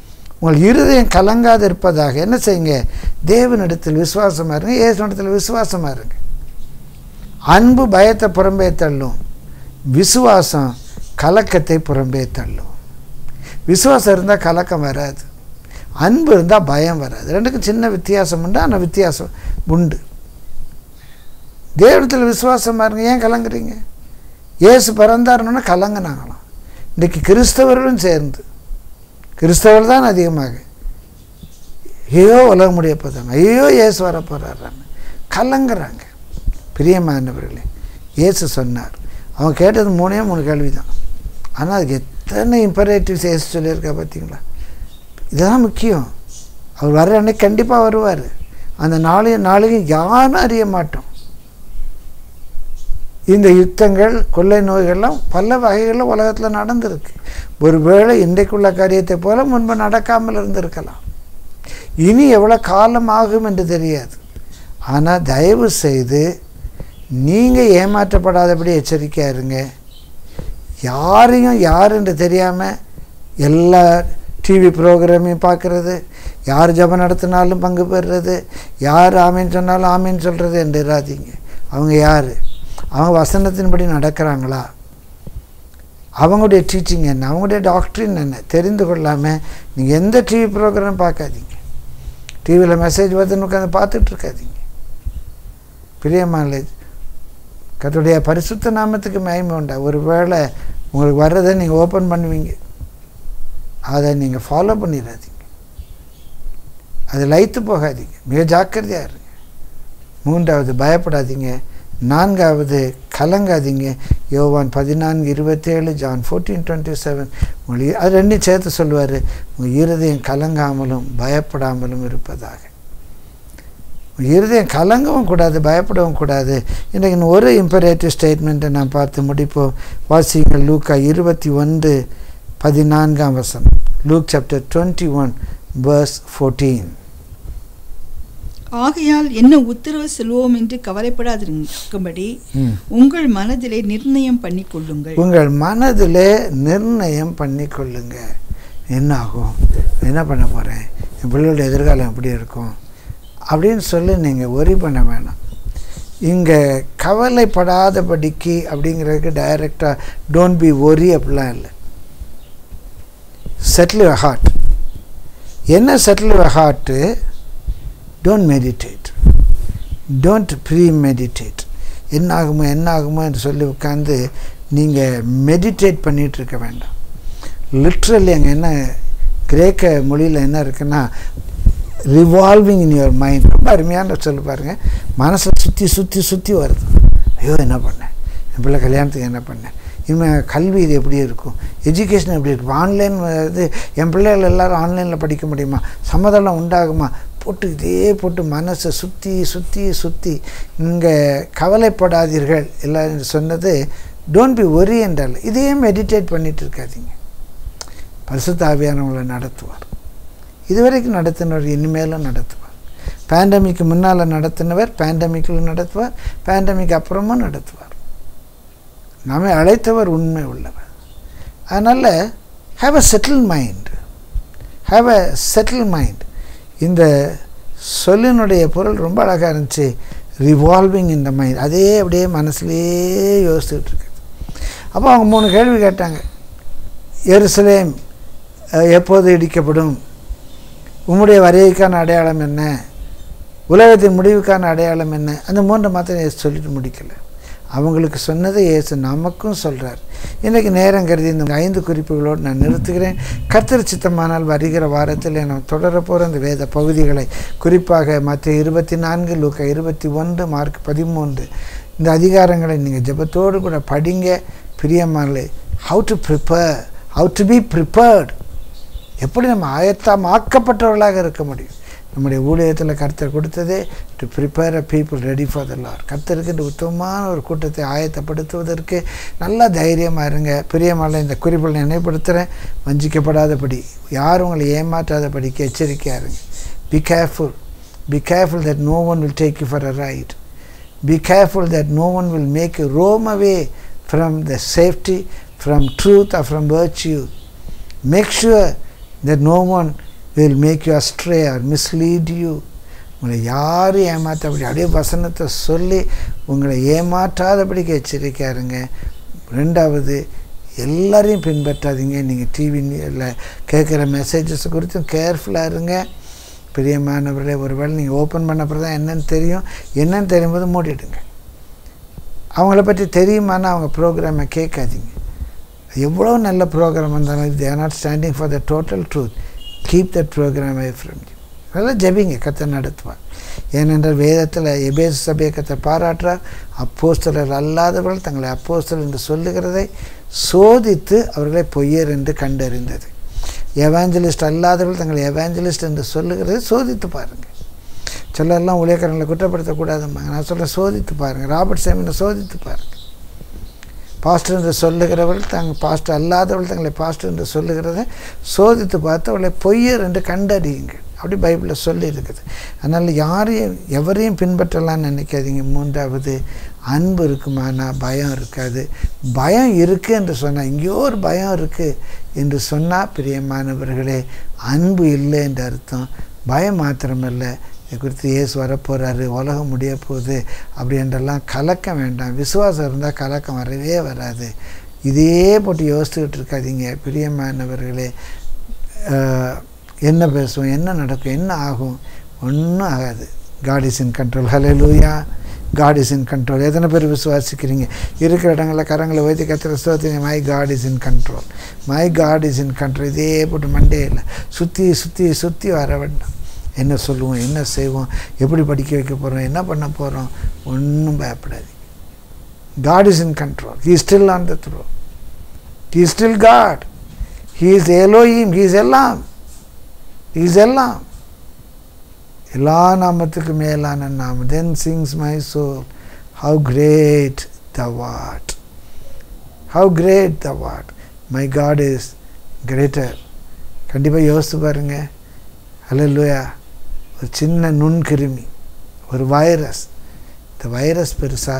உங்கள் இருதயம் கலங்காது இருப்பதாக என்ன செய்யுங்க தேவனிடத்தில் விசுவாசமாக இருங்க இயேசுனிடத்தில் விசுவாசமாக இருங்க அன்பு பயத்தை புறம்பே தள்ளும் விசுவாசம் கலக்கத்தை புறம்பே தள்ளும் விசுவாசம் இருந்தால் கலக்கம் வராது அன்பு இருந்தால் பயம் வராது ரெண்டுக்கும் சின்ன வித்தியாசம் உண்டு ஆனால் வித்தியாசம் உண்டு தேவனத்தில் விசுவாசமாக இருங்க ஏன் கலங்குறீங்க இயேசு பிறந்தாருன்னு கலங்குனாங்களாம் இன்றைக்கி கிறிஸ்தவர்களும் சேர்ந்து கிறிஸ்தவர்கள் தான் அதிகமாக ஐயோ உலக முடிய போதாங்க ஐயோ இயேசு வர போகிறாரான்னு கலங்குறாங்க பிரியமானவர்களே இயேசு சொன்னார் அவன் கேட்டது மூணே மூணு கேள்வி தான் ஆனால் அதுக்கு எத்தனை இம்பரேட்டிவ்ஸ் இயேசு சொல்லியிருக்கா பார்த்தீங்களா இதுதான் முக்கியம் அவர் வர்ற அன்னைக்கு கண்டிப்பாக வருவார் அந்த நாளையும் நாளையும் யாரும் அறிய மாட்டோம் இந்த யுத்தங்கள் கொள்ளை நோய்கள்லாம் பல வகைகளில் உலகத்தில் நடந்திருக்கு ஒருவேளை இன்றைக்குள்ள காரியத்தை போல முன்பு நடக்காமல் இருந்திருக்கலாம் இனி எவ்வளோ காலம் ஆகும் என்று தெரியாது ஆனால் தயவு செய்து நீங்கள் ஏமாற்றப்படாதபடி எச்சரிக்கையாக இருங்க யாரையும் யார் என்று தெரியாமல் எல்லா டிவி ப்ரோக்ராமையும் பார்க்குறது யார் ஜபம் நடத்தினாலும் பங்கு பெறுறது யார் ஆமீன் சொன்னாலும் ஆமீன் சொல்கிறது என்று இராதீங்க அவங்க யார் அவங்க வசனத்தின்படி நடக்கிறாங்களா அவங்களுடைய டீச்சிங் என்ன அவங்களுடைய டாக்டரின் என்ன தெரிந்து கொள்ளாமல் நீங்கள் எந்த டிவி ப்ரோக்ராம் பார்க்காதீங்க டிவியில் மெசேஜ் வருதுன்னு உட்காந்து பார்த்துட்டு இருக்காதீங்க பிரியமான கத்துடைய பரிசுத்த நாமத்துக்கு மயமை உண்டா ஒரு வேளை உங்களுக்கு வர்றதை நீங்கள் ஓப்பன் பண்ணுவீங்க அதை நீங்கள் ஃபாலோ பண்ணிடாதீங்க அது லைத்து போகாதீங்க மிக ஜாக்கிரதையாக இருங்க மூன்றாவது பயப்படாதீங்க நான்காவது கலங்காதீங்க யோவான் பதினான்கு இருபத்தேழு ஜான் ஃபோர்டீன் டுவெண்ட்டி செவன் உங்களுக்கு அது ரெண்டையும் சேர்த்து சொல்லுவார் உங்கள் இருதயம் கலங்காமலும் பயப்படாமலும் இருப்பதாக உங்கள் இருதயம் கலங்கவும் கூடாது பயப்படவும் கூடாது இன்றைக்கு இன்னும் ஒரு இம்பரேட்டிவ் ஸ்டேட்மெண்ட்டை நான் பார்த்து முடிப்போம் வாசிங்கள் லூக்கா இருபத்தி ஒன்று பதினான்காம் வசனம் Luke chapter twenty one verse fourteen ஆகையால் என்ன உத்தரவு செல்வோம் என்று கவலைப்படாதிருக்கும்படி உங்கள் மனதிலே நிர்ணயம் பண்ணிக் கொள்ளுங்கள் உங்கள் மனதிலே நிர்ணயம் பண்ணி கொள்ளுங்க என்ன ஆகும் என்ன பண்ண போகிறேன் என் பிள்ளைகளோட எதிர்காலம் எப்படி இருக்கும் அப்படின்னு சொல்லி நீங்கள் ஒரி பண்ண வேணாம் இங்கே கவலைப்படாதபடிக்கு அப்படிங்கிறதுக்கு டைரெக்டாக டோன்ட் பி ஒரி அப்படிலாம் இல்லை செட்டில் ஹார்ட் என்ன settle heart don't meditate don't premeditate என்ன ஆகுமோ என்ன ஆகுமோ என்று சொல்லி உட்காந்து நீங்கள் மெடிடேட் பண்ணிகிட்டு இருக்க வேண்டாம் லிட்ரலி அங்கே என்ன கிரேக்க மொழியில் என்ன இருக்குன்னா ரிவால்விங் இன் யுவர் மைண்ட் ரொம்ப அருமையான சொல்லி பாருங்கள் மனசில் சுற்றி சுற்றி சுற்றி வருது ஐயோ என்ன பண்ணேன் என் பிள்ளை கல்யாணத்துக்கு என்ன பண்ணேன் இனிமேல் கல்வி இது எப்படி இருக்கும் எஜுகேஷன் எப்படி இருக்கும் ஆன்லைன் இது என் பிள்ளைகள் எல்லோரும் ஆன்லைனில் படிக்க முடியுமா சம்மதம் உண்டாகுமா போட்டு இதே போட்டு மனசை சுற்றி சுற்றி சுற்றி இங்கே கவலைப்படாதீர்கள் எல்லாம் சொன்னது டோன்ட் பி ஒரி என்றால் இதையே மெடிடேட் பண்ணிகிட்டு இருக்காதீங்க பரிசுத்த ஆவியானவங்களை நடத்துவார் இதுவரைக்கும் நடத்தினவர் இனிமேலும் நடத்துவார் பேண்டமிக்கு முன்னால் நடத்தினவர் பேண்டமிக்கில் நடத்துவார் பேண்டமிக் அப்புறமும் நடத்துவார் நம்மை அழைத்தவர் உண்மை உள்ளவர் அதனால் have a settle mind have a settle mind இந்த சொல்லினுடைய பொருள் ரொம்ப அழகாக இருந்துச்சு ரிவால்விங் இந்த மைண்ட் அதே அப்படியே மனசுலேயே யோசிச்சுட்டு இருக்கு அப்போ அவங்க மூணு கேள்வி கேட்டாங்க எருசலேம் எப்போது இடிக்கப்படும் உம்முடைய வருகைக்கான அடையாளம் என்ன உலகத்தின் முடிவுக்கான அடையாளம் என்ன அந்த மூன்று மாத்திரம் சொல்லிட்டு முடிக்கலை அவங்களுக்கு சொன்னதை இயேசு நமக்கும் சொல்கிறார் இன்றைக்கி நேரம் கருதி இந்த ஐந்து குறிப்புகளோடு நான் நிறுத்துகிறேன் கர்த்தர் சித்தமானால் வருகிற வாரத்தில் நான் தொடர போகிற இந்த வேத பகுதிகளை குறிப்பாக மற்ற இருபத்தி நான்கு லூக்க இருபத்தி ஒன்று மார்க் பதிமூன்று இந்த அதிகாரங்களை நீங்கள் ஜபத்தோடு கூட படிங்க பிரியமானே how to prepare how to be prepared எப்படி நம்ம ஆயத்தமாக்கப்பட்டவர்களாக இருக்க முடியும் நம்முடைய ஊழியத்தில் கர்த்தர் கொடுத்ததே to prepare a people ready for the Lord கர்த்தருக்கு இந்த உத்தமமான ஒரு கூட்டத்தை ஆயத்தப்படுத்துவதற்கு நல்லா தைரியமாக இருங்க பிரியமான இந்த குறிப்பில் நினைவுபடுத்துகிறேன் வஞ்சிக்கப்படாதபடி யாரும் உங்களை ஏமாற்றாதபடிக்கு எச்சரிக்கையாக இருங்க be careful be careful that no one will take you for a ride be careful that no one will make you roam away from the safety from truth or from virtue make sure that no one will make you astray or mislead you உங்களை யாரும் ஏமாற்றபடி அப்படியே வசனத்தை சொல்லி உங்களை ஏமாற்றாதபடிக்கு எச்சரிக்கையாருங்க ரெண்டாவது எல்லாரையும் பின்பற்றாதீங்க நீங்கள் டிவியில் கேட்குற மெசேஜஸ் குறித்தும் கேர்ஃபுல்லாக இருங்க பிரியமானவர்களே ஒருவேளை நீங்கள் ஓப்பன் பண்ண அப்புறம் தான் என்னன்னு தெரியும் என்னன்னு தெரியும் போது மூடிடுங்க அவங்கள பற்றி தெரியுமானா அவங்க ப்ரோக்ராமை கேட்காதீங்க எவ்வளோ நல்ல ப்ரோக்ராம் இருந்தாலும் they are not standing for the total truth keep that programme away from you அதெல்லாம் ஜபிங்க கத்தை நடத்துவார் ஏனென்றால் வேதத்தில் எபேசு சபையை கத்தை பாராட்டுறார் அப்போஸ்தலர் அல்லாதவர்கள் தங்களை அப்போஸ்தலர் என்று சொல்லுகிறதை சோதித்து அவர்களை பொய்யர் என்று கண்டறிந்தது எவாஞ்சலிஸ்ட் அல்லாதவர்கள் தங்களை எவாஞ்சலிஸ்ட் என்று சொல்லுகிறதை சோதித்து பாருங்கள் சிலர்லாம் ஊழியக்காரங்களை குற்றப்படுத்தக்கூடாதும்பாங்க நான் சொல்ல சோதித்து பாருங்கள் ராபர்ட் சேமனை சோதித்து பாருங்கள் பாஸ்டர் என்று சொல்லுகிறவர்கள் தாங்கள் பாஸ்டர் அல்லாதவர்கள் தங்களை பாஸ்டர் என்று சொல்லுகிறதை சோதித்து பார்த்து அவளை பொய்யர் என்று கண்டறியுங்கள் அப்படி பைபிளில் சொல்லி இருக்குது அதனால் யாரையும் எவரையும் பின்பற்றலாம்னு நினைக்காதீங்க மூன்றாவது அன்பு இருக்குமானா பயம் இருக்காது பயம் இருக்குது என்று சொன்னால் எங்கேயோ ஒரு பயம் இருக்குது என்று சொன்னால் பிரியமானவர்களே அன்பு இல்லை என்று அர்த்தம் பயம் மாத்திரமல்ல இது குறித்து இயேசு வரப்போகிறாரு உலகம் முடிய போகுது அப்படி என்றெல்லாம் கலக்கம் வேண்டாம் விசுவாசம் இருந்தால் கலக்கம் வரவே வராது இதே போட்டு யோசிச்சுக்கிட்டு இருக்காதீங்க பிரியமானவர்களே என்ன பேசுவோம் என்ன நடக்கும் என்ன ஆகும் ஒன்றும் ஆகாது God is in control hallelujah God is in control எத்தனை பேர் விசுவாசிக்கிறீங்க இருக்கிற இடங்களில் கரங்களை வைத்து கத்துற ஸ்தோத்திங்க my God is in control my God is in control இதே போட்டு மண்டே இல்லை சுற்றி சுற்றி சுற்றி வர வேண்டாம் என்ன சொல்லுவோம் என்ன செய்வோம் எப்படி படிக்க வைக்க போகிறோம் என்ன பண்ண போகிறோம் ஒன்றும் பயப்படாது God is in control he still on the throne he still God he is Elohim he is எல்லாம் ஹீ இஸ் எல்லாம் எல்லா நாமத்துக்கு மேலான நாமம் then sings my soul how great thou art how great thou art my God is greater கண்டிப்பாக யோசித்து பாருங்கள் அல்லையா ஒரு சின்ன நுண்கிருமி ஒரு வைரஸ் இந்த வைரஸ் பெருசா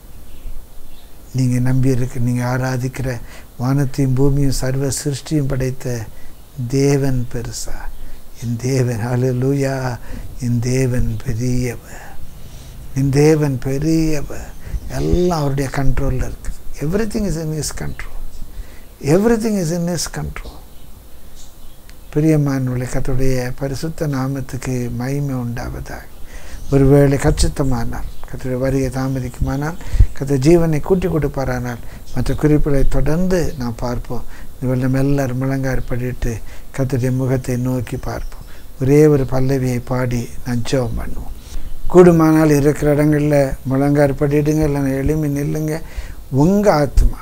நீங்கள் நம்பி இருக்கு நீங்கள் ஆராதிக்கிற வானத்தையும் பூமியும் சர்வ சிருஷ்டியும் படைத்த தேவன் பெருசா என் தேவன் அலலூயா என் தேவன் பெரியவர் என் தேவன் பெரியவர் எல்லாம் அவருடைய கண்ட்ரோலில் இருக்குது everything is in is control everything is in is control பிரியமானவர்களே கத்துடைய பரிசுத்த நாமத்துக்கு மகிமை உண்டாவதாக ஒருவேளை கச்சித்தமானால் கத்துடைய வருகை தாமதிக்குமானால் கத்த ஜீவனை கூட்டி கொடுப்பாரானால் மற்ற குறிப்புகளை தொடர்ந்து நாம் பார்ப்போம் இவள் நம்ம எல்லாரும் முழங்கார் படிட்டு கத்துடைய முகத்தை நோக்கி பார்ப்போம் ஒரே ஒரு பல்லவியை பாடி நான் ஜெபம் பண்ணுவோம் கூடுமானால் இருக்கிற இடங்களில் முழங்கார் படிடுங்க இல்லைன்னா எளிமை நில்லுங்க உங்கள் ஆத்மா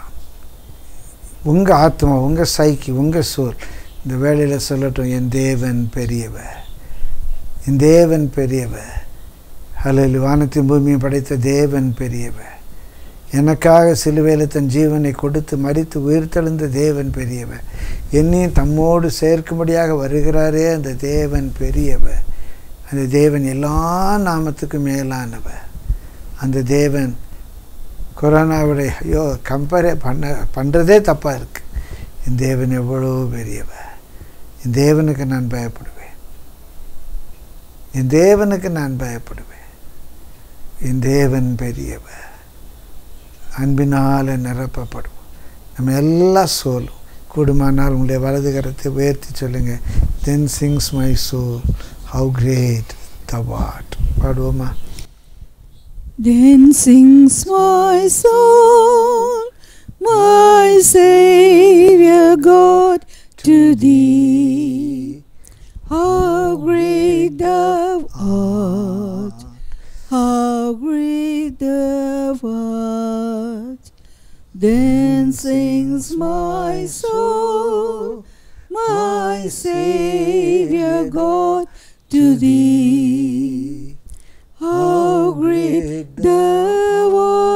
உங்கள் ஆத்மா உங்கள் சைக்கி உங்கள் சோல் இந்த வேளையில் சொல்லட்டும் என் தேவன் பெரியவர் என் தேவன் பெரியவர் அல்லது வானத்தின் பூமியை படைத்த தேவன் பெரியவர் எனக்காக சிலுவையில் தன் ஜீவனை கொடுத்து மறித்து உயிர்த்தெழுந்த தேவன் பெரியவர் என்னையும் தம்மோடு சேர்க்கும்படியாக வருகிறாரே அந்த தேவன் பெரியவர் அந்த தேவன் எல்லா நாமத்துக்கும் மேலானவர் அந்த தேவன் கொரோனாவுடைய ஐயோ கம்பேரே பண்ண பண்ணுறதே தப்பாக இருக்குது என் தேவன் எவ்வளோ பெரியவர் என் தேவனுக்கு நான் பயப்படுவேன் என் தேவனுக்கு நான் பயப்படுவேன் என் தேவன் பெரியவர் அன்பினால் நிரப்பப்படும் நம்ம எல்லாம் சோலும் கூடுமானால் உங்களுடைய வலது கரத்தை உயர்த்தி சொல்லுங்கள் then sings my soul how great thou art பாடுவோமா Then sings my soul, my Savior God, to thee. How great thou art, how great thou art. Then sings my soul, my Savior God, to thee. How great thou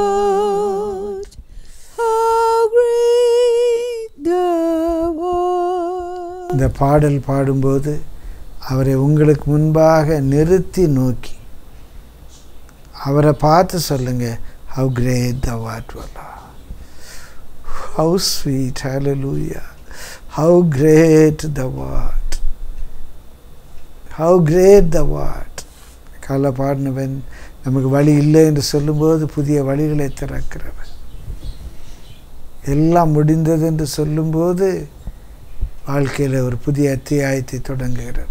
art, how great thou art. இந்த பாடல் பாடும்போது அவரை உங்களுக்கு முன்பாக நிறுத்தி நோக்கி அவரை பார்த்து சொல்லுங்க ஹவு கிரேட் த வாட் வல்லா ஹவு ஸ்வீட் ஹalleluya how great thou art how great thou art காலை பாடினவன் நமக்கு வழி இல்லை என்று சொல்லும்போது புதிய வழிகளை திறக்கிறவன் எல்லாம் முடிந்தது என்று சொல்லும்போது வாழ்க்கையில் ஒரு புதிய அத்தியாயத்தை தொடங்குகிறவன்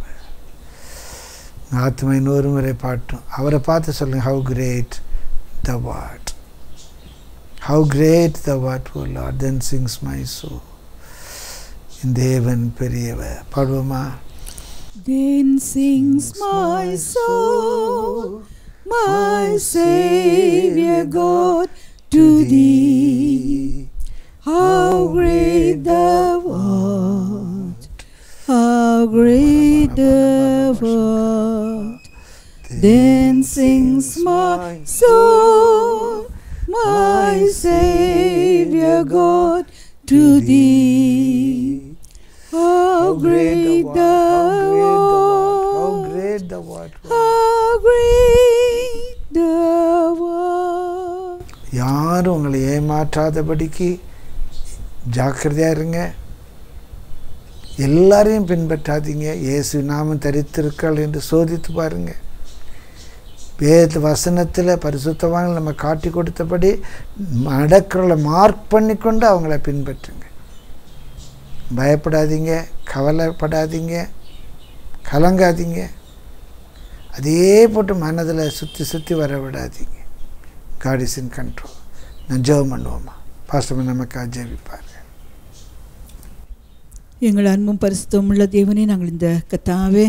ஆத்மா இன்னொரு முறை பாட்டும் அவரை பார்த்து சொல்லுங்க how great thou art how great thou art O Lord then sings my soul தேவன் பெரியவர் பாடுவோமா Then sings my soul, my Savior God, to thee. How great thou art, how great thou art. Then sings my soul, my Savior God, to thee. How great thou How art, great the what how great thou art. யாரும் உங்களை ஏமாற்றாதபடிக்கு ஜாக்கிரதையா இருங்க எல்லாரையும் பின்பற்றாதீங்க இயேசு நாமம் தரித்திருக்கள் என்று சோதித்து பாருங்க வேத வசனத்தில் பரிசுத்தவான்கள் நம்ம காட்டி கொடுத்தபடி நடக்கிறவளை மார்க் பண்ணிக்கொண்டு அவங்கள பின்பற்றுங்க பயப்படாதீங்க கவலைப்படாதீங்க கலங்காதீங்க அதே போட்டு மனதில் சுற்றி சுற்றி வர விடாதீங்க காட் இஸ் இன் கண்ட்ரோல் நான் ஜெபம் பண்ணுவோமா பாஸ்டர் நமக்காக ஜெபிப்பார் எங்கள் அன்பும் பரிசுத்தம் உள்ள தேவனே நாங்கள் இந்த கத்தாவே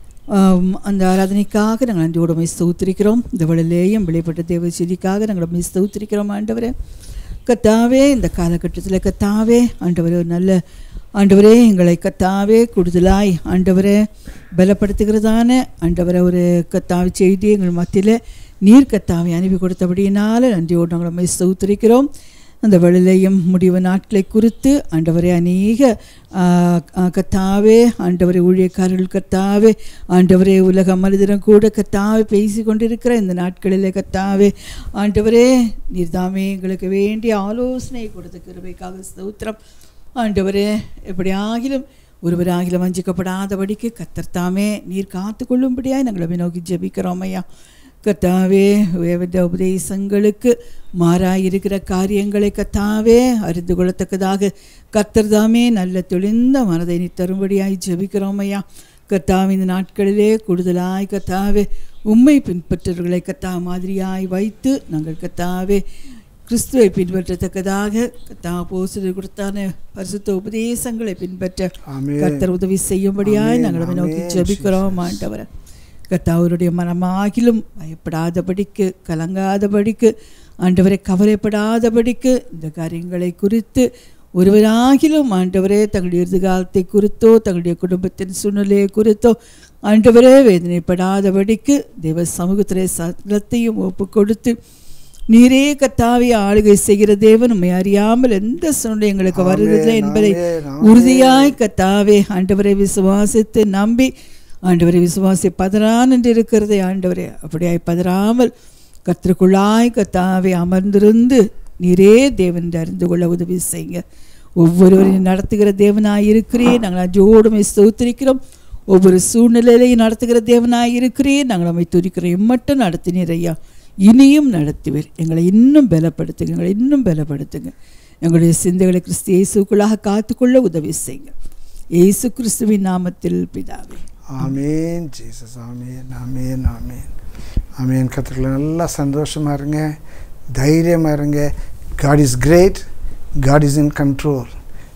ஆம், அந்த ஆராதனைக்காக நாங்கள் நன்றியோடு உண்மை ஸ்தோத்திரிக்கிறோம் இந்த வழியிலேயும் வெளிப்பட்ட தேவ செய்திக்காக நாங்கள் உண்மை ஸ்தோத்திரிக்கிறோம் ஆண்டவரே கத்தாவே இந்த காலகட்டத்தில் கத்தாவே ஆண்டவரே ஒரு நல்ல ஆண்டவரே எங்களை கத்தாவே கூடுதலாய் ஆண்டவரே பலப்படுத்துகிறதான ஆண்டவரை ஒரு கத்தாவை செய்தி எங்கள் மத்தியில் நீர் கத்தாவை அனுப்பி கொடுத்தபடியினால நன்றியோடு நாங்கள் உண்மை ஸ்தோத்திரிக்கிறோம் அந்த வழியிலையும் முடிவு நாட்களை குறித்து ஆண்டவரே அநேக ஆ, ஆ, கத்தாவே ஆண்டவரே ஊழியக்காரர்கள் கத்தாவே ஆண்டவரே உலக மனிதரும் கூட கத்தாவே பேசி கொண்டிருக்கிற இந்த நாட்களில் கத்தாவே ஆண்டவரே நீர்தாமே எங்களுக்கு வேண்டிய ஆலோசனை கொடுத்த கிருபைக்காக ஸ்தோத்திரம் ஆண்டவரே எப்படி ஆகிலும் ஒருவராகிலும் வஞ்சிக்கப்படாதபடிக்கு கத்தர்த்தாமே நீர் காத்து கொள்ளும்படியாய் நாங்கள் நோக்கி ஜெபிக்கிறோம் ஐயா கத்தாவே வேத உபதேசங்களுக்கு மாறாயிருக்கிற காரியங்களை கத்தாவே அறிந்து கொள்ளத்தக்கதாக கத்தர்தாமே நல்ல தெளிந்த மனதை நீ தரும்படியாய் ஜெபிக்கிறோம் ஐயா கத்தாவே இந்த நாட்களிலே கூடுதலாய் கத்தாவே உம்மை பின்பற்றவர்களை கத்தா மாதிரியாய் வைத்து நாங்கள் கத்தாவே கிறிஸ்துவை பின்பற்றத்தக்கதாக கத்தா போசல் கொடுத்தான பரிசுத்த உபதேசங்களை பின்பற்ற ஆமென். கர்த்தர் உதவி செய்யும்படியாய் ஆமென், நாங்கள் நோக்கி ஆமென், ஜெபிக்கிறோம் ஆண்டவரை கர்த்தாவருடைய மனமாகிலும் பயப்படாதபடிக்கு கலங்காதபடிக்கு ஆண்டவரை கவலைப்படாதபடிக்கு இந்த காரியங்களை குறித்து ஒருவராகிலும் ஆண்டவரே தங்களுடைய எதிர்காலத்தை குறித்தோ தங்களுடைய குடும்பத்தின் சூழ்நிலையை குறித்தோ ஆண்டவரே வேதனைப்படாதபடிக்கு தேவ சமூகத்திலே சகலத்தையும் ஒப்பு கொடுத்து நீரே கத்தாவி ஆளுகை செய்கிற தேவன் உண்மை அறியாமல் எந்த சூழ்நிலை எங்களுக்கு ஆமென், வருவதில்லை என்பதை ஆமென், ஆமென். உறுதியாய் கத்தாவே ஆண்டவரை விசுவாசித்து நம்பி ஆண்டவரை விசுவாசி பதறான் என்று இருக்கிறதை ஆண்டவரே அப்படியாய் பதறாமல் கத்திற்குள்ளாய் கத்தாவே அமர்ந்திருந்து நீரே தேவன் என்று அறிந்து கொள்ள உதவி செய்யுங்க ஒவ்வொருவரையும் நடத்துகிற தேவனாய் இருக்கிறேன் நாங்கள் அஜோடுமை ஸ்தோத்திரிக்கிறோம் ஒவ்வொரு சூழ்நிலையிலையும் நடத்துகிற தேவனாய் இருக்கிறேன் நாங்கள் நம்மை துதிக்கிறோம் எம்மட்டும் நடத்தினீர் ஐயா இனியும் நடத்துவீர் எங்களை இன்னும் பலப்படுத்துங்க எங்களை இன்னும் பலப்படுத்துங்க எங்களுடைய சிந்தைகளை கிறிஸ்து இயேசுக்குள்ளாக காத்துக்கொள்ள உதவி செய்யுங்க இயேசு கிறிஸ்துவின் நாமத்தில் பிதாவே ஆமேன் ஜீசஸ் ஆமேன் ஆமேன் ஆமேன் ஆமேன் கற்றுக்களை நல்லா சந்தோஷமாக இருங்க தைரியமாக இருங்க God is great God is in control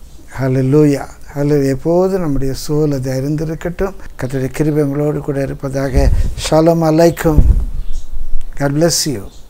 hallelujah ஹலோ எப்போதும் நம்முடைய சோல் அது அறிந்திருக்கட்டும் கத்தருடைய கிருபை உங்களோடு கூட இருப்பதாக ஷாலம் அலைக்கும் காட் bless you